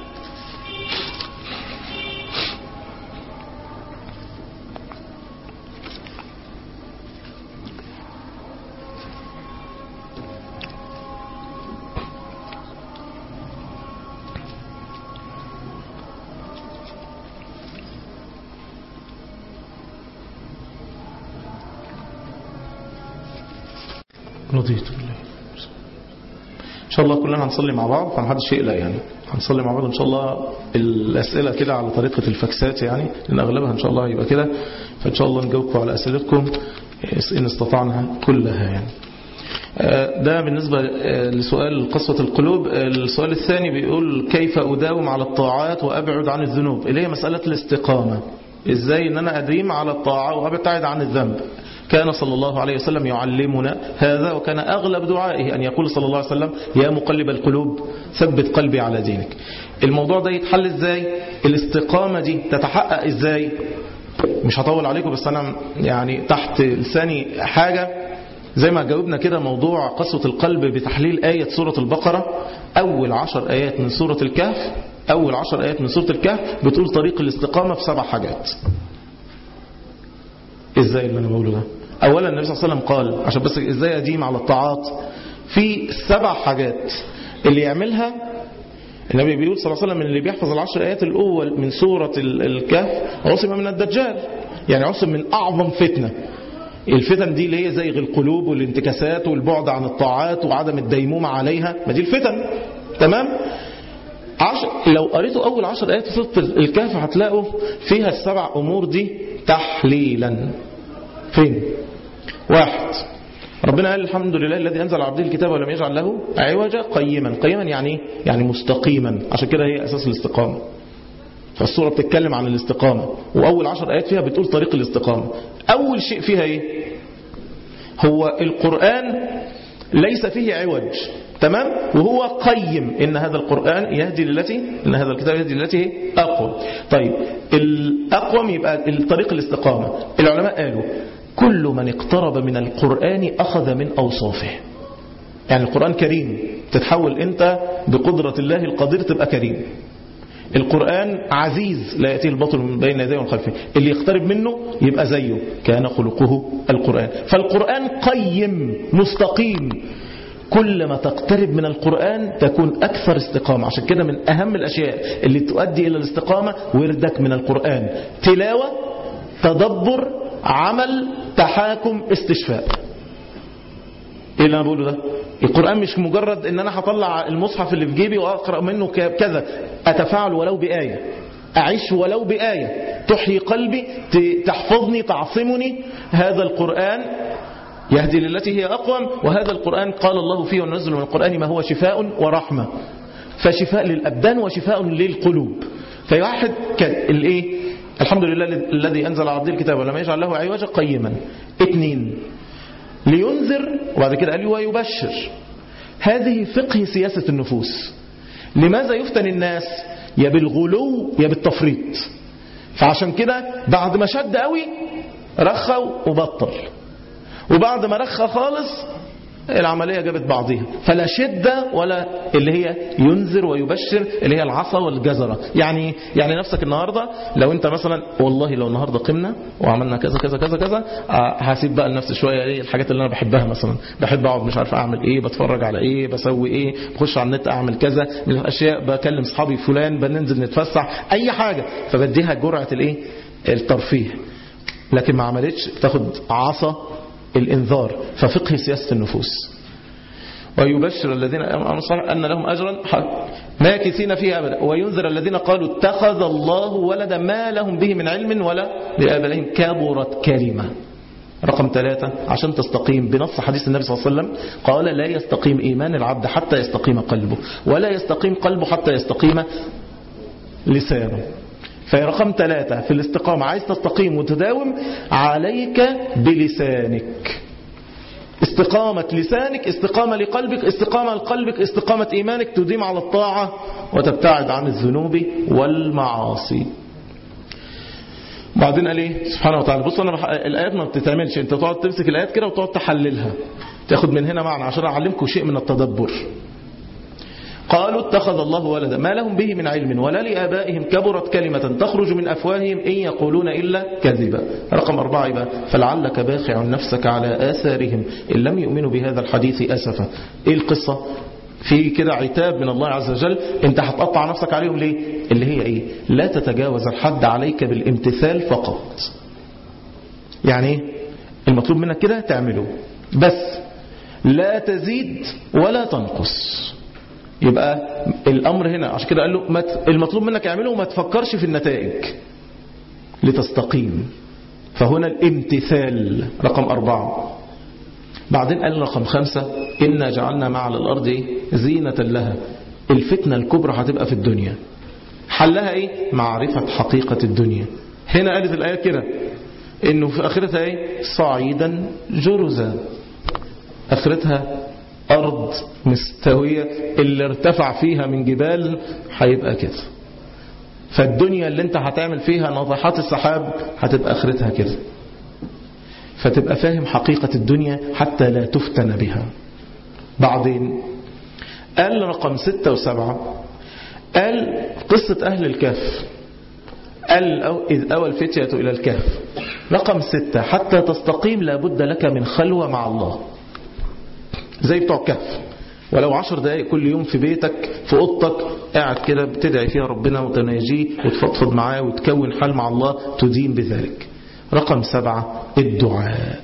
رضيت بالله إن شاء الله كلنا هنصلي مع بعض فمحدش يقلق يعني هنصلي مع بعض إن شاء الله الأسئلة كده على طريقة الفاكسات يعني لأن أغلبها إن شاء الله يبقى كده فإن شاء الله نجاوبكم على أسئلتكم إن استطعنا كلها يعني ده بالنسبة لسؤال قسوة القلوب السؤال الثاني بيقول كيف أداوم على الطاعات وأبعد عن الذنوب اللي هي مسألة الاستقامة إزاي أن أنا أديم على الطاعة وأبتعد عن الذنب كان صلى الله عليه وسلم يعلمنا هذا وكان أغلب دعائه أن يقول صلى الله عليه وسلم يا مقلب القلوب ثبت قلبي على دينك الموضوع ده يتحل إزاي الاستقامة دي تتحقق إزاي مش هطول عليكم بس أنا يعني تحت لساني حاجة زي ما جاوبنا كده موضوع قسوة القلب بتحليل آية سورة البقرة أول عشر آيات من سورة الكهف أول عشر آيات من سورة الكهف بتقول طريق الاستقامة في سبع حاجات ازاي اللي انا بقوله ده اولا النبي صلى الله عليه وسلم قال عشان بس ازاي اديم على الطاعات في سبع حاجات اللي يعملها النبي بيقول صلى الله عليه وسلم اللي بيحفظ العشر ايات الاول من سوره الكهف عصم من الدجال يعني عصم من اعظم فتنه الفتن دي اللي هي زيغ القلوب والانتكاسات والبعد عن الطاعات وعدم الديمومه عليها ما دي الفتن تمام عشر لو قريتوا أول عشر آيات في سورة الكهف هتلاقوا فيها السبع أمور دي تحليلا فين واحد ربنا قال الحمد لله الذي أنزل على عبده الكتاب ولم يجعل له عوجا قيما قيما يعني إيه؟ يعني مستقيما عشان كده هي أساس الاستقامة فالسورة بتتكلم عن الاستقامة وأول عشر آيات فيها بتقول طريق الاستقامة أول شيء فيها إيه هو القرآن ليس فيه عوج تمام وهو قيم إن هذا القرآن يهدي للتي إن هذا الكتاب يهدي للتي هي أقوى طيب الأقوم يبقى الطريق الاستقامة العلماء قالوا كل من اقترب من القرآن أخذ من أوصافه يعني القرآن كريم تتحول أنت بقدرة الله القدير تبقى كريم القرآن عزيز لا يأتيه البطل من بين يديه ومن خلفه اللي يقترب منه يبقى زيه كان خلقه القرآن فالقرآن قيم مستقيم كل ما تقترب من القرآن تكون أكثر استقامة عشان كده من أهم الأشياء اللي تؤدي إلى الاستقامة وردك من القرآن تلاوة تدبر عمل تحاكم استشفاء ايه اللي انا بقوله ده القرآن مش مجرد ان انا هطلع المصحف اللي في جيبي واقرأ منه كذا اتفاعل ولو بآية اعيش ولو بآية تحيي قلبي تحفظني تعصمني هذا القرآن يهدي للتي هي أقوم وهذا القرآن قال الله فيه وننزل من القرآن ما هو شفاء ورحمة فشفاء للأبدان وشفاء للقلوب فواحد الايه الحمد لله الذي أنزل على عبد الكتاب ولم يجعل له عوجا قيما اثنين لينذر وبعد كده قال ويبشر هذه فقه سياسة النفوس لماذا يفتن الناس يا بالغلو يا بالتفريط فعشان كده بعد ما شد قوي رخى وبطل وبعد ما رخى خالص العملية جابت بعضها فلا شدة ولا اللي هي ينذر ويبشر اللي هي العصا والجزرة يعني يعني نفسك النهاردة لو انت مثلا والله لو النهاردة قمنا وعملنا كذا كذا كذا كذا هسيب بقى لنفسي شوية ايه الحاجات اللي انا بحبها مثلا بحب اقعد مش عارف اعمل ايه بتفرج على ايه بسوي ايه بخش على النت اعمل كذا من الاشياء بكلم اصحابي فلان بننزل نتفسح اي حاجة فبديها جرعة الايه الترفيه لكن ما عملتش تاخد عصا الإنذار ففقه سياسة النفوس ويبشر الذين أمنوا صالح أن لهم أجرا ماكثين فيه أبدا وينذر الذين قالوا اتخذ الله ولدا ما لهم به من علم ولا لآبائهم كبرت كلمة رقم ثلاثة عشان تستقيم بنص حديث النبي صلى الله عليه وسلم قال لا يستقيم إيمان العبد حتى يستقيم قلبه ولا يستقيم قلبه حتى يستقيم لسانه فهي رقم ثلاثة في الاستقامة عايز تستقيم وتداوم عليك بلسانك استقامة لسانك استقامة لقلبك استقامة لقلبك استقامة إيمانك تديم على الطاعة وتبتعد عن الذنوب والمعاصي بعدين قال ايه سبحانه وتعالى بص انا بح... الايات ما بتتعملش انت تقعد تمسك الايات كده وتقعد تحللها تاخد من هنا معنى عشان اعلمكم شيء من التدبر قالوا اتخذ الله ولدا ما لهم به من علم ولا لآبائهم كبرت كلمة تخرج من أفواههم إن يقولون إلا كذبا رقم أربعة بقى فلعلك باخع نفسك على آثارهم إن لم يؤمنوا بهذا الحديث أسفا إيه القصة في كده عتاب من الله عز وجل انت هتقطع نفسك عليهم ليه اللي هي ايه لا تتجاوز الحد عليك بالامتثال فقط يعني ايه المطلوب منك كده تعمله بس لا تزيد ولا تنقص يبقى الأمر هنا عشان كده قال له المطلوب منك اعمله وما تفكرش في النتائج لتستقيم فهنا الامتثال رقم أربعة بعدين قال رقم خمسة إنا جعلنا مع الأرض زينة لها الفتنة الكبرى هتبقى في الدنيا حلها إيه؟ معرفة حقيقة الدنيا هنا قالت الآية كده إنه في آخرتها إيه؟ صعيدا جرزا آخرتها أرض مستوية اللي ارتفع فيها من جبال هيبقى كده فالدنيا اللي انت هتعمل فيها ناطحات السحاب هتبقى آخرتها كده فتبقى فاهم حقيقة الدنيا حتى لا تفتن بها بعدين قال رقم ستة وسبعة قال قصة أهل الكهف قال إذ أوى الفتية إلى الكهف رقم ستة حتى تستقيم لابد لك من خلوة مع الله زي بتوع الكهف ولو عشر دقائق كل يوم في بيتك في اوضتك قاعد كده بتدعي فيها ربنا وتناجيه وتفضفض معاه وتكون حال مع الله تدين بذلك رقم سبعة الدعاء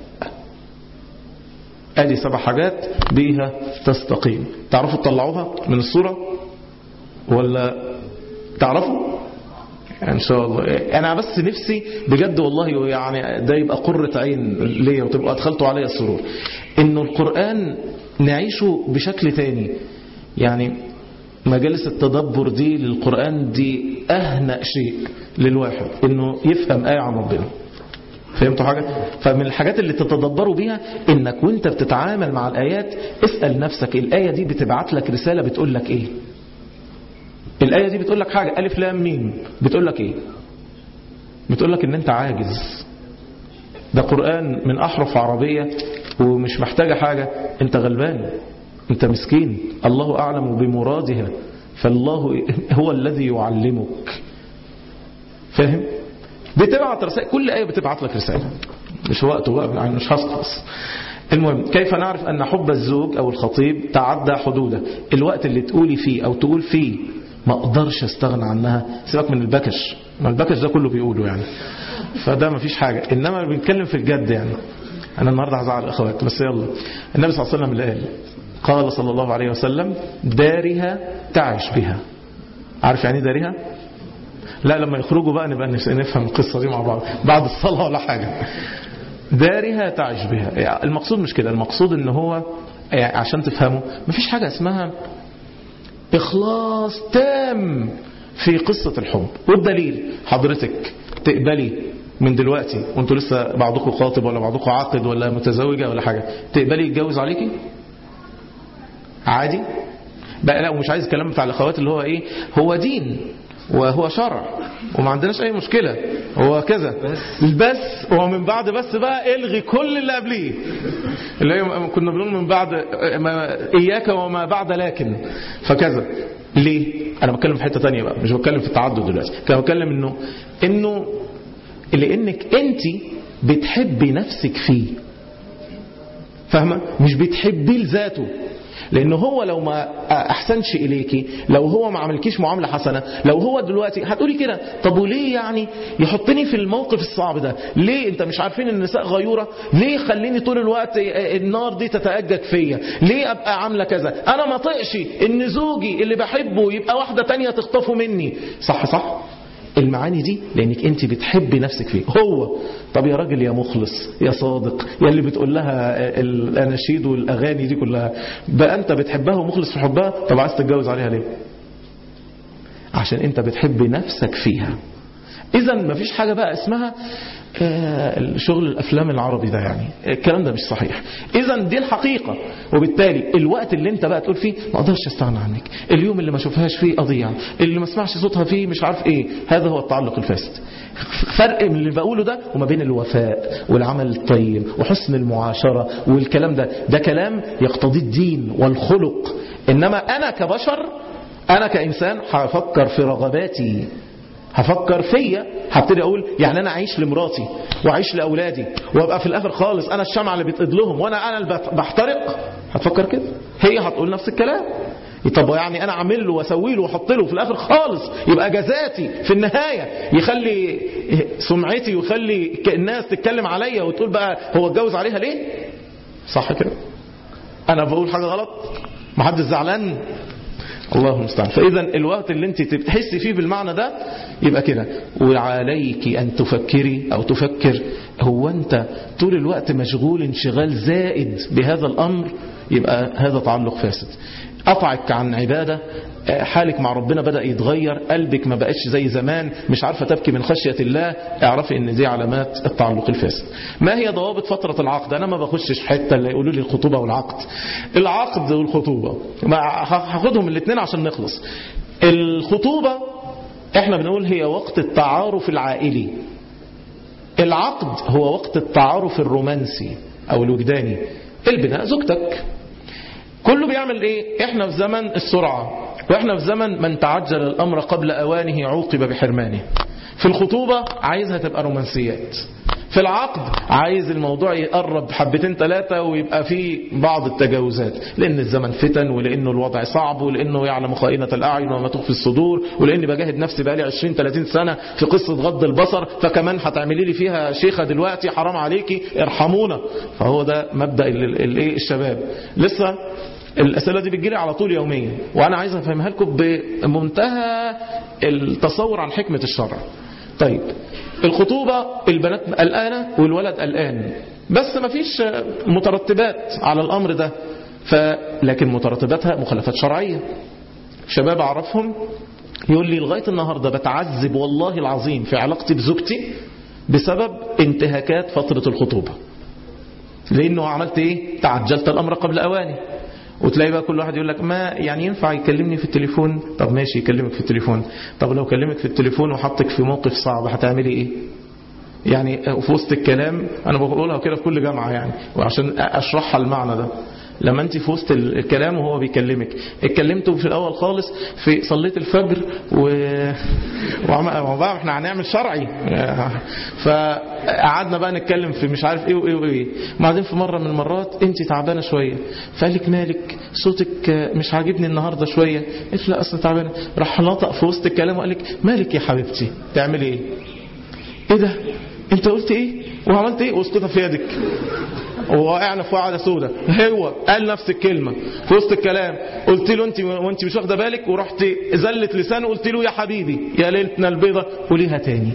ادي سبع حاجات بيها تستقيم تعرفوا تطلعوها من الصورة ولا تعرفوا ان شاء الله انا بس نفسي بجد والله يعني ده يبقى قرة عين ليا وتبقى ادخلتوا عليا السرور انه القرآن نعيشه بشكل تاني يعني مجالس التدبر دي للقرآن دي اهنأ شيء للواحد انه يفهم آية عن ربنا فهمتوا حاجة؟ فمن الحاجات اللي تتدبروا بيها انك وانت بتتعامل مع الآيات اسأل نفسك الآية دي بتبعت لك رسالة بتقول لك ايه الآية دي بتقول لك حاجة ألف لام ميم بتقول لك ايه بتقول لك ان انت عاجز ده قرآن من أحرف عربية ومش محتاجة حاجة انت غلبان انت مسكين الله أعلم بمرادها فالله هو الذي يعلمك فاهم بتبعت رسائل كل آية بتبعت لك رسالة مش وقته بقى يعني مش هخلص المهم كيف نعرف أن حب الزوج أو الخطيب تعدى حدوده الوقت اللي تقولي فيه أو تقول فيه ما أقدرش استغنى عنها سيبك من البكش ما البكش ده كله بيقوله يعني فده ما فيش حاجة إنما بنتكلم في الجد يعني أنا النهاردة هزعل الأخوات بس يلا النبي صلى الله عليه وسلم اللي قال قال صلى الله عليه وسلم دارها تعش بها عارف يعني دارها لا لما يخرجوا بقى نبقى نفهم القصة دي مع بعض بعد الصلاة ولا حاجة دارها تعش بها المقصود مش كده المقصود ان هو يعني عشان تفهموا مفيش حاجة اسمها إخلاص تام في قصة الحب والدليل حضرتك تقبلي من دلوقتي وانتوا لسه بعضكم خاطب ولا بعضكم عاقد ولا متزوجة ولا حاجة تقبلي يتجوز عليكي عادي بقى لا ومش عايز الكلام بتاع الاخوات اللي هو ايه هو دين وهو شرع وما عندناش اي مشكلة هو كذا بس ومن بعد بس بقى الغي كل اللي قبليه اللي هي كنا بنقول من بعد ما اياك وما بعد لكن فكذا ليه انا بتكلم في حتة تانية بقى مش بتكلم في التعدد دلوقتي كان بتكلم انه انه لانك انت بتحبي نفسك فيه فاهمة مش بتحبيه لذاته لأنه هو لو ما أحسنش إليكي لو هو ما عملكيش معاملة حسنة لو هو دلوقتي هتقولي كده طب وليه يعني يحطني في الموقف الصعب ده ليه انت مش عارفين ان النساء غيورة ليه خليني طول الوقت النار دي تتأجج فيا ليه أبقى عاملة كذا أنا ما طقش ان زوجي اللي بحبه يبقى واحدة تانية تخطفه مني صح صح المعاني دي لانك انت بتحبي نفسك فيه هو طب يا راجل يا مخلص يا صادق يا اللي بتقول لها الاناشيد والاغاني دي كلها بقى انت بتحبها ومخلص في حبها طب عايز تتجوز عليها ليه عشان انت بتحبي نفسك فيها اذا مفيش حاجة بقى اسمها شغل الافلام العربي ده يعني الكلام ده مش صحيح اذا دي الحقيقة وبالتالي الوقت اللي انت بقى تقول فيه ما اقدرش استغنى عنك اليوم اللي ما اشوفهاش فيه اضيع اللي ما اسمعش صوتها فيه مش عارف ايه هذا هو التعلق الفاسد فرق من اللي بقوله ده وما بين الوفاء والعمل الطيب وحسن المعاشرة والكلام ده ده كلام يقتضي الدين والخلق انما انا كبشر انا كانسان هفكر في رغباتي هفكر فيا هبتدي اقول يعني انا اعيش لمراتي واعيش لاولادي وابقى في الاخر خالص انا الشمعة اللي بتقيد لهم وانا انا اللي بحترق هتفكر كده هي هتقول نفس الكلام طب يعني انا اعمل له واسوي له واحط له في الاخر خالص يبقى جزاتي في النهايه يخلي سمعتي ويخلي الناس تتكلم عليا وتقول بقى هو اتجوز عليها ليه صح كده انا بقول حاجه غلط محدش زعلان الله المستعان فإذا الوقت اللي انت تحسي فيه بالمعنى ده يبقى كده وعليك أن تفكري أو تفكر هو أنت طول الوقت مشغول انشغال زائد بهذا الأمر يبقى هذا تعلق فاسد قطعك عن عبادة حالك مع ربنا بدأ يتغير قلبك ما بقاش زي زمان مش عارفة تبكي من خشية الله اعرفي ان دي علامات التعلق الفاسد ما هي ضوابط فترة العقد انا ما بخشش حتة اللي يقولوا لي الخطوبة والعقد العقد والخطوبة هاخدهم الاثنين عشان نخلص الخطوبة احنا بنقول هي وقت التعارف العائلي العقد هو وقت التعارف الرومانسي او الوجداني البناء زوجتك كله بيعمل ايه احنا في زمن السرعة واحنا في زمن من تعجل الامر قبل اوانه عوقب بحرمانه في الخطوبة عايزها تبقى رومانسيات في العقد عايز الموضوع يقرب حبتين ثلاثة ويبقى فيه بعض التجاوزات لأن الزمن فتن ولأنه الوضع صعب ولأنه يعلم خائنة الأعين وما تخفي الصدور ولأني بجاهد نفسي بقالي 20 30 سنة في قصة غض البصر فكمان هتعملي لي فيها شيخة دلوقتي حرام عليكي ارحمونا فهو ده مبدأ الايه الشباب لسه الأسئلة دي بتجيلي على طول يوميا وأنا عايز أفهمها لكم بمنتهى التصور عن حكمة الشرع طيب الخطوبة البنات قلقانة والولد قلقان بس ما فيش مترتبات على الأمر ده ف... لكن مترتباتها مخالفات شرعية شباب أعرفهم يقول لي لغاية النهاردة بتعذب والله العظيم في علاقتي بزوجتي بسبب انتهاكات فترة الخطوبة لأنه عملت إيه تعجلت الأمر قبل أواني وتلاقي بقى كل واحد يقول لك ما يعني ينفع يكلمني في التليفون طب ماشي يكلمك في التليفون طب لو كلمك في التليفون وحطك في موقف صعب هتعملي ايه يعني في وسط الكلام انا بقولها كده في كل جامعة يعني وعشان اشرحها المعنى ده لما انت في وسط الكلام وهو بيكلمك اتكلمتوا في الاول خالص في صليت الفجر و وبقى احنا هنعمل شرعي فقعدنا بقى نتكلم في مش عارف ايه وايه وايه بعدين في مره من المرات انت تعبانه شويه فقال لك مالك صوتك مش عاجبني النهارده شويه قلت لا اصل تعبانه راح نطق في وسط الكلام وقال لك مالك يا حبيبتي تعملي ايه ايه ده انت قلت ايه وعملت ايه واسقطها في يدك ووقعنا في وعده سودة هو قال نفس الكلمة في وسط الكلام قلت له انت وانت مش واخده بالك ورحت زلت لسانه قلت له يا حبيبي يا ليلتنا البيضة قوليها تاني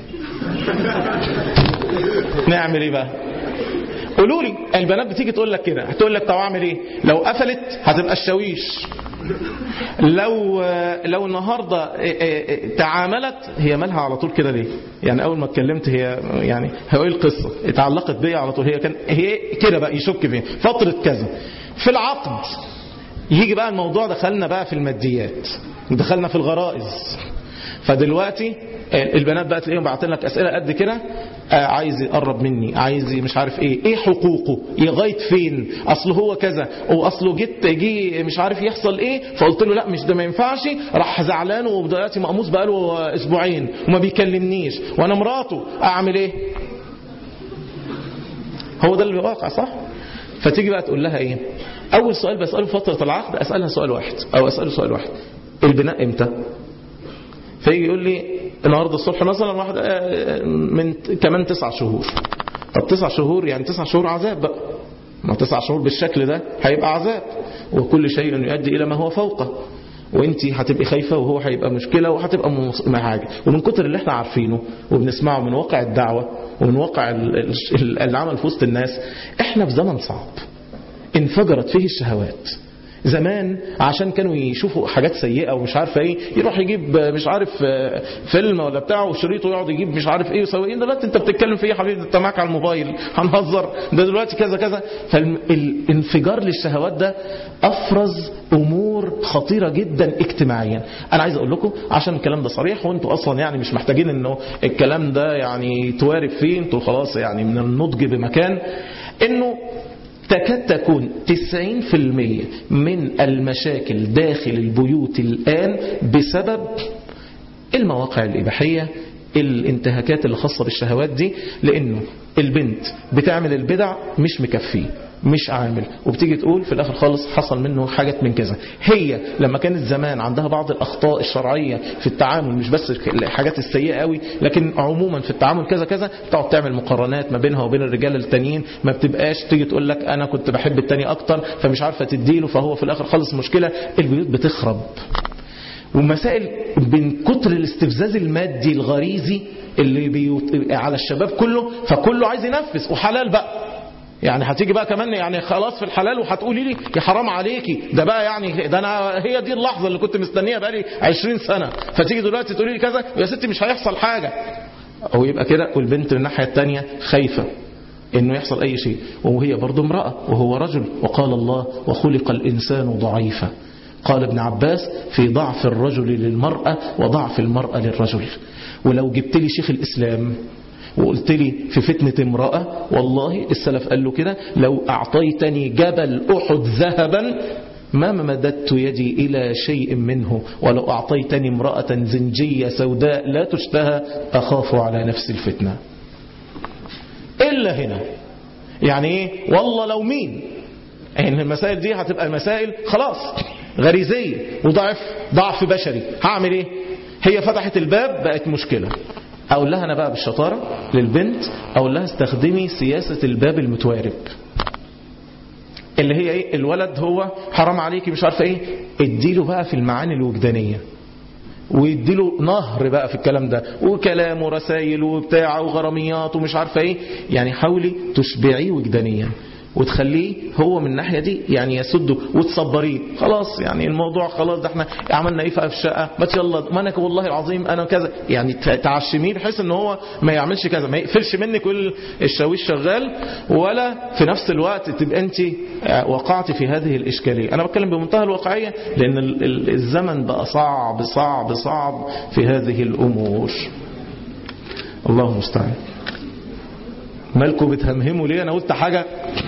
نعمل ايه بقى قولوا لي البنات بتيجي تقول لك كده هتقول لك طب اعمل ايه لو قفلت هتبقى الشاويش لو لو النهارده تعاملت هي مالها على طول كده ليه يعني اول ما اتكلمت هي يعني هو ايه القصه اتعلقت بيا على طول هي كان هي كده بقى يشك فيها فتره كذا في العقد يجي بقى الموضوع دخلنا بقى في الماديات دخلنا في الغرائز فدلوقتي البنات بقى تلاقيهم باعتين لك اسئله قد كده عايز يقرب مني عايز مش عارف ايه ايه حقوقه لغايه فين اصل هو كذا واصله جيت جي مش عارف يحصل ايه فقلت له لا مش ده ما ينفعش راح زعلان ودلوقتي مقموص بقاله اسبوعين وما بيكلمنيش وانا مراته اعمل ايه هو ده اللي واقع صح فتيجي بقى تقول لها ايه اول سؤال بساله في فتره العقد اسالها سؤال واحد او اساله سؤال واحد البناء امتى فيجي يقول لي النهارده الصبح مثلا واحد من كمان تسع شهور طب تسع شهور يعني تسع شهور عذاب بقى ما تسع شهور بالشكل ده هيبقى عذاب وكل شيء يؤدي الى ما هو فوقه وانت هتبقي خايفه وهو هيبقى مشكله وهتبقى حاجه ومن كتر اللي احنا عارفينه وبنسمعه من واقع الدعوه ومن واقع العمل في وسط الناس احنا في زمن صعب انفجرت فيه الشهوات زمان عشان كانوا يشوفوا حاجات سيئة ومش عارف ايه يروح يجيب مش عارف فيلم ولا بتاعه وشريطه ويقعد يجيب مش عارف ايه ويسوي ايه دلوقتي انت بتتكلم في ايه يا حبيبي انت معاك على الموبايل هنهزر ده دلوقتي كذا كذا فالانفجار للشهوات ده افرز امور خطيرة جدا اجتماعيا انا عايز اقول لكم عشان الكلام ده صريح وانتوا اصلا يعني مش محتاجين انه الكلام ده يعني توارب فيه انتوا خلاص يعني من النضج بمكان انه تكاد تكون 90% من المشاكل داخل البيوت الآن بسبب المواقع الإباحية الانتهاكات اللي خاصة بالشهوات دي لأنه البنت بتعمل البدع مش مكفيه مش عامل وبتيجي تقول في الاخر خالص حصل منه حاجات من كذا هي لما كانت زمان عندها بعض الاخطاء الشرعيه في التعامل مش بس الحاجات السيئه قوي لكن عموما في التعامل كذا كذا تقعد تعمل مقارنات ما بينها وبين الرجال التانيين ما بتبقاش تيجي تقول لك انا كنت بحب التاني اكتر فمش عارفه تديله فهو في الاخر خالص مشكله البيوت بتخرب ومسائل من كتر الاستفزاز المادي الغريزي اللي بيوت... على الشباب كله فكله عايز ينفذ وحلال بقى يعني هتيجي بقى كمان يعني خلاص في الحلال وهتقولي لي يا حرام عليكي ده بقى يعني ده انا هي دي اللحظه اللي كنت مستنيها بقالي 20 سنه فتيجي دلوقتي تقولي لي كذا يا ستي مش هيحصل حاجه او يبقى كده والبنت من الناحيه الثانيه خايفه انه يحصل اي شيء وهي برضه امراه وهو رجل وقال الله وخلق الانسان ضعيفا قال ابن عباس في ضعف الرجل للمرأة وضعف المرأة للرجل ولو جبت لي شيخ الإسلام وقلت لي في فتنة امرأة والله السلف قال له كده لو أعطيتني جبل أحد ذهبا ما مددت يدي إلى شيء منه ولو أعطيتني امرأة زنجية سوداء لا تشتهى أخاف على نفس الفتنة إلا هنا يعني إيه والله لو مين يعني المسائل دي هتبقى المسائل خلاص غريزية وضعف ضعف بشري هعمل ايه هي فتحت الباب بقت مشكلة اقول لها انا بقى بالشطارة للبنت اقول لها استخدمي سياسة الباب المتوارب اللي هي ايه الولد هو حرام عليكي مش عارفه ايه اديله بقى في المعاني الوجدانيه ويديله نهر بقى في الكلام ده وكلام ورسائل وبتاع وغراميات ومش عارفه ايه يعني حاولي تشبعيه وجدانيا وتخليه هو من الناحيه دي يعني يسده وتصبريه خلاص يعني الموضوع خلاص ده احنا عملنا ايه في الشقه ما يلا ما انا والله العظيم انا كذا يعني تعشميه بحيث ان هو ما يعملش كذا ما يقفلش منك كل الشاويش شغال ولا في نفس الوقت تبقى انت وقعت في هذه الاشكاليه انا بتكلم بمنتهى الواقعيه لان الزمن بقى صعب صعب صعب في هذه الامور الله المستعان مالكم بتهمهموا ليه انا قلت حاجه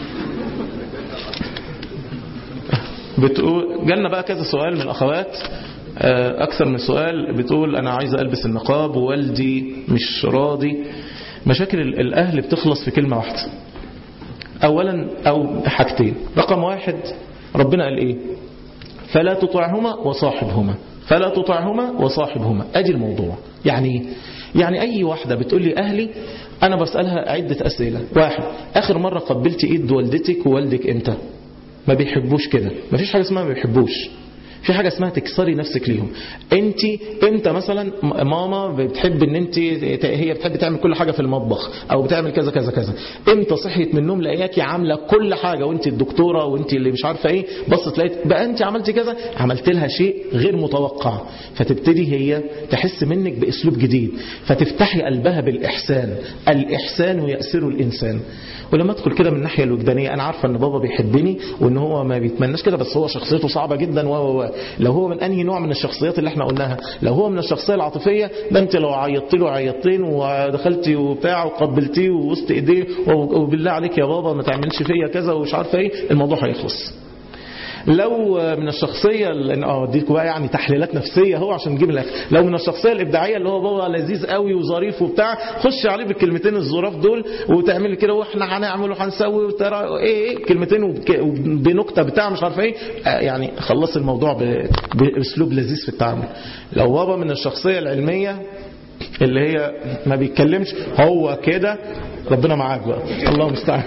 بتقول جالنا بقى كذا سؤال من الأخوات أكثر من سؤال بتقول أنا عايزة ألبس النقاب ووالدي مش راضي مشاكل الأهل بتخلص في كلمة واحدة أولا أو حاجتين رقم واحد ربنا قال إيه فلا تطعهما وصاحبهما فلا تطعهما وصاحبهما أدي الموضوع يعني يعني أي واحدة بتقول لي أهلي أنا بسألها عدة أسئلة واحد آخر مرة قبلت إيد والدتك ووالدك إمتى ما بيحبوش كده ما فيش حاجة اسمها ما بيحبوش في حاجة اسمها تكسري نفسك ليهم انت انت مثلا ماما بتحب ان انت هي بتحب تعمل كل حاجة في المطبخ او بتعمل كذا كذا كذا امتى صحيت من النوم لقياكي عاملة كل حاجة وانت الدكتورة وانت اللي مش عارفة ايه بصت لقيت بقى انت عملتي كذا عملت لها شيء غير متوقع فتبتدي هي تحس منك باسلوب جديد فتفتحي قلبها بالاحسان الاحسان يأسر الانسان ولما ادخل كده من الناحيه الوجدانيه انا عارفه ان بابا بيحبني وان هو ما بيتمناش كده بس هو شخصيته صعبه جدا و لو هو من انهي نوع من الشخصيات اللي احنا قلناها لو هو من الشخصيه العاطفيه ده انت لو عيطت له عيطتين ودخلتي وبتاع وقبلتيه ووسط ايديه وبالله عليك يا بابا ما تعملش فيا كذا ومش عارفه ايه الموضوع هيخلص لو من الشخصية اه اديكم بقى يعني تحليلات نفسية هو عشان نجيب الاخر لو من الشخصية الابداعية اللي هو بابا لذيذ قوي وظريف وبتاع خش عليه بالكلمتين الظراف دول وتعمل كده واحنا هنعمل وهنسوي وترى ايه ايه كلمتين بنكتة بتاع مش عارف ايه يعني خلص الموضوع باسلوب لذيذ في التعامل لو بابا من الشخصية العلمية اللي هي ما بيتكلمش هو كده ربنا معاك بقى الله المستعان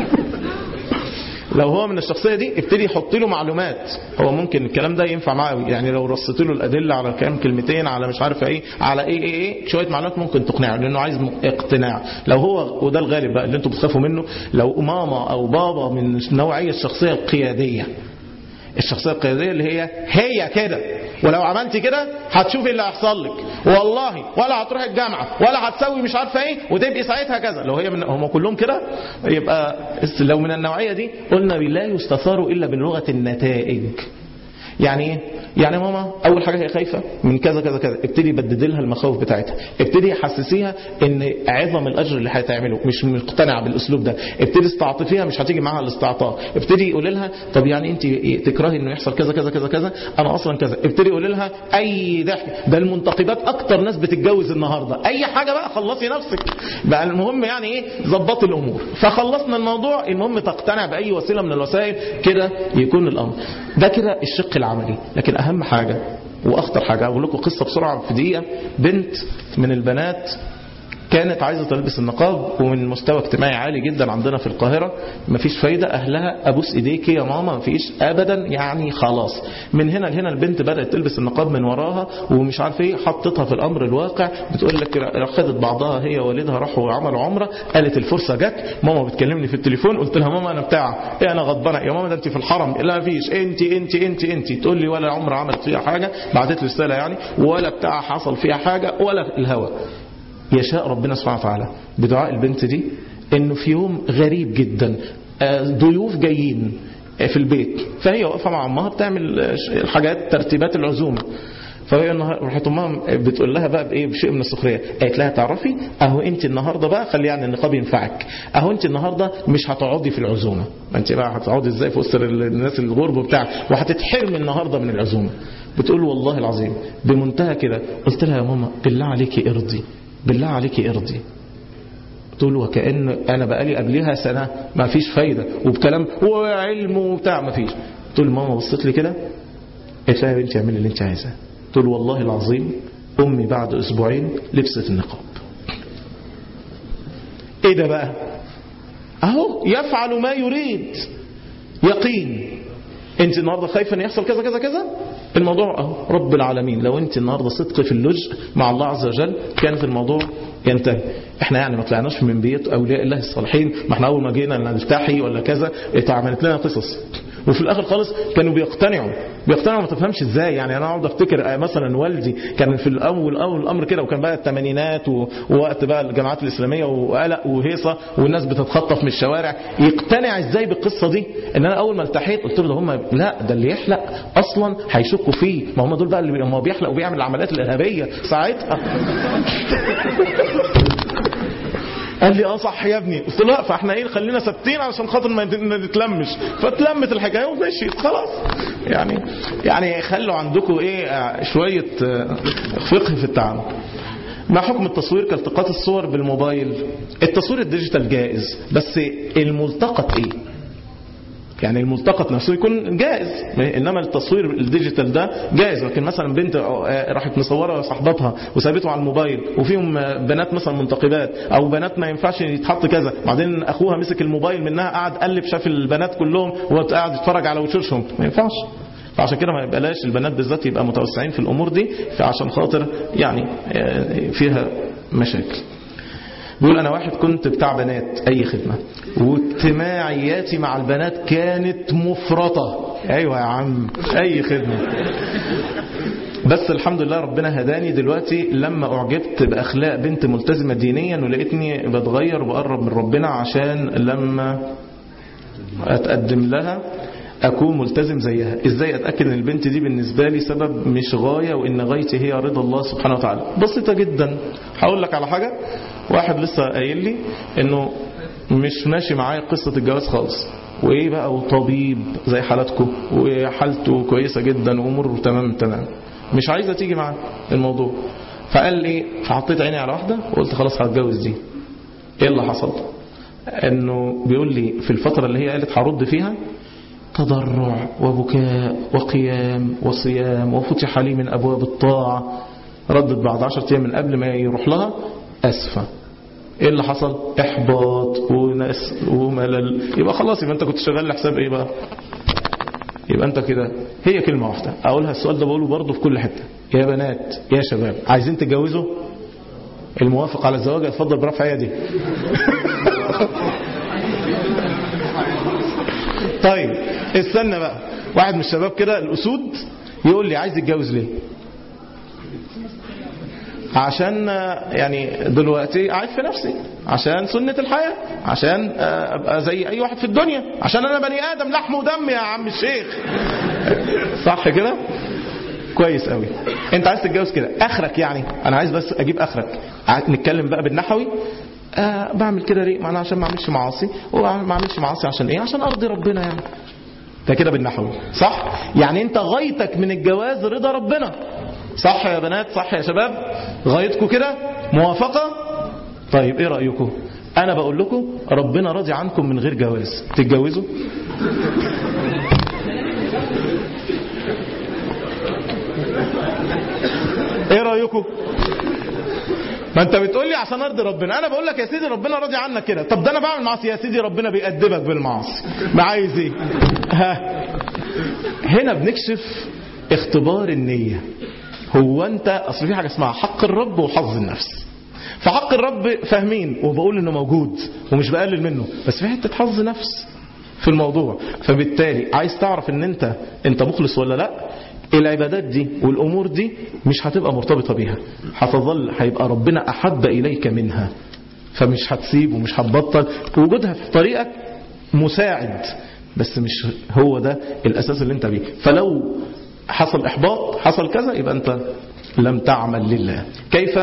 لو هو من الشخصية دي ابتدي يحط له معلومات هو ممكن الكلام ده ينفع معاه يعني لو رصيت له الأدلة على كام كلمتين على مش عارف ايه على ايه ايه ايه شوية معلومات ممكن تقنعه لأنه عايز اقتناع لو هو وده الغالب بقى اللي انتوا بتخافوا منه لو ماما أو بابا من نوعية الشخصية القيادية الشخصية القيادية اللي هي هي كده ولو عملت كده هتشوفي اللي هيحصل لك والله ولا هتروح الجامعة ولا هتسوي مش عارفه ايه وتبقي ساعتها كذا لو هي من هم كلهم كده يبقى لو من النوعية دي قلنا لا يستثار إلا بلغة النتائج يعني ايه يعني ماما اول حاجه هي خايفه من كذا كذا كذا ابتدي بدد لها المخاوف بتاعتها ابتدي حسسيها ان عظم الاجر اللي هتعمله مش مقتنعه بالاسلوب ده ابتدي استعطفيها مش هتيجي معاها الاستعطاف ابتدي قول لها طب يعني انت تكرهي انه يحصل كذا كذا كذا كذا انا اصلا كذا ابتدي قول لها اي ضحك ده المنتقبات اكتر ناس بتتجوز النهارده اي حاجه بقى خلصي نفسك بقى المهم يعني ايه ظبطي الامور فخلصنا الموضوع المهم تقتنع باي وسيله من الوسائل كده يكون الامر ده كده الشق العملي لكن اهم حاجه واخطر حاجه اقول لكم قصه بسرعه في دقيقه بنت من البنات كانت عايزة تلبس النقاب ومن مستوى اجتماعي عالي جدا عندنا في القاهرة مفيش فايدة أهلها أبوس إيديك يا ماما مفيش أبدا يعني خلاص من هنا لهنا البنت بدأت تلبس النقاب من وراها ومش عارف ايه حطتها في الأمر الواقع بتقول لك خدت بعضها هي والدها راحوا وعملوا عمرة قالت الفرصة جت ماما بتكلمني في التليفون قلت لها ماما أنا بتاع ايه أنا غضبانة يا ماما ده أنت في الحرم لا مفيش انت انت انت انت تقول لي ولا عمرة عملت فيها حاجة بعتت لي رسالة يعني ولا بتاع حصل فيها حاجة ولا الهوى يشاء ربنا سبحانه وتعالى بدعاء البنت دي انه في يوم غريب جدا ضيوف جايين في البيت فهي واقفه مع امها بتعمل الحاجات ترتيبات العزومه فهي راحت امها بتقول لها بقى بايه بشيء من السخريه قالت لها تعرفي اهو انت النهارده بقى خلي يعني النقاب ينفعك اهو انت النهارده مش هتقعدي في العزومه ما انت بقى هتقعدي ازاي في وسط الناس الغرب وبتاع وهتتحرمي النهارده من العزومه بتقول والله العظيم بمنتهى كده قلت لها يا ماما بالله عليكي ارضي بالله عليكي ارضي تقول وكأن أنا بقالي قبلها سنة ما فيش فايدة وبكلام وعلم وبتاع ما فيش تقول ماما بصت لي كده قالت لها يا بنتي اعملي اللي انت عايزاه تقول والله العظيم أمي بعد أسبوعين لبست النقاب ايه ده بقى اهو يفعل ما يريد يقين انت النهارده خايفه ان يحصل كذا كذا كذا الموضوع اهو رب العالمين لو انت النهارده صدق في اللجء مع الله عز وجل كانت الموضوع ينتهي احنا يعني ما طلعناش من بيت اولياء الله الصالحين ما احنا اول ما جينا نلتحي ولا كذا اتعملت لنا قصص وفي الاخر خالص كانوا بيقتنعوا بيقتنعوا ما تفهمش ازاي يعني انا اقعد افتكر مثلا والدي كان في الاول اول الامر كده وكان بقى الثمانينات ووقت بقى الجامعات الاسلاميه وقلق وهيصه والناس بتتخطف من الشوارع يقتنع ازاي بالقصه دي ان انا اول ما التحيت قلت له ده هم لا ده اللي يحلق اصلا هيشكوا فيه ما هم دول بقى اللي هم بيحلق وبيعمل العمليات الارهابيه ساعتها قال لي اه صح يا ابني قلت له لا فاحنا ايه خلينا ثابتين علشان خاطر ما نتلمش فتلمت الحكايه ومشيت خلاص يعني يعني خلوا عندكم ايه شويه فقه في التعامل ما حكم التصوير كالتقاط الصور بالموبايل التصوير الديجيتال جائز بس الملتقط ايه يعني الملتقط نفسه يكون جائز انما التصوير الديجيتال ده جائز لكن مثلا بنت راحت مصوره صاحبتها وسابته على الموبايل وفيهم بنات مثلا منتقبات او بنات ما ينفعش يتحط كذا بعدين اخوها مسك الموبايل منها قعد قلب شاف البنات كلهم وقعد يتفرج على وشوشهم ما ينفعش فعشان كده ما يبقاش البنات بالذات يبقى متوسعين في الامور دي فعشان خاطر يعني فيها مشاكل بيقول انا واحد كنت بتاع بنات اي خدمة واجتماعياتي مع البنات كانت مفرطة ايوه يا عم اي خدمة بس الحمد لله ربنا هداني دلوقتي لما اعجبت باخلاق بنت ملتزمة دينيا ولقيتني بتغير وبقرب من ربنا عشان لما اتقدم لها أكون ملتزم زيها إزاي أتأكد أن البنت دي بالنسبة لي سبب مش غاية وإن غايتي هي رضا الله سبحانه وتعالى بسيطة جدا هقول لك على حاجة واحد لسه قايل لي إنه مش ماشي معايا قصة الجواز خالص وإيه بقى وطبيب زي حالتكم وحالته كويسة جدا وأموره تمام تمام مش عايزة تيجي معاه الموضوع فقال لي فحطيت عيني على واحدة وقلت خلاص هتجوز دي إيه اللي حصل انه بيقول لي في الفترة اللي هي قالت هرد فيها تضرع وبكاء وقيام وصيام وفتح لي من أبواب الطاعة ردت بعد عشرة أيام من قبل ما يروح لها أسفة إيه اللي حصل إحباط وناس وملل يبقى خلاص يبقى أنت كنت شغال لحساب إيه بقى يبقى أنت كده هي كلمة واحدة أقولها السؤال ده بقوله برضه في كل حتة يا بنات يا شباب عايزين تتجوزوا الموافق على الزواج يتفضل برفع يدي طيب استنى بقى واحد من الشباب كده الأسود يقول لي عايز يتجوز ليه عشان يعني دلوقتي قاعد في نفسي عشان سنة الحياة عشان ابقى زي اي واحد في الدنيا عشان انا بني ادم لحم ودم يا عم الشيخ صح كده كويس قوي انت عايز تتجوز كده اخرك يعني انا عايز بس اجيب اخرك نتكلم بقى بالنحوي أه بعمل كده ليه معناها عشان ما اعملش معاصي وما اعملش معاصي عشان ايه عشان ارضي ربنا يعني ده كده بالنحوي صح يعني انت غايتك من الجواز رضا ربنا صح يا بنات صح يا شباب غايتكم كده موافقة طيب ايه رأيكم انا بقول لكم ربنا راضي عنكم من غير جواز تتجوزوا ايه رأيكم ما انت بتقول لي عشان ارضي ربنا انا بقول لك يا سيدي ربنا راضي عنك كده طب ده انا بعمل معاصي يا سيدي ربنا بيأدبك بالمعاصي ما عايز ايه ها هنا بنكشف اختبار النية هو انت اصل في حاجه اسمها حق الرب وحظ النفس فحق الرب فاهمين وبقول انه موجود ومش بقلل منه بس في حته حظ نفس في الموضوع فبالتالي عايز تعرف ان انت انت مخلص ولا لا العبادات دي والأمور دي مش هتبقى مرتبطة بيها هتظل هيبقى ربنا أحب إليك منها فمش هتسيب ومش هتبطل وجودها في طريقك مساعد بس مش هو ده الأساس اللي انت بيه فلو حصل إحباط حصل كذا يبقى أنت لم تعمل لله كيف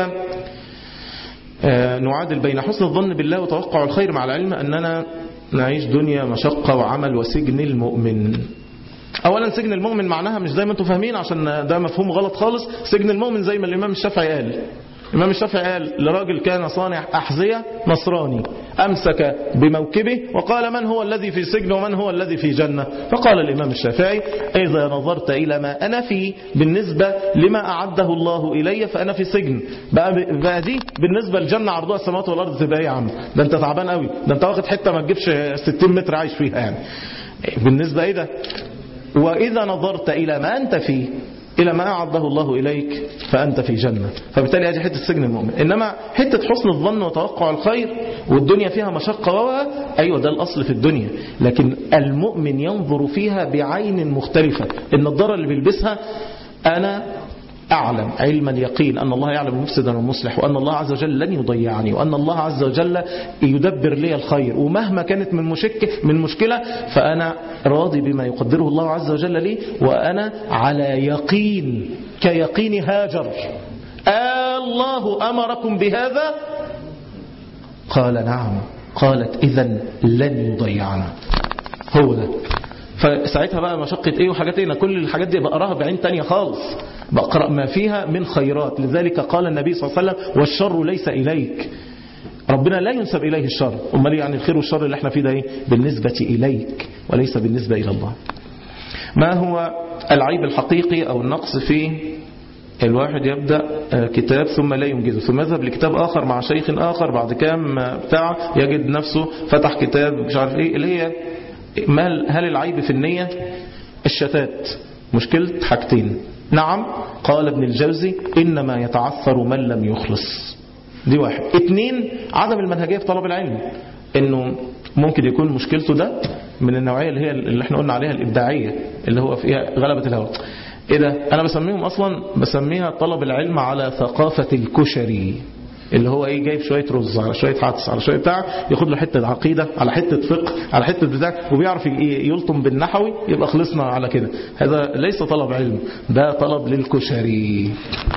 نعادل بين حسن الظن بالله وتوقع الخير مع العلم أننا نعيش دنيا مشقة وعمل وسجن المؤمن اولا سجن المؤمن معناها مش زي ما انتم فاهمين عشان ده مفهوم غلط خالص سجن المؤمن زي ما الامام الشافعي قال الامام الشافعي قال لراجل كان صانع احذيه نصراني امسك بموكبه وقال من هو الذي في سجن ومن هو الذي في جنه فقال الامام الشافعي اذا نظرت الى ما انا فيه بالنسبه لما اعده الله الي فانا في سجن بقى, بقى دي بالنسبه للجنه عرضها السماوات والارض تبقى ايه يا عم ده انت تعبان قوي ده انت واخد حته ما تجيبش 60 متر عايش فيها يعني بالنسبة إيه ده وإذا نظرت إلى ما أنت فيه إلى ما أعده الله إليك فأنت في جنة فبالتالي هذه حتة سجن المؤمن إنما حتة حسن الظن وتوقع الخير والدنيا فيها مشقة و أيوة ده الأصل في الدنيا لكن المؤمن ينظر فيها بعين مختلفة النظارة اللي بيلبسها أنا أعلم علم اليقين أن الله يعلم المفسد والمصلح وأن الله عز وجل لن يضيعني وأن الله عز وجل يدبر لي الخير ومهما كانت من مشكلة, من مشكلة فأنا راضي بما يقدره الله عز وجل لي وأنا على يقين كيقين هاجر الله أمركم بهذا قال نعم قالت إذا لن يضيعنا هو ده فساعتها بقى مشقة ايه وحاجات ايه كل الحاجات دي بقراها بعين تانية خالص بقرأ ما فيها من خيرات لذلك قال النبي صلى الله عليه وسلم والشر ليس إليك ربنا لا ينسب إليه الشر أمال يعني الخير والشر اللي احنا فيه ده ايه بالنسبة إليك وليس بالنسبة إلى الله ما هو العيب الحقيقي أو النقص في الواحد يبدأ كتاب ثم لا ينجزه ثم يذهب لكتاب آخر مع شيخ آخر بعد كام بتاع يجد نفسه فتح كتاب مش عارف ايه اللي هي هل العيب في النية الشتات مشكلة حاجتين نعم قال ابن الجوزي إنما يتعثر من لم يخلص دي واحد اتنين عدم المنهجية في طلب العلم انه ممكن يكون مشكلته ده من النوعية اللي هي اللي احنا قلنا عليها الإبداعية اللي هو فيها غلبة الهوى ايه ده انا بسميهم اصلا بسميها طلب العلم على ثقافة الكشري اللي هو ايه جايب شوية رز على شوية عدس على شوية بتاع ياخد له حتة عقيدة على حتة فقه على حتة بتاع وبيعرف يلطم بالنحوي يبقى خلصنا على كده هذا ليس طلب علم ده طلب للكشري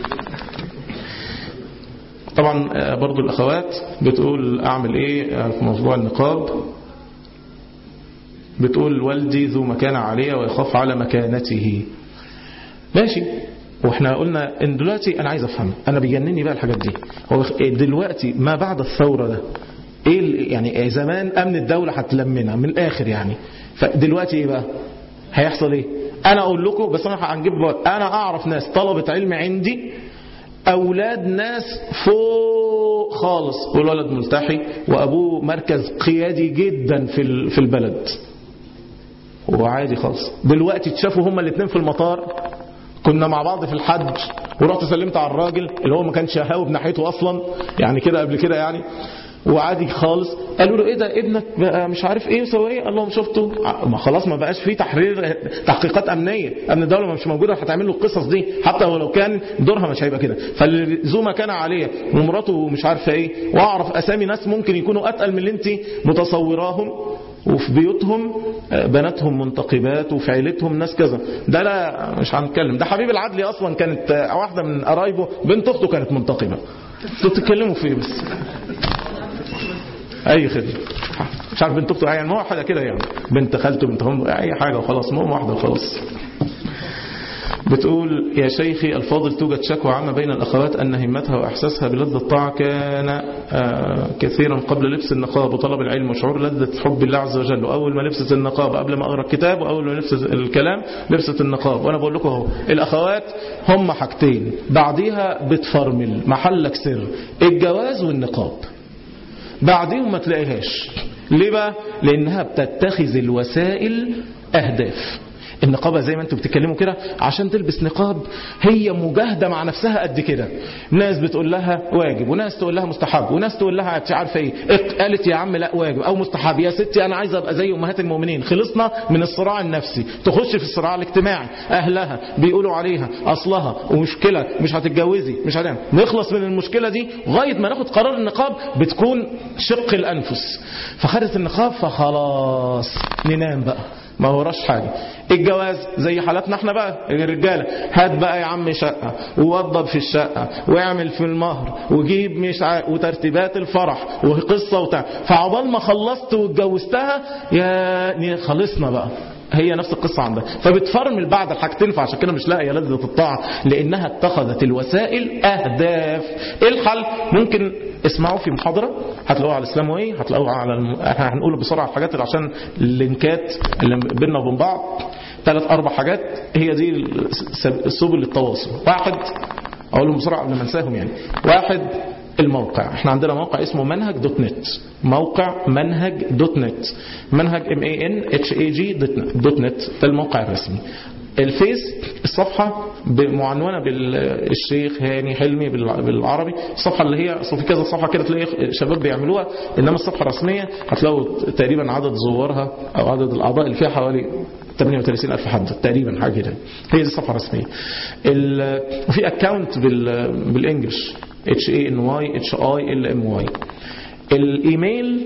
طبعا برضو الأخوات بتقول أعمل إيه في موضوع النقاب بتقول والدي ذو مكانة عالية ويخاف على مكانته ماشي واحنا قلنا ان دلوقتي انا عايز افهم انا بيجنني بقى الحاجات دي هو دلوقتي ما بعد الثورة ده ايه يعني زمان امن الدولة هتلمنا من الاخر يعني فدلوقتي ايه بقى هيحصل ايه انا اقول لكم بس انا هنجيب انا اعرف ناس طلبة علم عندي اولاد ناس فوق خالص والولد ملتحي وابوه مركز قيادي جدا في في البلد وعادي خالص دلوقتي اتشافوا هما الاثنين في المطار كنا مع بعض في الحج ورحت سلمت على الراجل اللي هو ما كانش هاوي بناحيته اصلا يعني كده قبل كده يعني وعادي خالص قالوا له ايه ده ابنك بقى مش عارف ايه وسوى ايه قال لهم شفته ما خلاص ما بقاش فيه تحرير تحقيقات امنيه امن الدوله مش موجوده هتعمل له القصص دي حتى ولو كان دورها مش هيبقى كده فاللي ذو مكانه عاليه ومراته مش عارفه ايه واعرف اسامي ناس ممكن يكونوا اتقل من اللي انت متصوراهم وفي بيوتهم بناتهم منتقبات وفي عيلتهم ناس كذا ده لا مش هنتكلم ده حبيب العدلي اصلا كانت واحده من قرايبه بنت اخته كانت منتقبه انتوا بتتكلموا في ايه بس اي خدمه مش عارف بنت اخته يعني ما واحده كده يعني بنت خالته بنت هم اي حاجه وخلاص مو واحده وخلاص بتقول يا شيخي الفاضل توجد شكوى عامة بين الأخوات أن همتها وإحساسها بلذة الطاعة كان كثيرا قبل لبس النقاب وطلب العلم وشعور لذة حب الله عز وجل وأول ما لبست النقاب قبل ما أقرأ الكتاب وأول ما لبست الكلام لبست النقاب وأنا بقول لكم اهو الأخوات هم حاجتين بعديها بتفرمل محلك سر الجواز والنقاب بعديهم ما تلاقيهاش ليه بقى لأنها بتتخذ الوسائل أهداف النقابة زي ما انتوا بتتكلموا كده عشان تلبس نقاب هي مجاهدة مع نفسها قد كده ناس بتقول لها واجب وناس تقول لها مستحب وناس تقول لها مش عارفه ايه قالت يا عم لا واجب او مستحب يا ستي انا عايزه ابقى زي امهات المؤمنين خلصنا من الصراع النفسي تخش في الصراع الاجتماعي اهلها بيقولوا عليها اصلها ومشكله مش هتتجوزي مش هتعمل نخلص من المشكله دي لغايه ما ناخد قرار النقاب بتكون شق الانفس فخدت النقاب فخلاص ننام بقى ما وراش حاجة الجواز زي حالاتنا احنا بقى الرجالة هات بقى يا عم شقة ووضب في الشقة واعمل في المهر وجيب مش ع... وترتيبات الفرح وقصة وتع فعقبال ما خلصت واتجوزتها يا خلصنا بقى هي نفس القصة عندها فبتفرمل بعد الحاجتين فعشان كده مش لاقيه لذة الطاعة لأنها اتخذت الوسائل أهداف ايه الحل ممكن اسمعوا في محاضرة هتلاقوها على الإسلام وايه هتلاقوها على الم... احنا هنقول بسرعة الحاجات اللي عشان اللينكات اللي بيننا وبين بعض ثلاث أربع حاجات هي دي سبل التواصل واحد أقولهم بسرعة قبل ما انساهم يعني واحد الموقع احنا عندنا موقع اسمه منهج دوت نت موقع منهج دوت نت منهج ام اي ان اتش اي جي دوت نت ده الموقع الرسمي الفيس الصفحة معنونة بالشيخ هاني حلمي بالعربي الصفحة اللي هي اصل في كذا صفحة كده تلاقي شباب بيعملوها انما الصفحة الرسمية هتلاقوا تقريبا عدد زوارها او عدد الاعضاء اللي فيها حوالي 38 ألف حد تقريبا حاجة كده هي دي الصفحة الرسمية وفي اكونت بالانجلش اتش اي ان واي اتش اي ال ام واي الايميل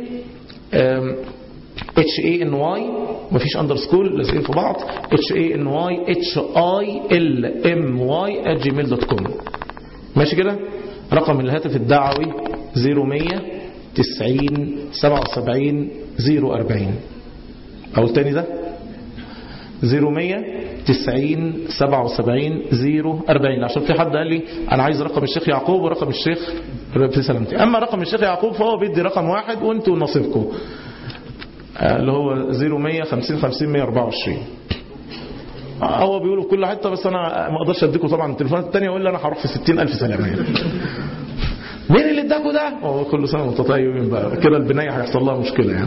اتش اي ان واي مفيش اندرسكول لازقين في بعض اتش اي ان واي اتش اي ال ام واي جيميل دوت كوم ماشي كده رقم الهاتف الدعوي 0100 90 77 040 او التاني ده 0100 90 77 040 عشان في حد قال لي انا عايز رقم الشيخ يعقوب ورقم الشيخ في سلامتي اما رقم الشيخ يعقوب فهو بيدي رقم واحد وانتوا نصيبكم اللي هو 0100 50 50 124 هو بيقولوا في كل حته بس انا ما اقدرش اديكم طبعا التليفونات الثانيه والا انا هروح في 60000 سلامه يعني مين اللي اداكوا ده؟ هو كل سنه وانت طيبين بقى كده البنايه هيحصل لها مشكله يعني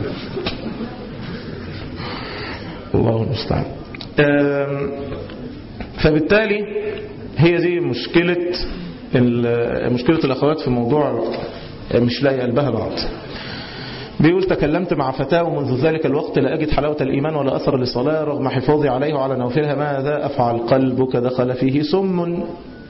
الله المستعان فبالتالي هي دي مشكلة مشكلة الأخوات في موضوع مش لاقي قلبها بعض بيقول تكلمت مع فتاة منذ ذلك الوقت لا أجد حلاوة الإيمان ولا أثر للصلاة رغم حفاظي عليه وعلى نوفلها ماذا أفعل قلبك دخل فيه سم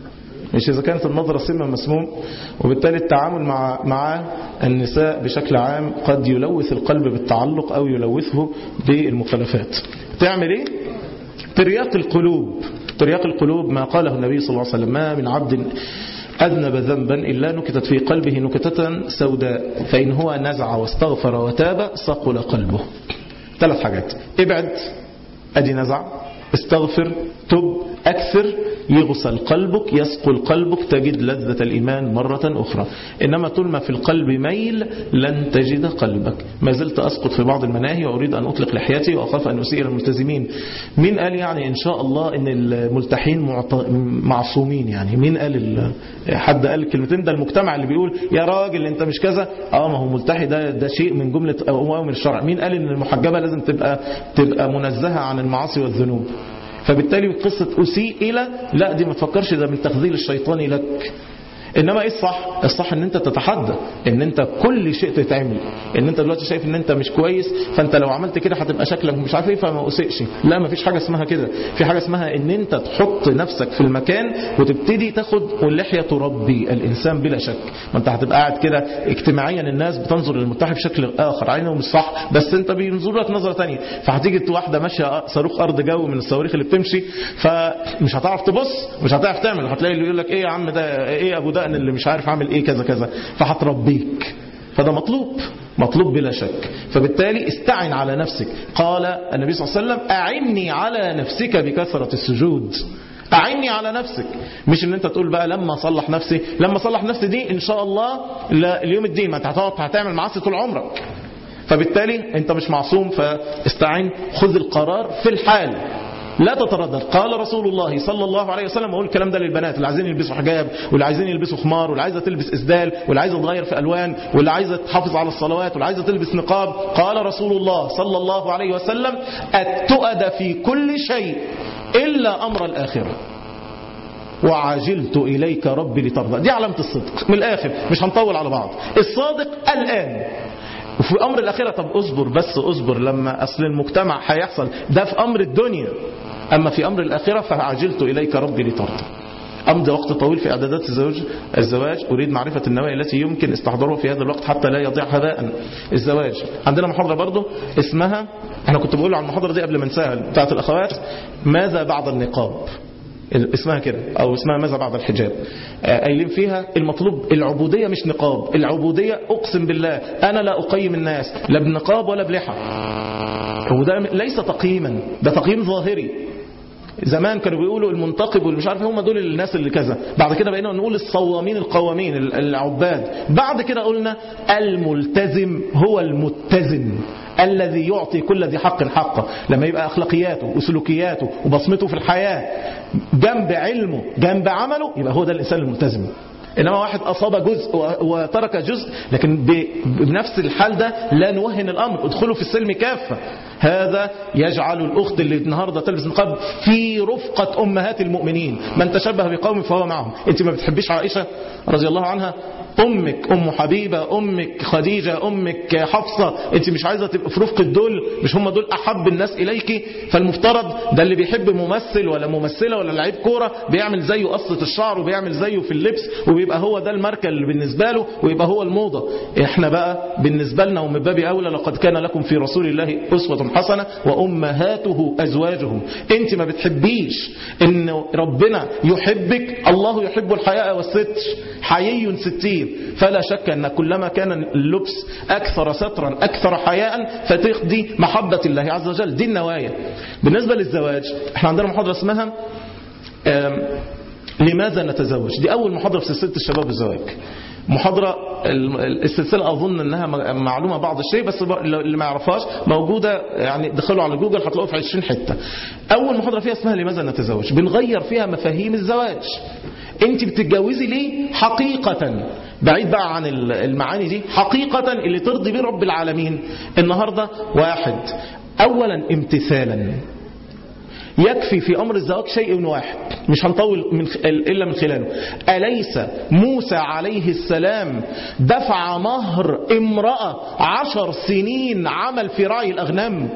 مش إذا كانت النظرة سم مسموم وبالتالي التعامل مع مع النساء بشكل عام قد يلوث القلب بالتعلق أو يلوثه بالمخالفات تعمل إيه؟ ترياق القلوب ترياق القلوب ما قاله النبي صلى الله عليه وسلم ما من عبد أذنب ذنبا إلا نكتت في قلبه نكتة سوداء فإن هو نزع واستغفر وتاب صقل قلبه ثلاث حاجات ابعد أدي نزع استغفر تب أكثر يغسل قلبك يسقل قلبك تجد لذة الإيمان مرة أخرى إنما طول ما في القلب ميل لن تجد قلبك ما زلت أسقط في بعض المناهي وأريد أن أطلق لحيتي وأخاف أن أسيء الملتزمين مين قال يعني إن شاء الله إن الملتحين معط... معصومين يعني مين قال ال... حد قال الكلمتين ده المجتمع اللي بيقول يا راجل أنت مش كذا آه ما هو ملتحي ده ده شيء من جملة أوامر الشرع مين قال إن المحجبة لازم تبقى تبقى منزهة عن المعاصي والذنوب فبالتالي قصة أسيء إلى لا دي ما تفكرش ده من تخذيل الشيطان لك انما ايه الصح الصح ان انت تتحدى ان انت كل شيء تتعمل ان انت دلوقتي شايف ان انت مش كويس فانت لو عملت كده هتبقى شكلك مش عارف ايه فما اسئش لا ما فيش حاجه اسمها كده في حاجه اسمها ان انت تحط نفسك في المكان وتبتدي تاخد واللحيه تربي الانسان بلا شك ما انت هتبقى قاعد كده اجتماعيا الناس بتنظر للمتحف بشكل اخر عينه مش صح بس انت بينظر لك نظره ثانيه فهتيجي واحده ماشيه صاروخ ارض جو من الصواريخ اللي بتمشي فمش هتعرف تبص مش هتعرف تعمل هتلاقي اللي يقول لك ايه يا عم ده ايه ابو دقن اللي مش عارف عامل ايه كذا كذا فهتربيك فده مطلوب مطلوب بلا شك فبالتالي استعن على نفسك قال النبي صلى الله عليه وسلم أعني على نفسك بكثرة السجود أعني على نفسك مش ان انت تقول بقى لما اصلح نفسي لما اصلح نفسي دي ان شاء الله اليوم الدين ما انت هتقعد هتعمل معاصي طول عمرك فبالتالي انت مش معصوم فاستعين خذ القرار في الحال لا تتردد قال رسول الله صلى الله عليه وسلم اقول الكلام ده للبنات اللي عايزين يلبسوا حجاب واللي عايزين يلبسوا خمار واللي عايزه تلبس اسدال واللي عايزه تغير في الوان واللي عايزه تحافظ على الصلوات واللي عايزه تلبس نقاب قال رسول الله صلى الله عليه وسلم التؤد في كل شيء الا امر الاخره وعجلت إليك ربي لترضى دي علامة الصدق من الآخر مش هنطول على بعض الصادق الآن وفي أمر الأخيرة طب أصبر بس أصبر لما أصل المجتمع هيحصل ده في أمر الدنيا أما في أمر الآخرة فعجلت إليك ربي لترضى أمضي وقت طويل في إعدادات الزواج الزواج أريد معرفة النوايا التي يمكن استحضارها في هذا الوقت حتى لا يضيع هباء الزواج عندنا محاضرة برضه اسمها أنا كنت بقول عن المحاضرة دي قبل ما انساها بتاعت الأخوات ماذا بعد النقاب اسمها كده او اسمها ماذا بعد الحجاب قايلين فيها المطلوب العبودية مش نقاب العبودية اقسم بالله انا لا اقيم الناس لا بنقاب ولا بلحى وده ليس تقييما ده تقييم ظاهري زمان كانوا بيقولوا المنتقب واللي مش عارف هم دول الناس اللي كذا بعد كده بقينا نقول الصوامين القوامين العباد بعد كده قلنا الملتزم هو المتزن الذي يعطي كل ذي حق حقه لما يبقى أخلاقياته وسلوكياته وبصمته في الحياة جنب علمه جنب عمله يبقى هو ده الإنسان الملتزم إنما واحد أصاب جزء وترك جزء لكن بنفس الحال ده لا نوهن الأمر ادخلوا في السلم كافة هذا يجعل الأخت اللي النهاردة تلبس نقاب في رفقة أمهات المؤمنين من تشبه بقوم فهو معهم أنت ما بتحبيش عائشة رضي الله عنها أمك أم حبيبة أمك خديجة أمك حفصة أنت مش عايزة تبقى في رفقة دول مش هم دول أحب الناس إليك فالمفترض ده اللي بيحب ممثل ولا ممثلة ولا لعيب كورة بيعمل زيه قصة الشعر وبيعمل زيه في اللبس وبيبقى هو ده الماركة اللي بالنسبة له ويبقى هو الموضة احنا بقى بالنسبة لنا ومن باب أولى لقد كان لكم في رسول الله أسوة حسنة وأمهاته أزواجهم أنت ما بتحبيش إن ربنا يحبك الله يحب الحياء والستر حيي ستير فلا شك أن كلما كان اللبس أكثر سترا أكثر حياء فتقضي محبة الله عز وجل دي النوايا بالنسبة للزواج احنا عندنا محاضرة اسمها لماذا نتزوج دي أول محاضرة في سلسلة الشباب الزواج محاضرة السلسلة أظن أنها معلومة بعض الشيء بس اللي ما يعرفهاش موجودة يعني دخلوا على جوجل هتلاقوها في 20 حتة أول محاضرة فيها اسمها لماذا نتزوج بنغير فيها مفاهيم الزواج انت بتتجوزي ليه حقيقة بعيد بقى عن المعاني دي حقيقة اللي ترضي بيه رب العالمين النهاردة واحد أولا امتثالا يكفي في أمر الزواج شيء واحد مش هنطول من إلا من خلاله أليس موسى عليه السلام دفع مهر امرأة عشر سنين عمل في رعي الأغنام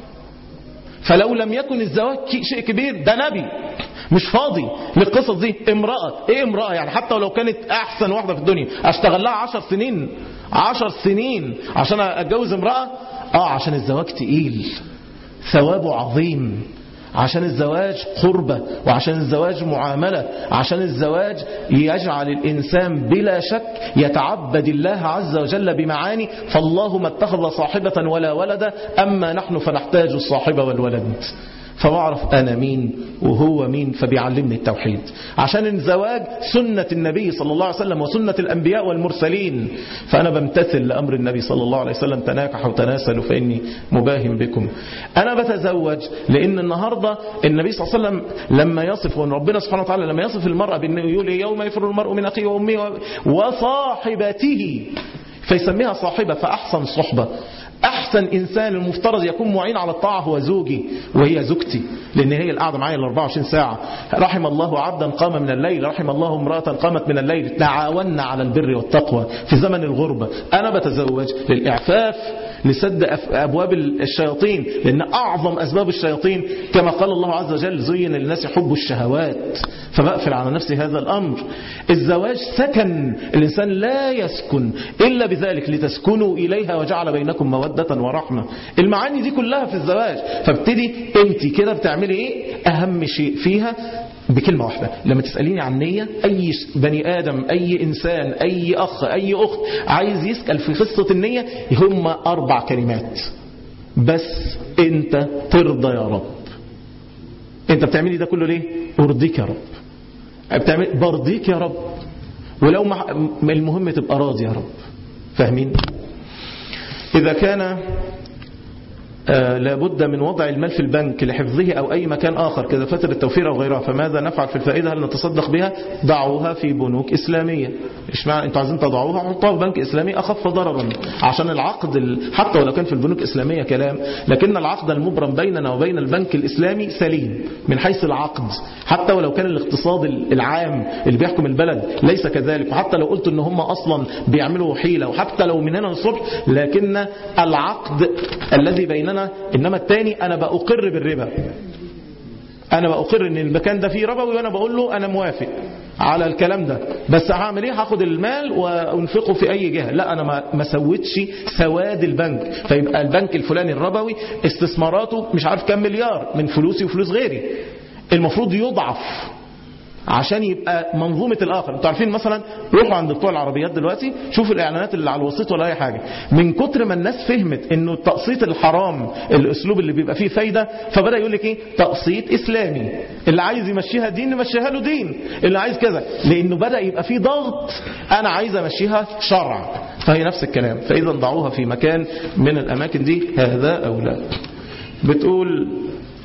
فلو لم يكن الزواج شيء كبير ده نبي مش فاضي للقصص دي امرأة ايه امرأة يعني حتى ولو كانت احسن واحدة في الدنيا اشتغل لها عشر سنين عشر سنين عشان اتجوز امرأة اه عشان الزواج تقيل ثوابه عظيم عشان الزواج قربة وعشان الزواج معاملة عشان الزواج يجعل الإنسان بلا شك يتعبد الله عز وجل بمعاني فالله ما اتخذ صاحبة ولا ولدا أما نحن فنحتاج الصاحبة والولد فبعرف أنا مين وهو مين فبيعلمني التوحيد عشان الزواج سنة النبي صلى الله عليه وسلم وسنة الأنبياء والمرسلين فأنا بمتثل لأمر النبي صلى الله عليه وسلم تناكحوا وتناسلوا فإني مباهم بكم أنا بتزوج لأن النهاردة النبي صلى الله عليه وسلم لما يصف وأن ربنا سبحانه وتعالى لما يصف المرأة بأنه يقول يوم يفر المرء من أخيه وأمه وصاحبته فيسميها صاحبة فأحسن صحبة أحسن إنسان المفترض يكون معين على الطاعة هو زوجي وهي زوجتي لأن هي القاعدة معايا ال 24 ساعة رحم الله عبدا قام من الليل رحم الله امرأة قامت من الليل تعاوننا على البر والتقوى في زمن الغربة أنا بتزوج للإعفاف لسد أبواب الشياطين لأن أعظم أسباب الشياطين كما قال الله عز وجل زين للناس حب الشهوات فبقفل على نفسي هذا الأمر الزواج سكن الإنسان لا يسكن إلا بذلك لتسكنوا إليها وجعل بينكم مودة ورحمة المعاني دي كلها في الزواج فابتدي انت كده بتعملي ايه أهم شيء فيها بكلمة واحدة لما تسأليني عن نية أي بني آدم أي إنسان أي أخ أي أخت عايز يسأل في قصة النية هم أربع كلمات بس أنت ترضى يا رب أنت بتعملي ده كله ليه أرضيك يا رب بتعمل برضيك يا رب ولو مع المهم تبقى راضي يا رب فاهمين إذا كان آه لابد من وضع المال في البنك لحفظه أو أي مكان آخر كذا فترة التوفير أو غيرها فماذا نفعل في الفائدة هل نتصدق بها ضعوها في بنوك إسلامية إيش معنى أنتوا عايزين تضعوها حطوها في بنك إسلامي أخف ضررا عشان العقد ال... حتى ولو كان في البنوك الإسلامية كلام لكن العقد المبرم بيننا وبين البنك الإسلامي سليم من حيث العقد حتى ولو كان الاقتصاد العام اللي بيحكم البلد ليس كذلك وحتى لو قلت ان هم أصلا بيعملوا حيلة وحتى لو من هنا للصبح لكن العقد الذي بيننا إنما الثاني أنا بأقر بالربا أنا بأقر إن المكان ده فيه ربوي وأنا بقول له أنا موافق على الكلام ده بس هعمل ايه هاخد المال وانفقه في اي جهة لا انا ما ما سويتش سواد البنك فيبقى البنك الفلاني الربوي استثماراته مش عارف كام مليار من فلوسي وفلوس غيري المفروض يضعف عشان يبقى منظومة الآخر انتوا عارفين مثلا روحوا عند بتوع العربيات دلوقتي شوفوا الإعلانات اللي على الوسيط ولا أي حاجة من كتر ما الناس فهمت انه التقسيط الحرام الأسلوب اللي بيبقى فيه فايدة فبدأ يقول لك ايه تقسيط إسلامي اللي عايز يمشيها دين نمشيها له دين اللي عايز كذا لأنه بدأ يبقى فيه ضغط أنا عايز أمشيها شرع فهي نفس الكلام فإذا ضعوها في مكان من الأماكن دي هذا أو لا بتقول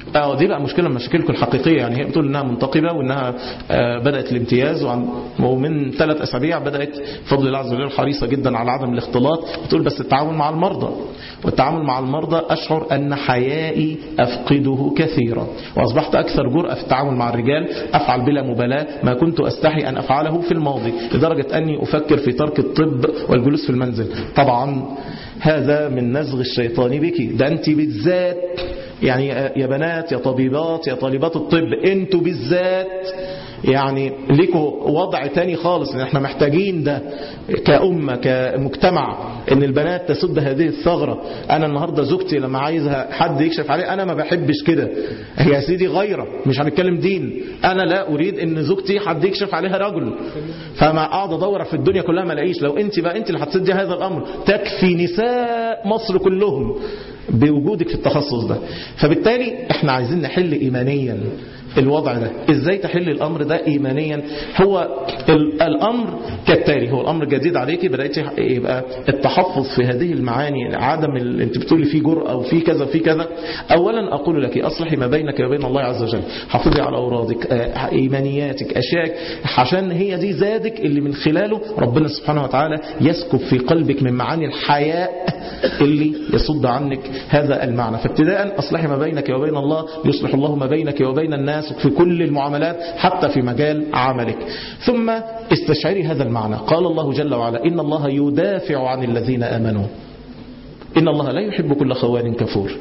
اه دي بقى مشكله من مشاكلكم الحقيقيه يعني هي بتقول انها منتقبه وانها آه بدات الامتياز وعن ومن ثلاث اسابيع بدات بفضل الله عز وجل حريصه جدا على عدم الاختلاط بتقول بس التعامل مع المرضى والتعامل مع المرضى اشعر ان حيائي افقده كثيرا واصبحت اكثر جرأه في التعامل مع الرجال افعل بلا مبالاه ما كنت استحي ان افعله في الماضي لدرجه اني افكر في ترك الطب والجلوس في المنزل طبعا هذا من نزغ الشيطان بك ده انت بالذات يعني يا بنات يا طبيبات يا طالبات الطب انتوا بالذات يعني ليكوا وضع تاني خالص ان احنا محتاجين ده كأمة كمجتمع ان البنات تسد هذه الثغرة انا النهاردة زوجتي لما عايزها حد يكشف عليه انا ما بحبش كده يا سيدي غيرة مش هنتكلم دين انا لا اريد ان زوجتي حد يكشف عليها رجل فما اقعد ادور في الدنيا كلها ما الاقيش لو انت بقى انت اللي هتسدي هذا الامر تكفي نساء مصر كلهم بوجودك في التخصص ده فبالتالي احنا عايزين نحل ايمانيا الوضع ده ازاي تحل الامر ده ايمانيا هو الامر كالتالي هو الامر جديد عليكي بدات يبقى التحفظ في هذه المعاني عدم ال... انت بتقولي في جرأه وفي كذا وفي كذا اولا اقول لك اصلحي ما بينك وبين الله عز وجل حافظي على اورادك ايمانياتك اشياء عشان هي دي زادك اللي من خلاله ربنا سبحانه وتعالى يسكب في قلبك من معاني الحياء اللي يصد عنك هذا المعنى فابتداء اصلحي ما بينك وبين الله يصلح الله ما بينك وبين الناس في كل المعاملات حتى في مجال عملك ثم استشعري هذا المعنى قال الله جل وعلا إن الله يدافع عن الذين آمنوا إن الله لا يحب كل خوان كفور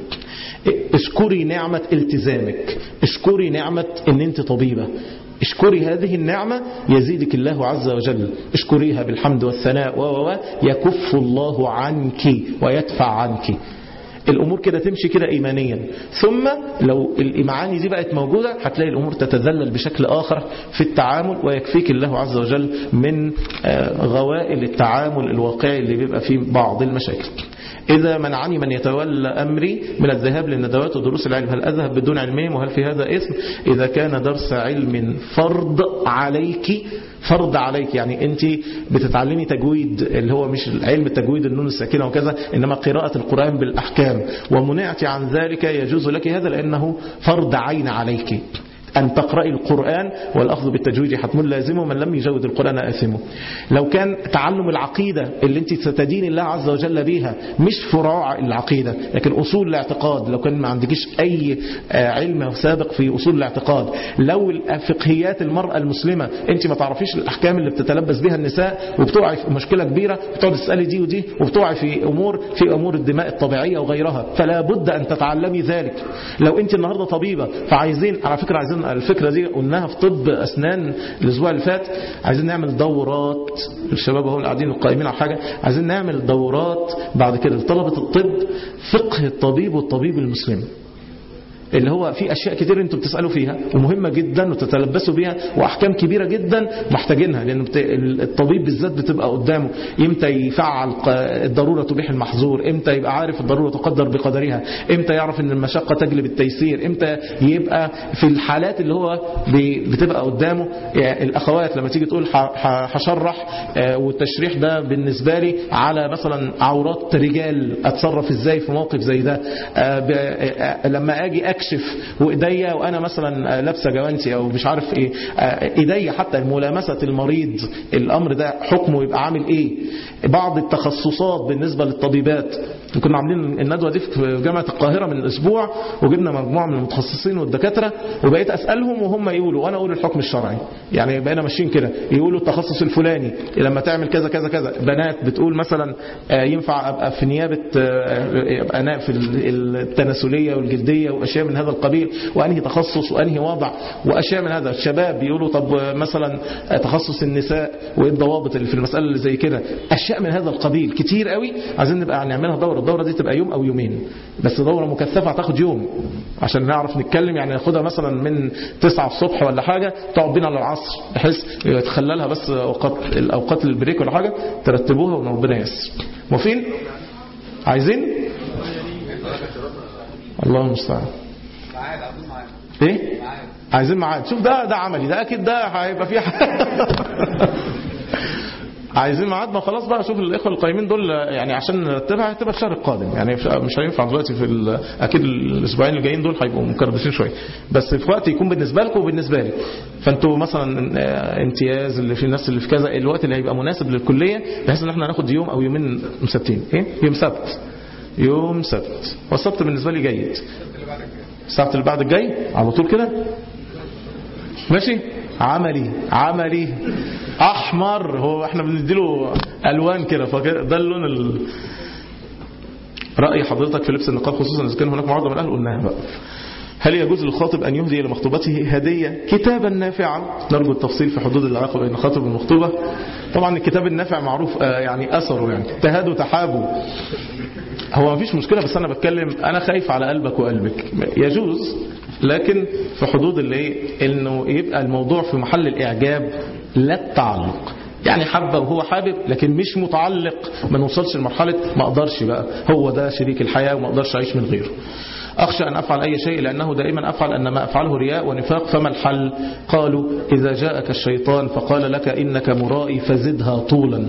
اشكري نعمة التزامك اشكري نعمة ان انت طبيبة اشكري هذه النعمة يزيدك الله عز وجل اشكريها بالحمد والثناء و يكف الله عنك ويدفع عنك الأمور كده تمشي كده إيمانيا ثم لو المعاني دي بقت موجودة هتلاقي الأمور تتذلل بشكل آخر في التعامل ويكفيك الله عز وجل من غوائل التعامل الواقعي اللي بيبقى فيه بعض المشاكل إذا منعني من يتولى أمري من الذهاب للندوات ودروس العلم هل أذهب بدون علمهم وهل في هذا إثم إذا كان درس علم فرض عليك فرض عليك يعني أنت بتتعلمي تجويد اللي هو مش علم التجويد النون الساكنة وكذا إنما قراءة القرآن بالأحكام ومنعت عن ذلك يجوز لك هذا لأنه فرض عين عليك أن تقرأي القرآن والأخذ بالتجويد حتم لازمه من لم يجود القرآن آثمه لو كان تعلم العقيدة اللي انت ستدين الله عز وجل بيها مش فروع العقيدة لكن أصول الاعتقاد لو كان ما عندكش أي علم سابق في أصول الاعتقاد لو فقهيات المرأة المسلمة انت ما تعرفيش الأحكام اللي بتتلبس بها النساء وبتوعي في مشكلة كبيرة بتقعد تسألي دي ودي وبتوعي في أمور في أمور الدماء الطبيعية وغيرها فلا بد أن تتعلمي ذلك لو انت النهاردة طبيبة فعايزين على فكرة عايزين الفكرة دي قلناها في طب أسنان الأسبوع اللي فات عايزين نعمل دورات الشباب هم قاعدين القائمين على حاجة عايزين نعمل دورات بعد كده لطلبة الطب فقه الطبيب والطبيب المسلم اللي هو في أشياء كتير انتوا بتسألوا فيها ومهمة جدا وتتلبسوا بيها وأحكام كبيرة جدا محتاجينها لأن الطبيب بالذات بتبقى قدامه إمتى يفعل الضرورة تبيح المحظور إمتى يبقى عارف الضرورة تقدر بقدرها إمتى يعرف أن المشقة تجلب التيسير إمتى يبقى في الحالات اللي هو بتبقى قدامه يعني الأخوات لما تيجي تقول هشرح والتشريح ده بالنسبة لي على مثلا عورات رجال أتصرف إزاي في موقف زي ده لما أجي اكشف وايديا وانا مثلا لابسه جوانتي او مش عارف ايه ايديا حتى ملامسه المريض الامر ده حكمه يبقى عامل ايه بعض التخصصات بالنسبه للطبيبات كنا عاملين الندوه دي في جامعه القاهره من اسبوع وجبنا مجموعه من المتخصصين والدكاتره وبقيت اسالهم وهم يقولوا وانا اقول الحكم الشرعي يعني بقينا ماشيين كده يقولوا التخصص الفلاني لما تعمل كذا كذا كذا بنات بتقول مثلا ينفع ابقى في نيابه ابقى في التناسليه والجلديه واشياء من هذا القبيل وانهي تخصص وانهي وضع واشياء من هذا الشباب بيقولوا طب مثلا تخصص النساء وايه الضوابط اللي في المساله اللي زي كده اشياء من هذا القبيل كتير قوي عايزين نبقى نعملها دوره الدوره دي تبقى يوم او يومين بس دوره مكثفه هتاخد يوم عشان نعرف نتكلم يعني ناخدها مثلا من 9 الصبح ولا حاجه تقعد بينا للعصر بحيث يتخللها بس اوقات الاوقات البريك ولا حاجه ترتبوها وربنا ييسر موافقين عايزين الله المستعان ايه عايزين معاد شوف ده ده عملي ده اكيد ده هيبقى فيه عايزين ميعاد ما خلاص بقى شوف الاخوه القايمين دول يعني عشان نرتبها هتبقى الشهر القادم يعني مش هينفع دلوقتي في ال- اكيد الاسبوعين اللي جايين دول هيبقوا مكربسين شويه بس في وقت يكون بالنسبه لكم وبالنسبه لي فانتوا مثلا آه، امتياز اللي في الناس اللي في كذا الوقت اللي هيبقى مناسب للكليه بحيث ان احنا ناخد يوم او يومين مسبتين ايه يوم سبت يوم سبت والسبت بالنسبه لي جيد السبت اللي بعد الجاي على طول كده ماشي عملي عملي احمر هو احنا بنديله الوان كده فكده ده اللون ال... راي حضرتك في لبس النقاب خصوصا اذا كان هناك معارضه من الاهل قلناها بقى هل يجوز للخاطب أن يهدي لمخطوبته هدية كتابا نافعا نرجو التفصيل في حدود العلاقة بين الخاطب والمخطوبة طبعا الكتاب النافع معروف آه، يعني أثره يعني تهادوا تحابوا هو مفيش مشكلة بس أنا بتكلم أنا خايف على قلبك وقلبك يجوز لكن في حدود اللي إيه؟ إنه يبقى الموضوع في محل الإعجاب لا التعلق يعني حبة وهو حابب لكن مش متعلق ما نوصلش لمرحلة ما أقدرش بقى هو ده شريك الحياة وما أقدرش أعيش من غيره أخشى أن أفعل أي شيء لأنه دائما أفعل أن ما أفعله رياء ونفاق فما الحل قالوا إذا جاءك الشيطان فقال لك إنك مرائي فزدها طولا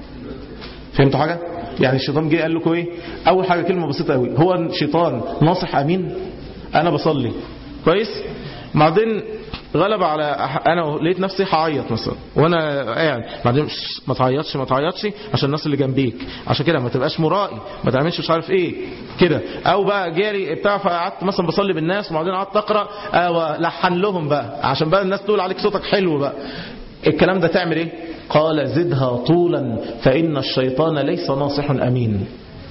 فهمتوا حاجة؟ يعني الشيطان جه قال لكم ايه اول حاجه كلمه بسيطه قوي هو الشيطان ناصح امين انا بصلي كويس بعدين غلب على انا لقيت نفسي هعيط مثلا وانا قاعد بعدين "شش، ما تعيطش ما تعيطش عشان الناس اللي جنبيك عشان كده ما تبقاش مرائي ما تعملش مش عارف ايه كده او بقى جالي بتاع فقعدت مثلا بصلي بالناس وبعدين قعدت اقرا آه، لحن لهم بقى عشان بقى الناس تقول عليك صوتك حلو بقى الكلام ده تعمل ايه قال زدها طولا فإن الشيطان ليس ناصح أمين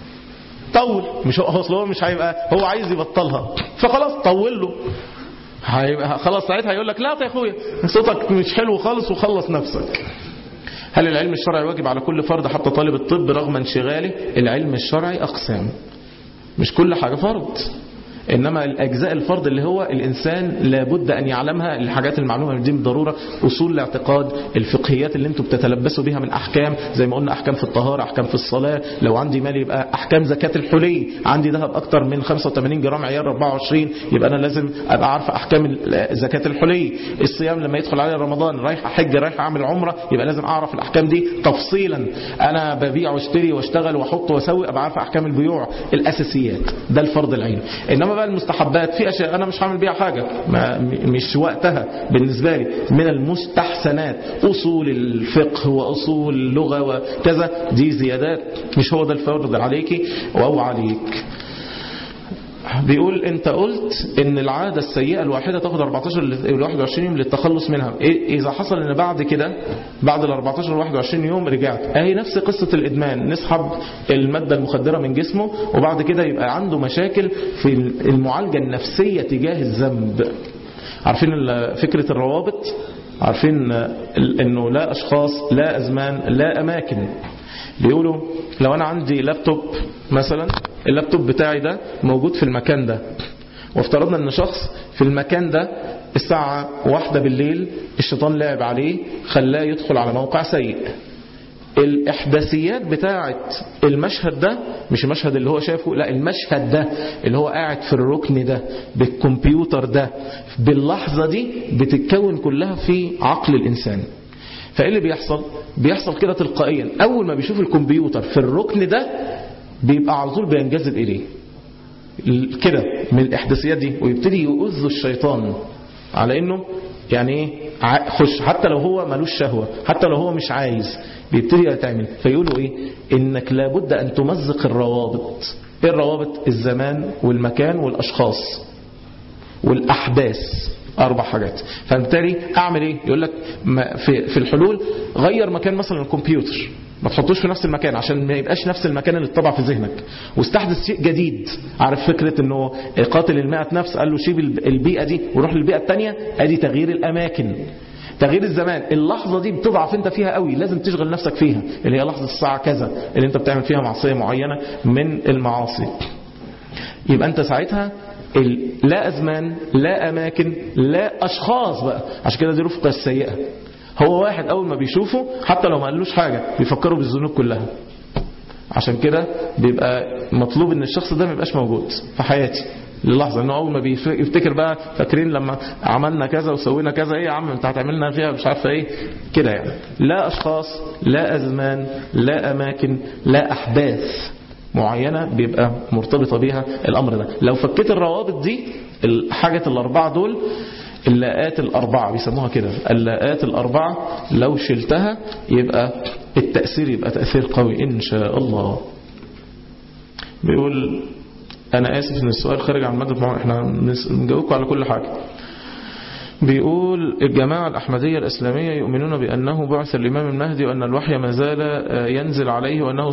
طول مش هو اصل هو مش هيبقى هو عايز يبطلها فخلاص طول له هيبقى خلاص ساعتها يقول لك لا يا اخويا صوتك مش حلو خالص وخلص نفسك هل العلم الشرعي واجب على كل فرد حتى طالب الطب رغم انشغاله العلم الشرعي أقسام مش كل حاجة فرض إنما الأجزاء الفرض اللي هو الإنسان لابد أن يعلمها الحاجات المعلومة دي بالضرورة أصول الاعتقاد الفقهيات اللي انتم بتتلبسوا بها من أحكام زي ما قلنا أحكام في الطهارة أحكام في الصلاة لو عندي مال يبقى أحكام زكاة الحلي عندي ذهب أكتر من 85 جرام عيار 24 يبقى أنا لازم أبقى عارف أحكام زكاة الحلي الصيام لما يدخل علي رمضان رايح أحج رايح أعمل عمرة يبقى لازم أعرف الأحكام دي تفصيلا أنا ببيع واشتري واشتغل واحط واسوي أبقى عارف أحكام البيوع الأساسيات ده الفرض العين إنما بقى المستحبات في أشياء أنا مش هعمل بيها حاجة ما مش وقتها بالنسبة لي من المستحسنات أصول الفقه وأصول اللغة وكذا دي زيادات مش هو ده الفرض عليك أو عليك بيقول انت قلت ان العادة السيئة الواحدة تاخد 14 ل 21 يوم للتخلص منها إيه اذا حصل ان بعد كده بعد ال 14 ل 21 يوم رجعت اهي نفس قصة الادمان نسحب المادة المخدرة من جسمه وبعد كده يبقى عنده مشاكل في المعالجة النفسية تجاه الذنب عارفين فكرة الروابط عارفين انه لا اشخاص لا ازمان لا اماكن بيقولوا لو انا عندي لابتوب مثلا اللابتوب بتاعي ده موجود في المكان ده وافترضنا ان شخص في المكان ده الساعة واحدة بالليل الشيطان لعب عليه خلاه يدخل على موقع سيء الإحداثيات بتاعة المشهد ده مش المشهد اللي هو شافه لا المشهد ده اللي هو قاعد في الركن ده بالكمبيوتر ده باللحظة دي بتتكون كلها في عقل الإنسان فايه اللي بيحصل بيحصل كده تلقائيا اول ما بيشوف الكمبيوتر في الركن ده بيبقى على طول بينجذب اليه كده من الاحداثيات دي ويبتدي يؤذ الشيطان على انه يعني ايه خش حتى لو هو ملوش شهوة حتى لو هو مش عايز بيبتدي يتعمل فيقولوا ايه انك لابد ان تمزق الروابط ايه الروابط الزمان والمكان والاشخاص والاحداث أربع حاجات فبالتالي أعمل إيه يقول لك في, في الحلول غير مكان مثلا الكمبيوتر ما تحطوش في نفس المكان عشان ما يبقاش نفس المكان اللي اتطبع في ذهنك واستحدث شيء جديد عارف فكرة انه قاتل المائة نفس قال له سيب البيئة دي وروح للبيئة التانية ادي تغيير الاماكن تغيير الزمان اللحظة دي بتضعف انت فيها قوي لازم تشغل نفسك فيها اللي هي لحظة الساعة كذا اللي انت بتعمل فيها معصية معينة من المعاصي يبقى انت ساعتها لا أزمان لا أماكن لا أشخاص بقى عشان كده دي رفقة السيئة هو واحد أول ما بيشوفه حتى لو ما قالوش حاجة بيفكروا بالذنوب كلها عشان كده بيبقى مطلوب ان الشخص ده ما يبقاش موجود في حياتي للحظة انه اول ما بيفتكر بقى فاكرين لما عملنا كذا وسوينا كذا ايه يا عم انت هتعملنا فيها مش عارفه ايه كده يعني لا اشخاص لا ازمان لا اماكن لا احداث معينة بيبقى مرتبطة بيها الامر ده لو فكيت الروابط دي الحاجة الاربعة دول اللاءات الأربعة بيسموها كده اللاءات الأربعة لو شلتها يبقى التأثير يبقى تأثير قوي إن شاء الله بيقول أنا آسف إن السؤال خارج عن مادة إحنا بنجاوبكم على كل حاجة بيقول الجماعة الأحمدية الإسلامية يؤمنون بأنه بعث الإمام المهدي وأن الوحي ما زال ينزل عليه وأنه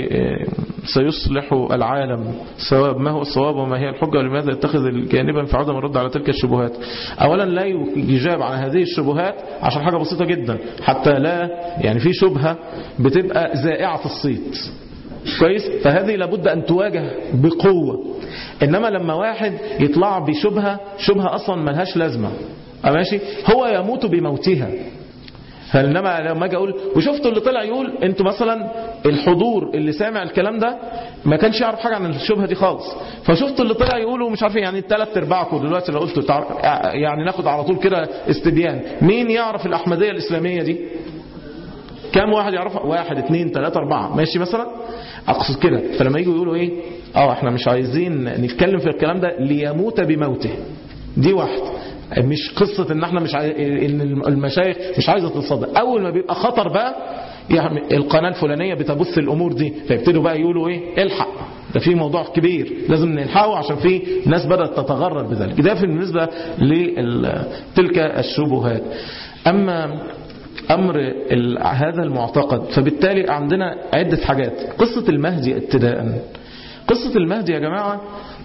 سيصلح العالم سواء ما هو الصواب وما هي الحجة ولماذا يتخذ جانبا في عدم الرد على تلك الشبهات أولا لا يجاب عن هذه الشبهات عشان حاجة بسيطة جدا حتى لا يعني في شبهة بتبقى زائعة الصيت كويس فهذه لابد أن تواجه بقوة إنما لما واحد يطلع بشبهة شبهة أصلا ملهاش لازمة ماشي هو يموت بموتها فإنما لما اجي اقول وشفتوا اللي طلع يقول انتوا مثلا الحضور اللي سامع الكلام ده ما كانش يعرف حاجه عن الشبهه دي خالص فشفتوا اللي طلع يقولوا مش عارفين يعني الثلاث ارباعكم دلوقتي لو قلتوا يعني ناخد على طول كده استبيان مين يعرف الاحمديه الاسلاميه دي كم واحد يعرفها واحد اثنين ثلاثة أربعة ماشي مثلا أقصد كده فلما يجوا يقولوا إيه اه احنا مش عايزين نتكلم في الكلام ده ليموت بموته دي واحد مش قصة ان احنا مش عاي... ان المشايخ مش عايزة تتصدق اول ما بيبقى خطر بقى يعني القناة الفلانية بتبث الامور دي فيبتدوا بقى يقولوا ايه الحق ده في موضوع كبير لازم نلحقه عشان في ناس بدأت تتغرر بذلك ده بالنسبة لتلك الشبهات اما أمر هذا المعتقد فبالتالي عندنا عدة حاجات قصة المهدي ابتداء قصة المهدي يا جماعة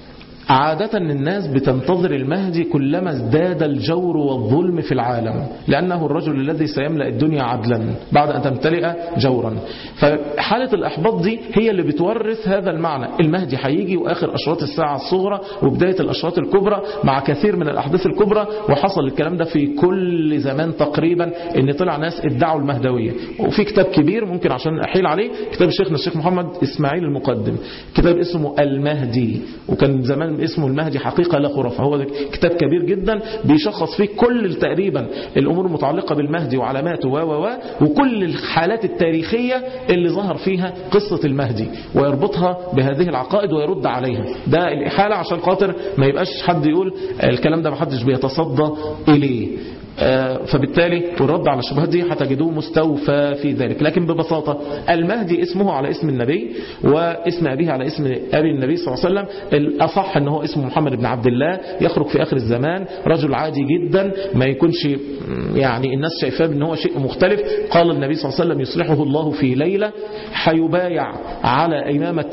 عادة الناس بتنتظر المهدي كلما ازداد الجور والظلم في العالم لأنه الرجل الذي سيملأ الدنيا عدلا بعد أن تمتلئ جورا فحالة الإحباط دي هي اللي بتورث هذا المعنى المهدي هيجي وآخر أشراط الساعة الصغرى وبداية الأشراط الكبرى مع كثير من الأحداث الكبرى وحصل الكلام ده في كل زمان تقريبا ان طلع ناس ادعوا المهدوية وفي كتاب كبير ممكن عشان أحيل عليه كتاب شيخنا الشيخ محمد إسماعيل المقدم كتاب اسمه المهدي وكان زمان اسمه المهدي حقيقة لا خرافة هو كتاب كبير جدا بيشخص فيه كل تقريبا الأمور المتعلقة بالمهدي وعلاماته و و و وكل الحالات التاريخية اللي ظهر فيها قصة المهدي ويربطها بهذه العقائد ويرد عليها ده الإحالة عشان خاطر ما يبقاش حد يقول الكلام ده محدش بيتصدى إليه فبالتالي والرد على الشبهات دي هتجدوه مستوفى في ذلك لكن ببساطة المهدي اسمه على اسم النبي واسم أبيه على اسم أبي النبي صلى الله عليه وسلم الأصح أنه اسمه محمد بن عبد الله يخرج في آخر الزمان رجل عادي جدا ما يكونش يعني الناس شايفاه ان هو شيء مختلف قال النبي صلى الله عليه وسلم يصلحه الله في ليلة حيبايع على إمامة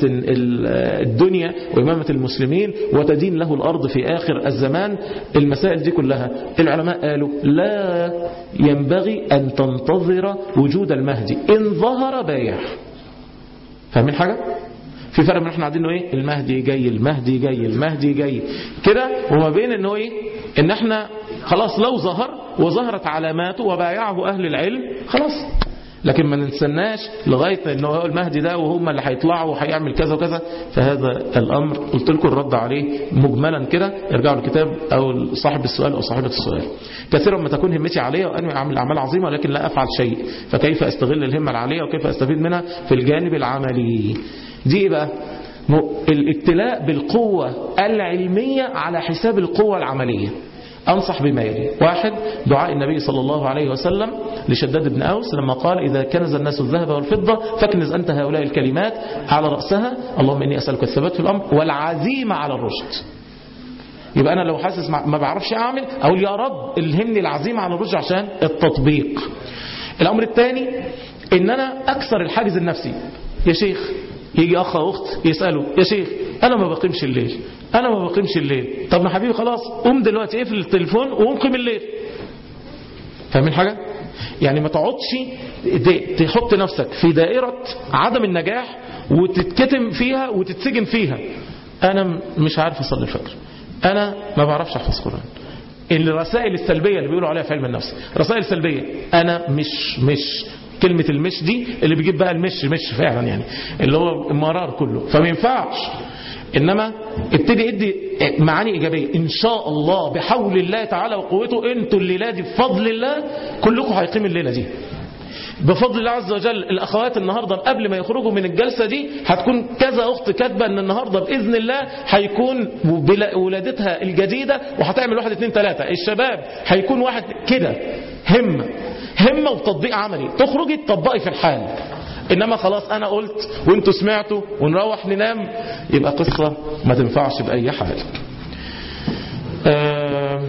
الدنيا وإمامة المسلمين وتدين له الأرض في آخر الزمان المسائل دي كلها العلماء قالوا لا ينبغي أن تنتظر وجود المهدي إن ظهر بايع فاهمين حاجة؟ في فرق من احنا قاعدين انه ايه المهدي جاي المهدي جاي المهدي جاي كده وما بين انه ايه ان احنا خلاص لو ظهر وظهرت علاماته وبايعه اهل العلم خلاص لكن ما نستناش لغاية انه هو المهدي ده وهم اللي هيطلعوا وهيعمل كذا وكذا فهذا الامر قلت لكم الرد عليه مجملا كده ارجعوا للكتاب او صاحب السؤال او صاحبة السؤال كثيرا ما تكون همتي عالية واني اعمل اعمال عظيمة لكن لا افعل شيء فكيف استغل الهمة العالية وكيف استفيد منها في الجانب العملي دي ايه بقى الابتلاء بالقوة العلمية على حساب القوة العملية أنصح بما يلي واحد دعاء النبي صلى الله عليه وسلم لشداد بن أوس لما قال إذا كنز الناس الذهب والفضة فاكنز أنت هؤلاء الكلمات على رأسها اللهم إني أسألك الثبات في الأمر والعزيمة على الرشد يبقى أنا لو حاسس ما بعرفش أعمل أقول يا رب الهمني العزيمة على الرشد عشان التطبيق الأمر الثاني إن أنا أكسر الحاجز النفسي يا شيخ يجي أخ أو أخت يسأله يا شيخ أنا ما بقيمش الليل أنا ما بقيمش الليل طب ما حبيبي خلاص قوم دلوقتي اقفل التليفون وقوم قيم الليل فاهمين حاجة؟ يعني ما تقعدش تحط نفسك في دائرة عدم النجاح وتتكتم فيها وتتسجن فيها أنا مش عارف أصلي الفجر أنا ما بعرفش أحفظ قرآن الرسائل السلبية اللي بيقولوا عليها في علم النفس رسائل سلبية أنا مش مش كلمة المش دي اللي بيجيب بقى المش مش فعلا يعني اللي هو المرار كله فما ينفعش انما ابتدي ادي معاني إيجابية إن شاء الله بحول الله تعالى وقوته أنتوا الليلة دي بفضل الله كلكم هيقيم الليلة دي بفضل الله عز وجل الأخوات النهاردة قبل ما يخرجوا من الجلسة دي هتكون كذا أخت كاتبة أن النهاردة بإذن الله هيكون بلا- ولادتها الجديدة وهتعمل واحد اتنين تلاتة الشباب هيكون واحد كده همة همة وتطبيق عملي تخرجي تطبقي في الحال إنما خلاص أنا قلت وانتوا سمعتوا ونروح ننام يبقى قصة ما تنفعش بأي حال آه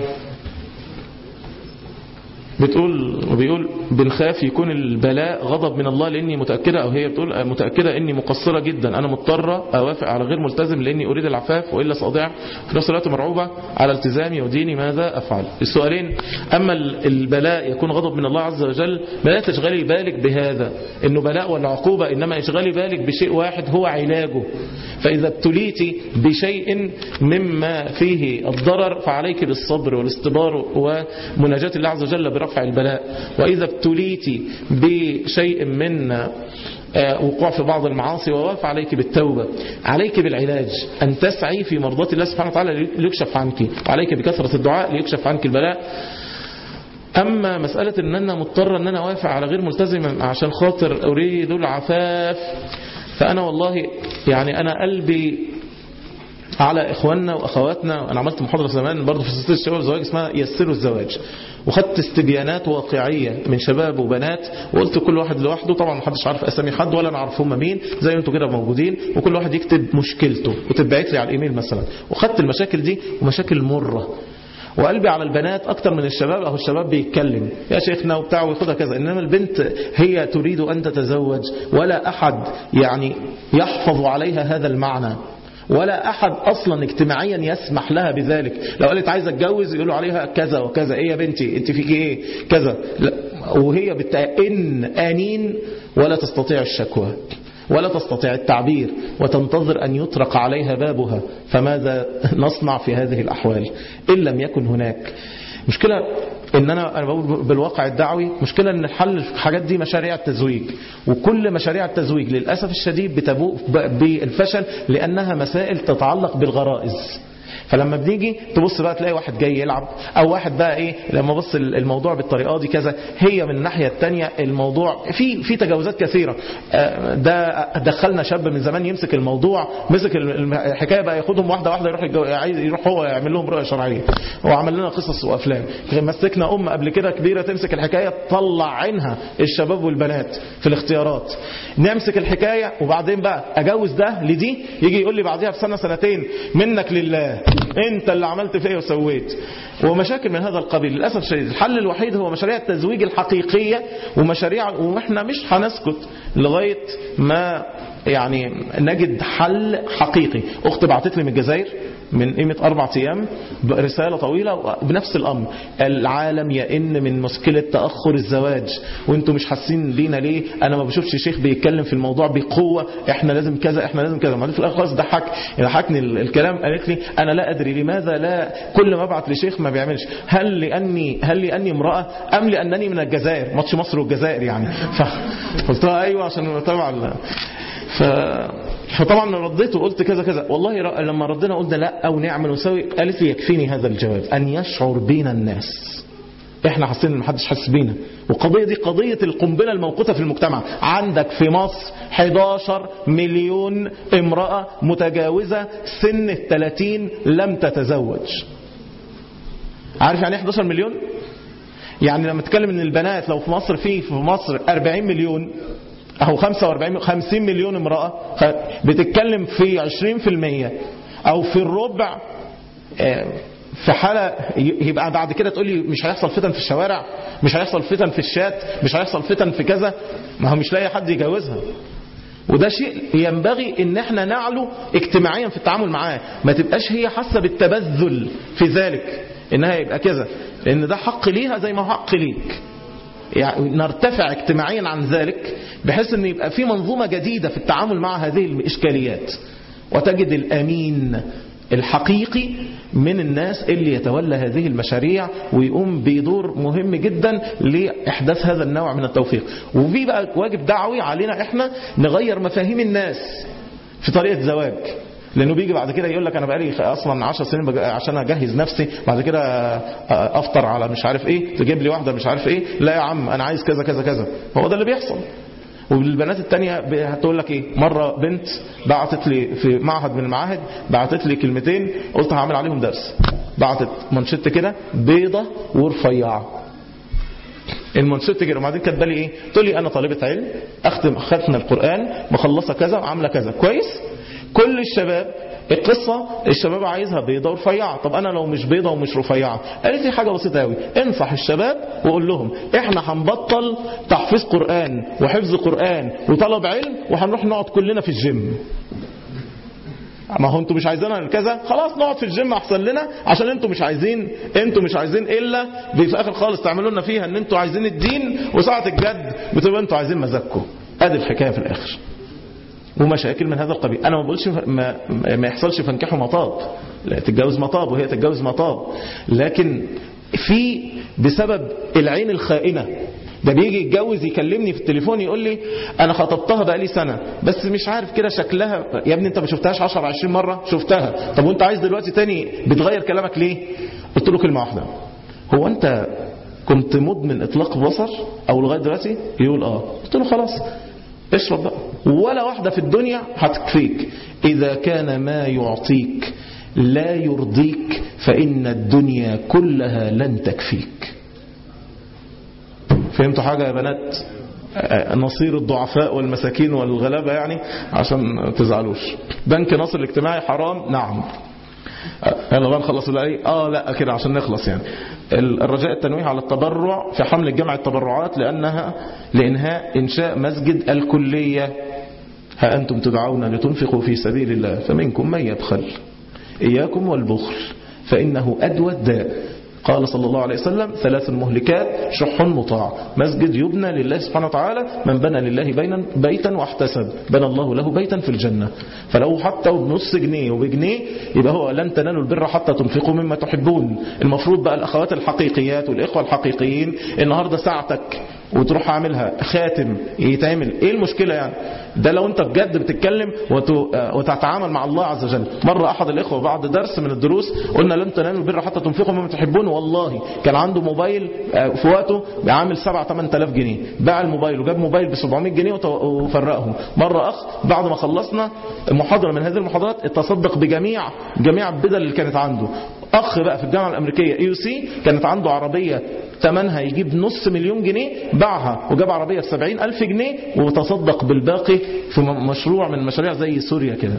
بتقول وبيقول بنخاف يكون البلاء غضب من الله لاني متاكده او هي بتقول متاكده اني مقصره جدا انا مضطره اوافق على غير ملتزم لاني اريد العفاف والا ساضيع في نفس الوقت مرعوبه على التزامي وديني ماذا افعل السؤالين اما البلاء يكون غضب من الله عز وجل فلا تشغلي بالك بهذا انه بلاء ولا عقوبه انما اشغلي بالك بشيء واحد هو علاجه فاذا ابتليتي بشيء مما فيه الضرر فعليك بالصبر والاستبار ومناجاه الله عز وجل برفع البلاء وإذا ابتليت بشيء من آه، وقوع في بعض المعاصي وواف عليك بالتوبة عليك بالعلاج أن تسعي في مرضاة الله سبحانه وتعالى ليكشف عنك وعليك بكثرة الدعاء ليكشف عنك البلاء أما مسألة أن أنا مضطر أن أنا أوافق على غير ملتزم عشان خاطر أريد العفاف فأنا والله يعني أنا قلبي على إخواننا وأخواتنا أنا عملت محاضرة زمان برضه في سلسلة الشباب الزواج اسمها يسروا الزواج وخدت استبيانات واقعية من شباب وبنات وقلت كل واحد لوحده طبعا ما حدش عارف أسامي حد ولا نعرف هم مين زي انتوا كده موجودين وكل واحد يكتب مشكلته وتبعت لي على الإيميل مثلا وخدت المشاكل دي ومشاكل مرة وقلبي على البنات أكتر من الشباب أهو الشباب بيتكلم يا شيخنا وبتاع وياخدها كذا إنما البنت هي تريد أن تتزوج ولا أحد يعني يحفظ عليها هذا المعنى ولا أحد أصلا اجتماعيا يسمح لها بذلك لو قالت عايزة اتجوز يقولوا عليها كذا وكذا ايه يا بنتي انت فيكي ايه كذا لا وهي بالتأن آنين ولا تستطيع الشكوى ولا تستطيع التعبير وتنتظر أن يطرق عليها بابها فماذا نصنع في هذه الأحوال إن لم يكن هناك مشكلة ان انا انا بقول بالواقع الدعوي مشكله ان الحل في الحاجات دي مشاريع التزويج وكل مشاريع التزويج للاسف الشديد بتبوء بالفشل لانها مسائل تتعلق بالغرائز فلما بنيجي تبص بقى تلاقي واحد جاي يلعب او واحد بقى ايه لما بص الموضوع بالطريقه دي كذا هي من الناحيه الثانيه الموضوع في في تجاوزات كثيره آه، ده دخلنا شاب من زمان يمسك الموضوع مسك الحكايه بقى ياخدهم واحده واحده يروح يتجو- عايز يروح هو يعمل لهم رؤيه شرعيه وعمل لنا قصص وافلام مسكنا ام قبل كده كبيره تمسك الحكايه تطلع عينها الشباب والبنات في الاختيارات نمسك الحكايه وبعدين بقى اجوز ده لدي يجي يقول لي بعديها بسنه سنتين منك لله انت اللي عملت فيا وسويت ومشاكل من هذا القبيل للاسف الشديد الحل الوحيد هو مشاريع التزويج الحقيقيه ومشاريع واحنا مش هنسكت لغايه ما يعني نجد حل حقيقي اخت بعتت لي من الجزائر من قيمة أربع أيام رسالة طويلة بنفس الأمر العالم يئن من مشكلة تأخر الزواج وانتم مش حاسين بينا ليه أنا ما بشوفش شيخ بيتكلم في الموضوع بقوة احنا لازم كذا احنا لازم كذا بعدين في الآخر خلاص ضحك ضحكني الكلام قالت لي أنا لا أدري لماذا لا كل ما ابعت لشيخ ما بيعملش هل لأني هل لأني امرأة أم لأنني من الجزائر ماتش مصر والجزائر يعني فقلت لها أيوه عشان طبعا ف... فطبعا رديت وقلت كذا كذا والله ر... لما ردنا قلنا لا او نعمل ونسوي قالت لي يكفيني هذا الجواب ان يشعر بينا الناس احنا حاسين ان محدش حاسس بينا والقضيه دي قضيه القنبله الموقوته في المجتمع عندك في مصر 11 مليون امراه متجاوزه سن ال 30 لم تتزوج عارف يعني ايه 11 مليون يعني لما تتكلم ان البنات لو في مصر في في مصر 40 مليون أو 45 50 مليون امرأة بتتكلم في 20% أو في الربع في حالة يبقى بعد كده تقول لي مش هيحصل فتن في الشوارع مش هيحصل فتن في الشات مش هيحصل فتن في كذا ما هو مش لاقي حد يجوزها وده شيء ينبغي ان احنا نعلو اجتماعيا في التعامل معاه ما تبقاش هي حاسه بالتبذل في ذلك انها يبقى كذا لان ده حق ليها زي ما هو حق ليك يعني نرتفع اجتماعيا عن ذلك بحيث ان يبقى في منظومة جديدة في التعامل مع هذه الإشكاليات وتجد الأمين الحقيقي من الناس اللي يتولى هذه المشاريع ويقوم بدور مهم جدا لإحداث هذا النوع من التوفيق وفي بقى واجب دعوي علينا احنا نغير مفاهيم الناس في طريقة زواج لانه بيجي بعد كده يقول لك انا بقالي اصلا 10 سنين بج- عشان اجهز نفسي بعد كده افطر على مش عارف ايه تجيب لي واحده مش عارف ايه لا يا عم انا عايز كذا كذا كذا هو ده اللي بيحصل والبنات التانية هتقول لك ايه مرة بنت بعتت لي في معهد من المعاهد بعتت لي كلمتين قلت هعمل عليهم درس بعتت منشط كده بيضة ورفيعة المنشط كده وبعدين كاتبه لي ايه تقول لي انا طالبة علم اختم ختم القرآن مخلصة كذا وعاملة كذا كويس كل الشباب القصة الشباب عايزها بيضة ورفيعة طب أنا لو مش بيضة ومش رفيعة قالت لي حاجة بسيطة أوي انصح الشباب وقول لهم إحنا هنبطل تحفيظ قرآن وحفظ قرآن وطلب علم وهنروح نقعد كلنا في الجيم ما هو انتوا مش عايزينها كذا خلاص نقعد في الجيم احسن لنا عشان انتوا مش عايزين انتوا مش عايزين الا في اخر خالص تعملوا لنا فيها ان انتوا عايزين الدين وساعه الجد بتبقى انتوا عايزين مزاجكم ادي الحكايه في الاخر ومشاكل من هذا القبيل انا ما بقولش ما, ما يحصلش فانكحوا مطاب لا تتجوز مطاب وهي تتجوز مطاب لكن في بسبب العين الخائنه ده بيجي يتجوز يكلمني في التليفون يقول لي انا خطبتها بقالي سنه بس مش عارف كده شكلها يا ابني انت ما شفتهاش 10 20 مره شفتها طب وانت عايز دلوقتي تاني بتغير كلامك ليه قلت له كلمه واحده هو انت كنت مدمن اطلاق بصر او لغايه دلوقتي يقول اه قلت له خلاص اشرب بقى ولا واحدة في الدنيا هتكفيك إذا كان ما يعطيك لا يرضيك فإن الدنيا كلها لن تكفيك فهمتوا حاجة يا بنات آه، نصير الضعفاء والمساكين والغلابة يعني عشان ما تزعلوش بنك نصر الاجتماعي حرام نعم يلا بقى نخلص ولا ايه اه لا كده عشان نخلص يعني الرجاء التنويه على التبرع في حمل جمع التبرعات لانها لانهاء انشاء مسجد الكليه ها انتم تدعون لتنفقوا في سبيل الله فمنكم من يبخل اياكم والبخل فانه ادوى الداء قال صلى الله عليه وسلم ثلاث مهلكات شح مطاع مسجد يبنى لله سبحانه وتعالى من بنى لله بينا بيتا واحتسب بنى الله له بيتا في الجنة فلو حتى بنص جنيه وبجنيه يبقى هو لن تنالوا البر حتى تنفقوا مما تحبون المفروض بقى الأخوات الحقيقيات والإخوة الحقيقيين النهاردة ساعتك وتروح عاملها خاتم يتعمل ايه المشكلة يعني ده لو انت بجد بتتكلم وت- وتتعامل مع الله عز وجل مرة احد الاخوة بعد درس من الدروس قلنا لن تنالوا البر حتى تنفقوا مما تحبون والله كان عنده موبايل آه، في وقته عامل 7 8000 جنيه باع الموبايل وجاب موبايل ب 700 جنيه وت- وفرقهم مرة اخ بعد ما خلصنا محاضرة من هذه المحاضرات اتصدق بجميع جميع البدل اللي كانت عنده اخ بقى في الجامعة الامريكية اي سي كانت عنده عربية ثمنها يجيب نص مليون جنيه باعها وجاب عربية ب 70 ألف جنيه وتصدق بالباقي في م- مشروع من مشاريع زي سوريا كده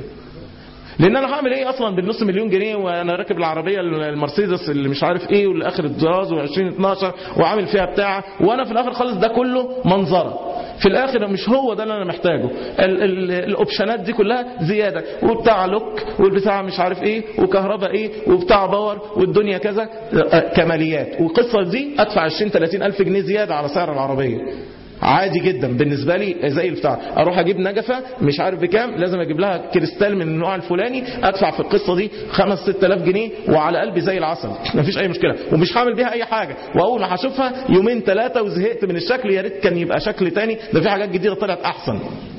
لان انا هعمل ايه اصلا بالنص مليون جنيه وانا راكب العربيه المرسيدس اللي مش عارف ايه واللي اخر الطراز و2012 وعامل فيها بتاع وانا في الاخر خالص ده كله منظره في الاخر مش هو ده اللي انا محتاجه ال- ال- الاوبشنات دي كلها زياده وبتاع لوك والبتاع مش عارف ايه وكهرباء ايه وبتاع باور والدنيا كذا آه، كماليات والقصه دي ادفع 20 30 الف جنيه زياده على سعر العربيه عادي جدا بالنسبة لي زي البتاع اروح اجيب نجفة مش عارف بكام لازم اجيب لها كريستال من النوع الفلاني ادفع في القصة دي 5 6000 جنيه وعلى قلبي زي العسل مفيش اي مشكلة ومش هعمل بيها اي حاجة واول ما هشوفها يومين ثلاثة وزهقت من الشكل يا ريت كان يبقى شكل تاني ده في حاجات جديدة طلعت احسن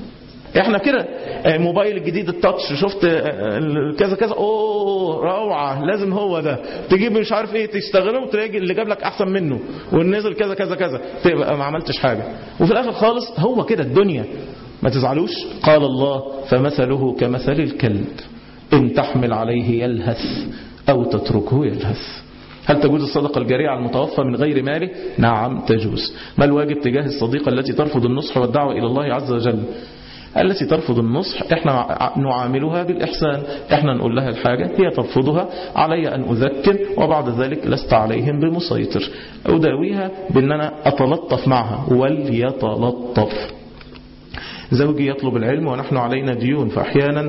احنا كده آه، موبايل الجديد التاتش شفت آه، ال- كذا كذا اوه روعه لازم هو ده تجيب مش عارف ايه تشتغله وتلاقي اللي جاب لك احسن منه والنزل كذا كذا كذا تبقى ما عملتش حاجه وفي الاخر خالص هو كده الدنيا ما تزعلوش قال الله فمثله كمثل الكلب ان تحمل عليه يلهث او تتركه يلهث هل تجوز الصدقة الجارية على المتوفى من غير ماله؟ نعم تجوز ما الواجب تجاه الصديقة التي ترفض النصح والدعوة إلى الله عز وجل التي ترفض النصح احنا ع- نعاملها بالإحسان احنا نقول لها الحاجة هي ترفضها علي أن أذكر وبعد ذلك لست عليهم بمسيطر أداويها بأن أنا أتلطف معها وليتلطف زوجي يطلب العلم ونحن علينا ديون فأحيانا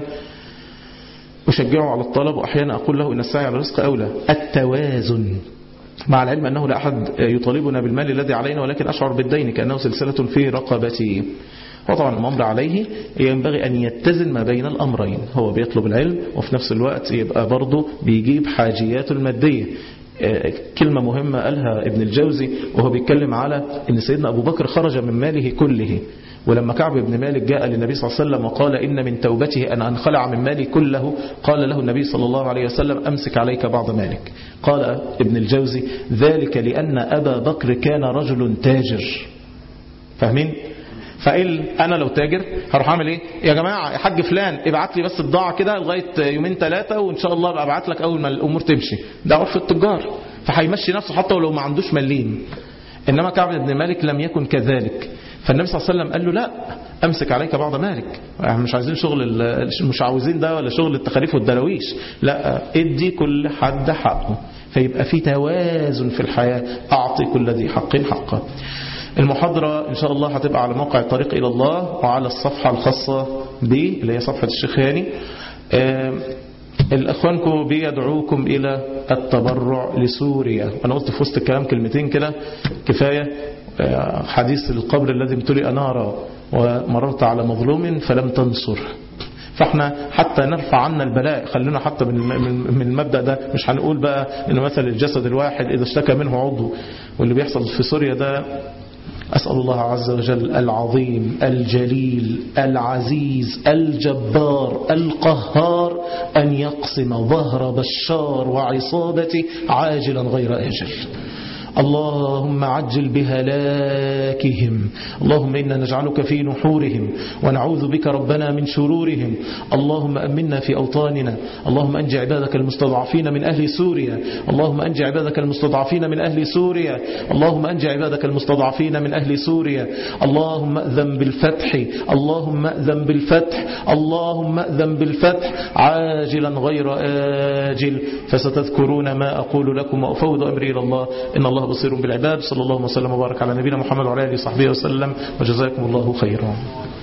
أشجعه على الطلب وأحيانا أقول له إن السعي على الرزق أولى التوازن مع العلم أنه لا أحد يطالبنا بالمال الذي علينا ولكن أشعر بالدين كأنه سلسلة في رقبتي وطبعا الأمر عليه ينبغي أن يتزن ما بين الأمرين هو بيطلب العلم وفي نفس الوقت يبقى برضه بيجيب حاجياته المادية آه، كلمة مهمة قالها ابن الجوزي وهو بيتكلم على أن سيدنا أبو بكر خرج من ماله كله ولما كعب بن مالك جاء للنبي صلى الله عليه وسلم وقال إن من توبته أن أنخلع من مالي كله قال له النبي صلى الله عليه وسلم أمسك عليك بعض مالك قال ابن الجوزي ذلك لأن أبا بكر كان رجل تاجر فاهمين؟ فقال انا لو تاجر هروح اعمل ايه يا جماعه يا حاج فلان ابعت لي بس الضاعه كده لغايه يومين ثلاثه وان شاء الله ابقى ابعت لك اول ما الامور تمشي ده عرف التجار فهيمشي نفسه حتى ولو ما عندوش مليم انما كعب بن مالك لم يكن كذلك فالنبي صلى الله عليه وسلم قال له لا امسك عليك بعض مالك احنا مش عايزين شغل مش عاوزين ده ولا شغل التخاريف والدراويش لا ادي كل حد حقه فيبقى في توازن في الحياه اعطي كل ذي حق حقه المحاضرة إن شاء الله هتبقى على موقع الطريق إلى الله وعلى الصفحة الخاصة بي اللي هي صفحة الشيخ هاني الأخوانكم بيدعوكم إلى التبرع لسوريا أنا قلت في وسط الكلام كلمتين كده كفاية حديث القبر الذي امتلئ نارا ومررت على مظلوم فلم تنصر فاحنا حتى نرفع عنا البلاء خلينا حتى من من المبدأ ده مش هنقول بقى ان مثل الجسد الواحد اذا اشتكى منه عضو واللي بيحصل في سوريا ده أسأل الله عز وجل العظيم الجليل العزيز الجبار القهار أن يقسم ظهر بشار وعصابته عاجلا غير آجل اللهم عجل بهلاكهم اللهم إنا نجعلك في نحورهم ونعوذ بك ربنا من شرورهم اللهم أمنا في أوطاننا اللهم أنجي عبادك المستضعفين من أهل سوريا اللهم أنجي عبادك المستضعفين من أهل سوريا اللهم أنجي عبادك المستضعفين من أهل سوريا اللهم أذن بالفتح اللهم أذن بالفتح اللهم أذن بالفتح عاجلا غير آجل فستذكرون ما أقول لكم وأفوض أمري إلى الله إن الله بصير بالعباد صلى الله وسلم وبارك على نبينا محمد وعلى اله وصحبه وسلم وجزاكم الله خيرا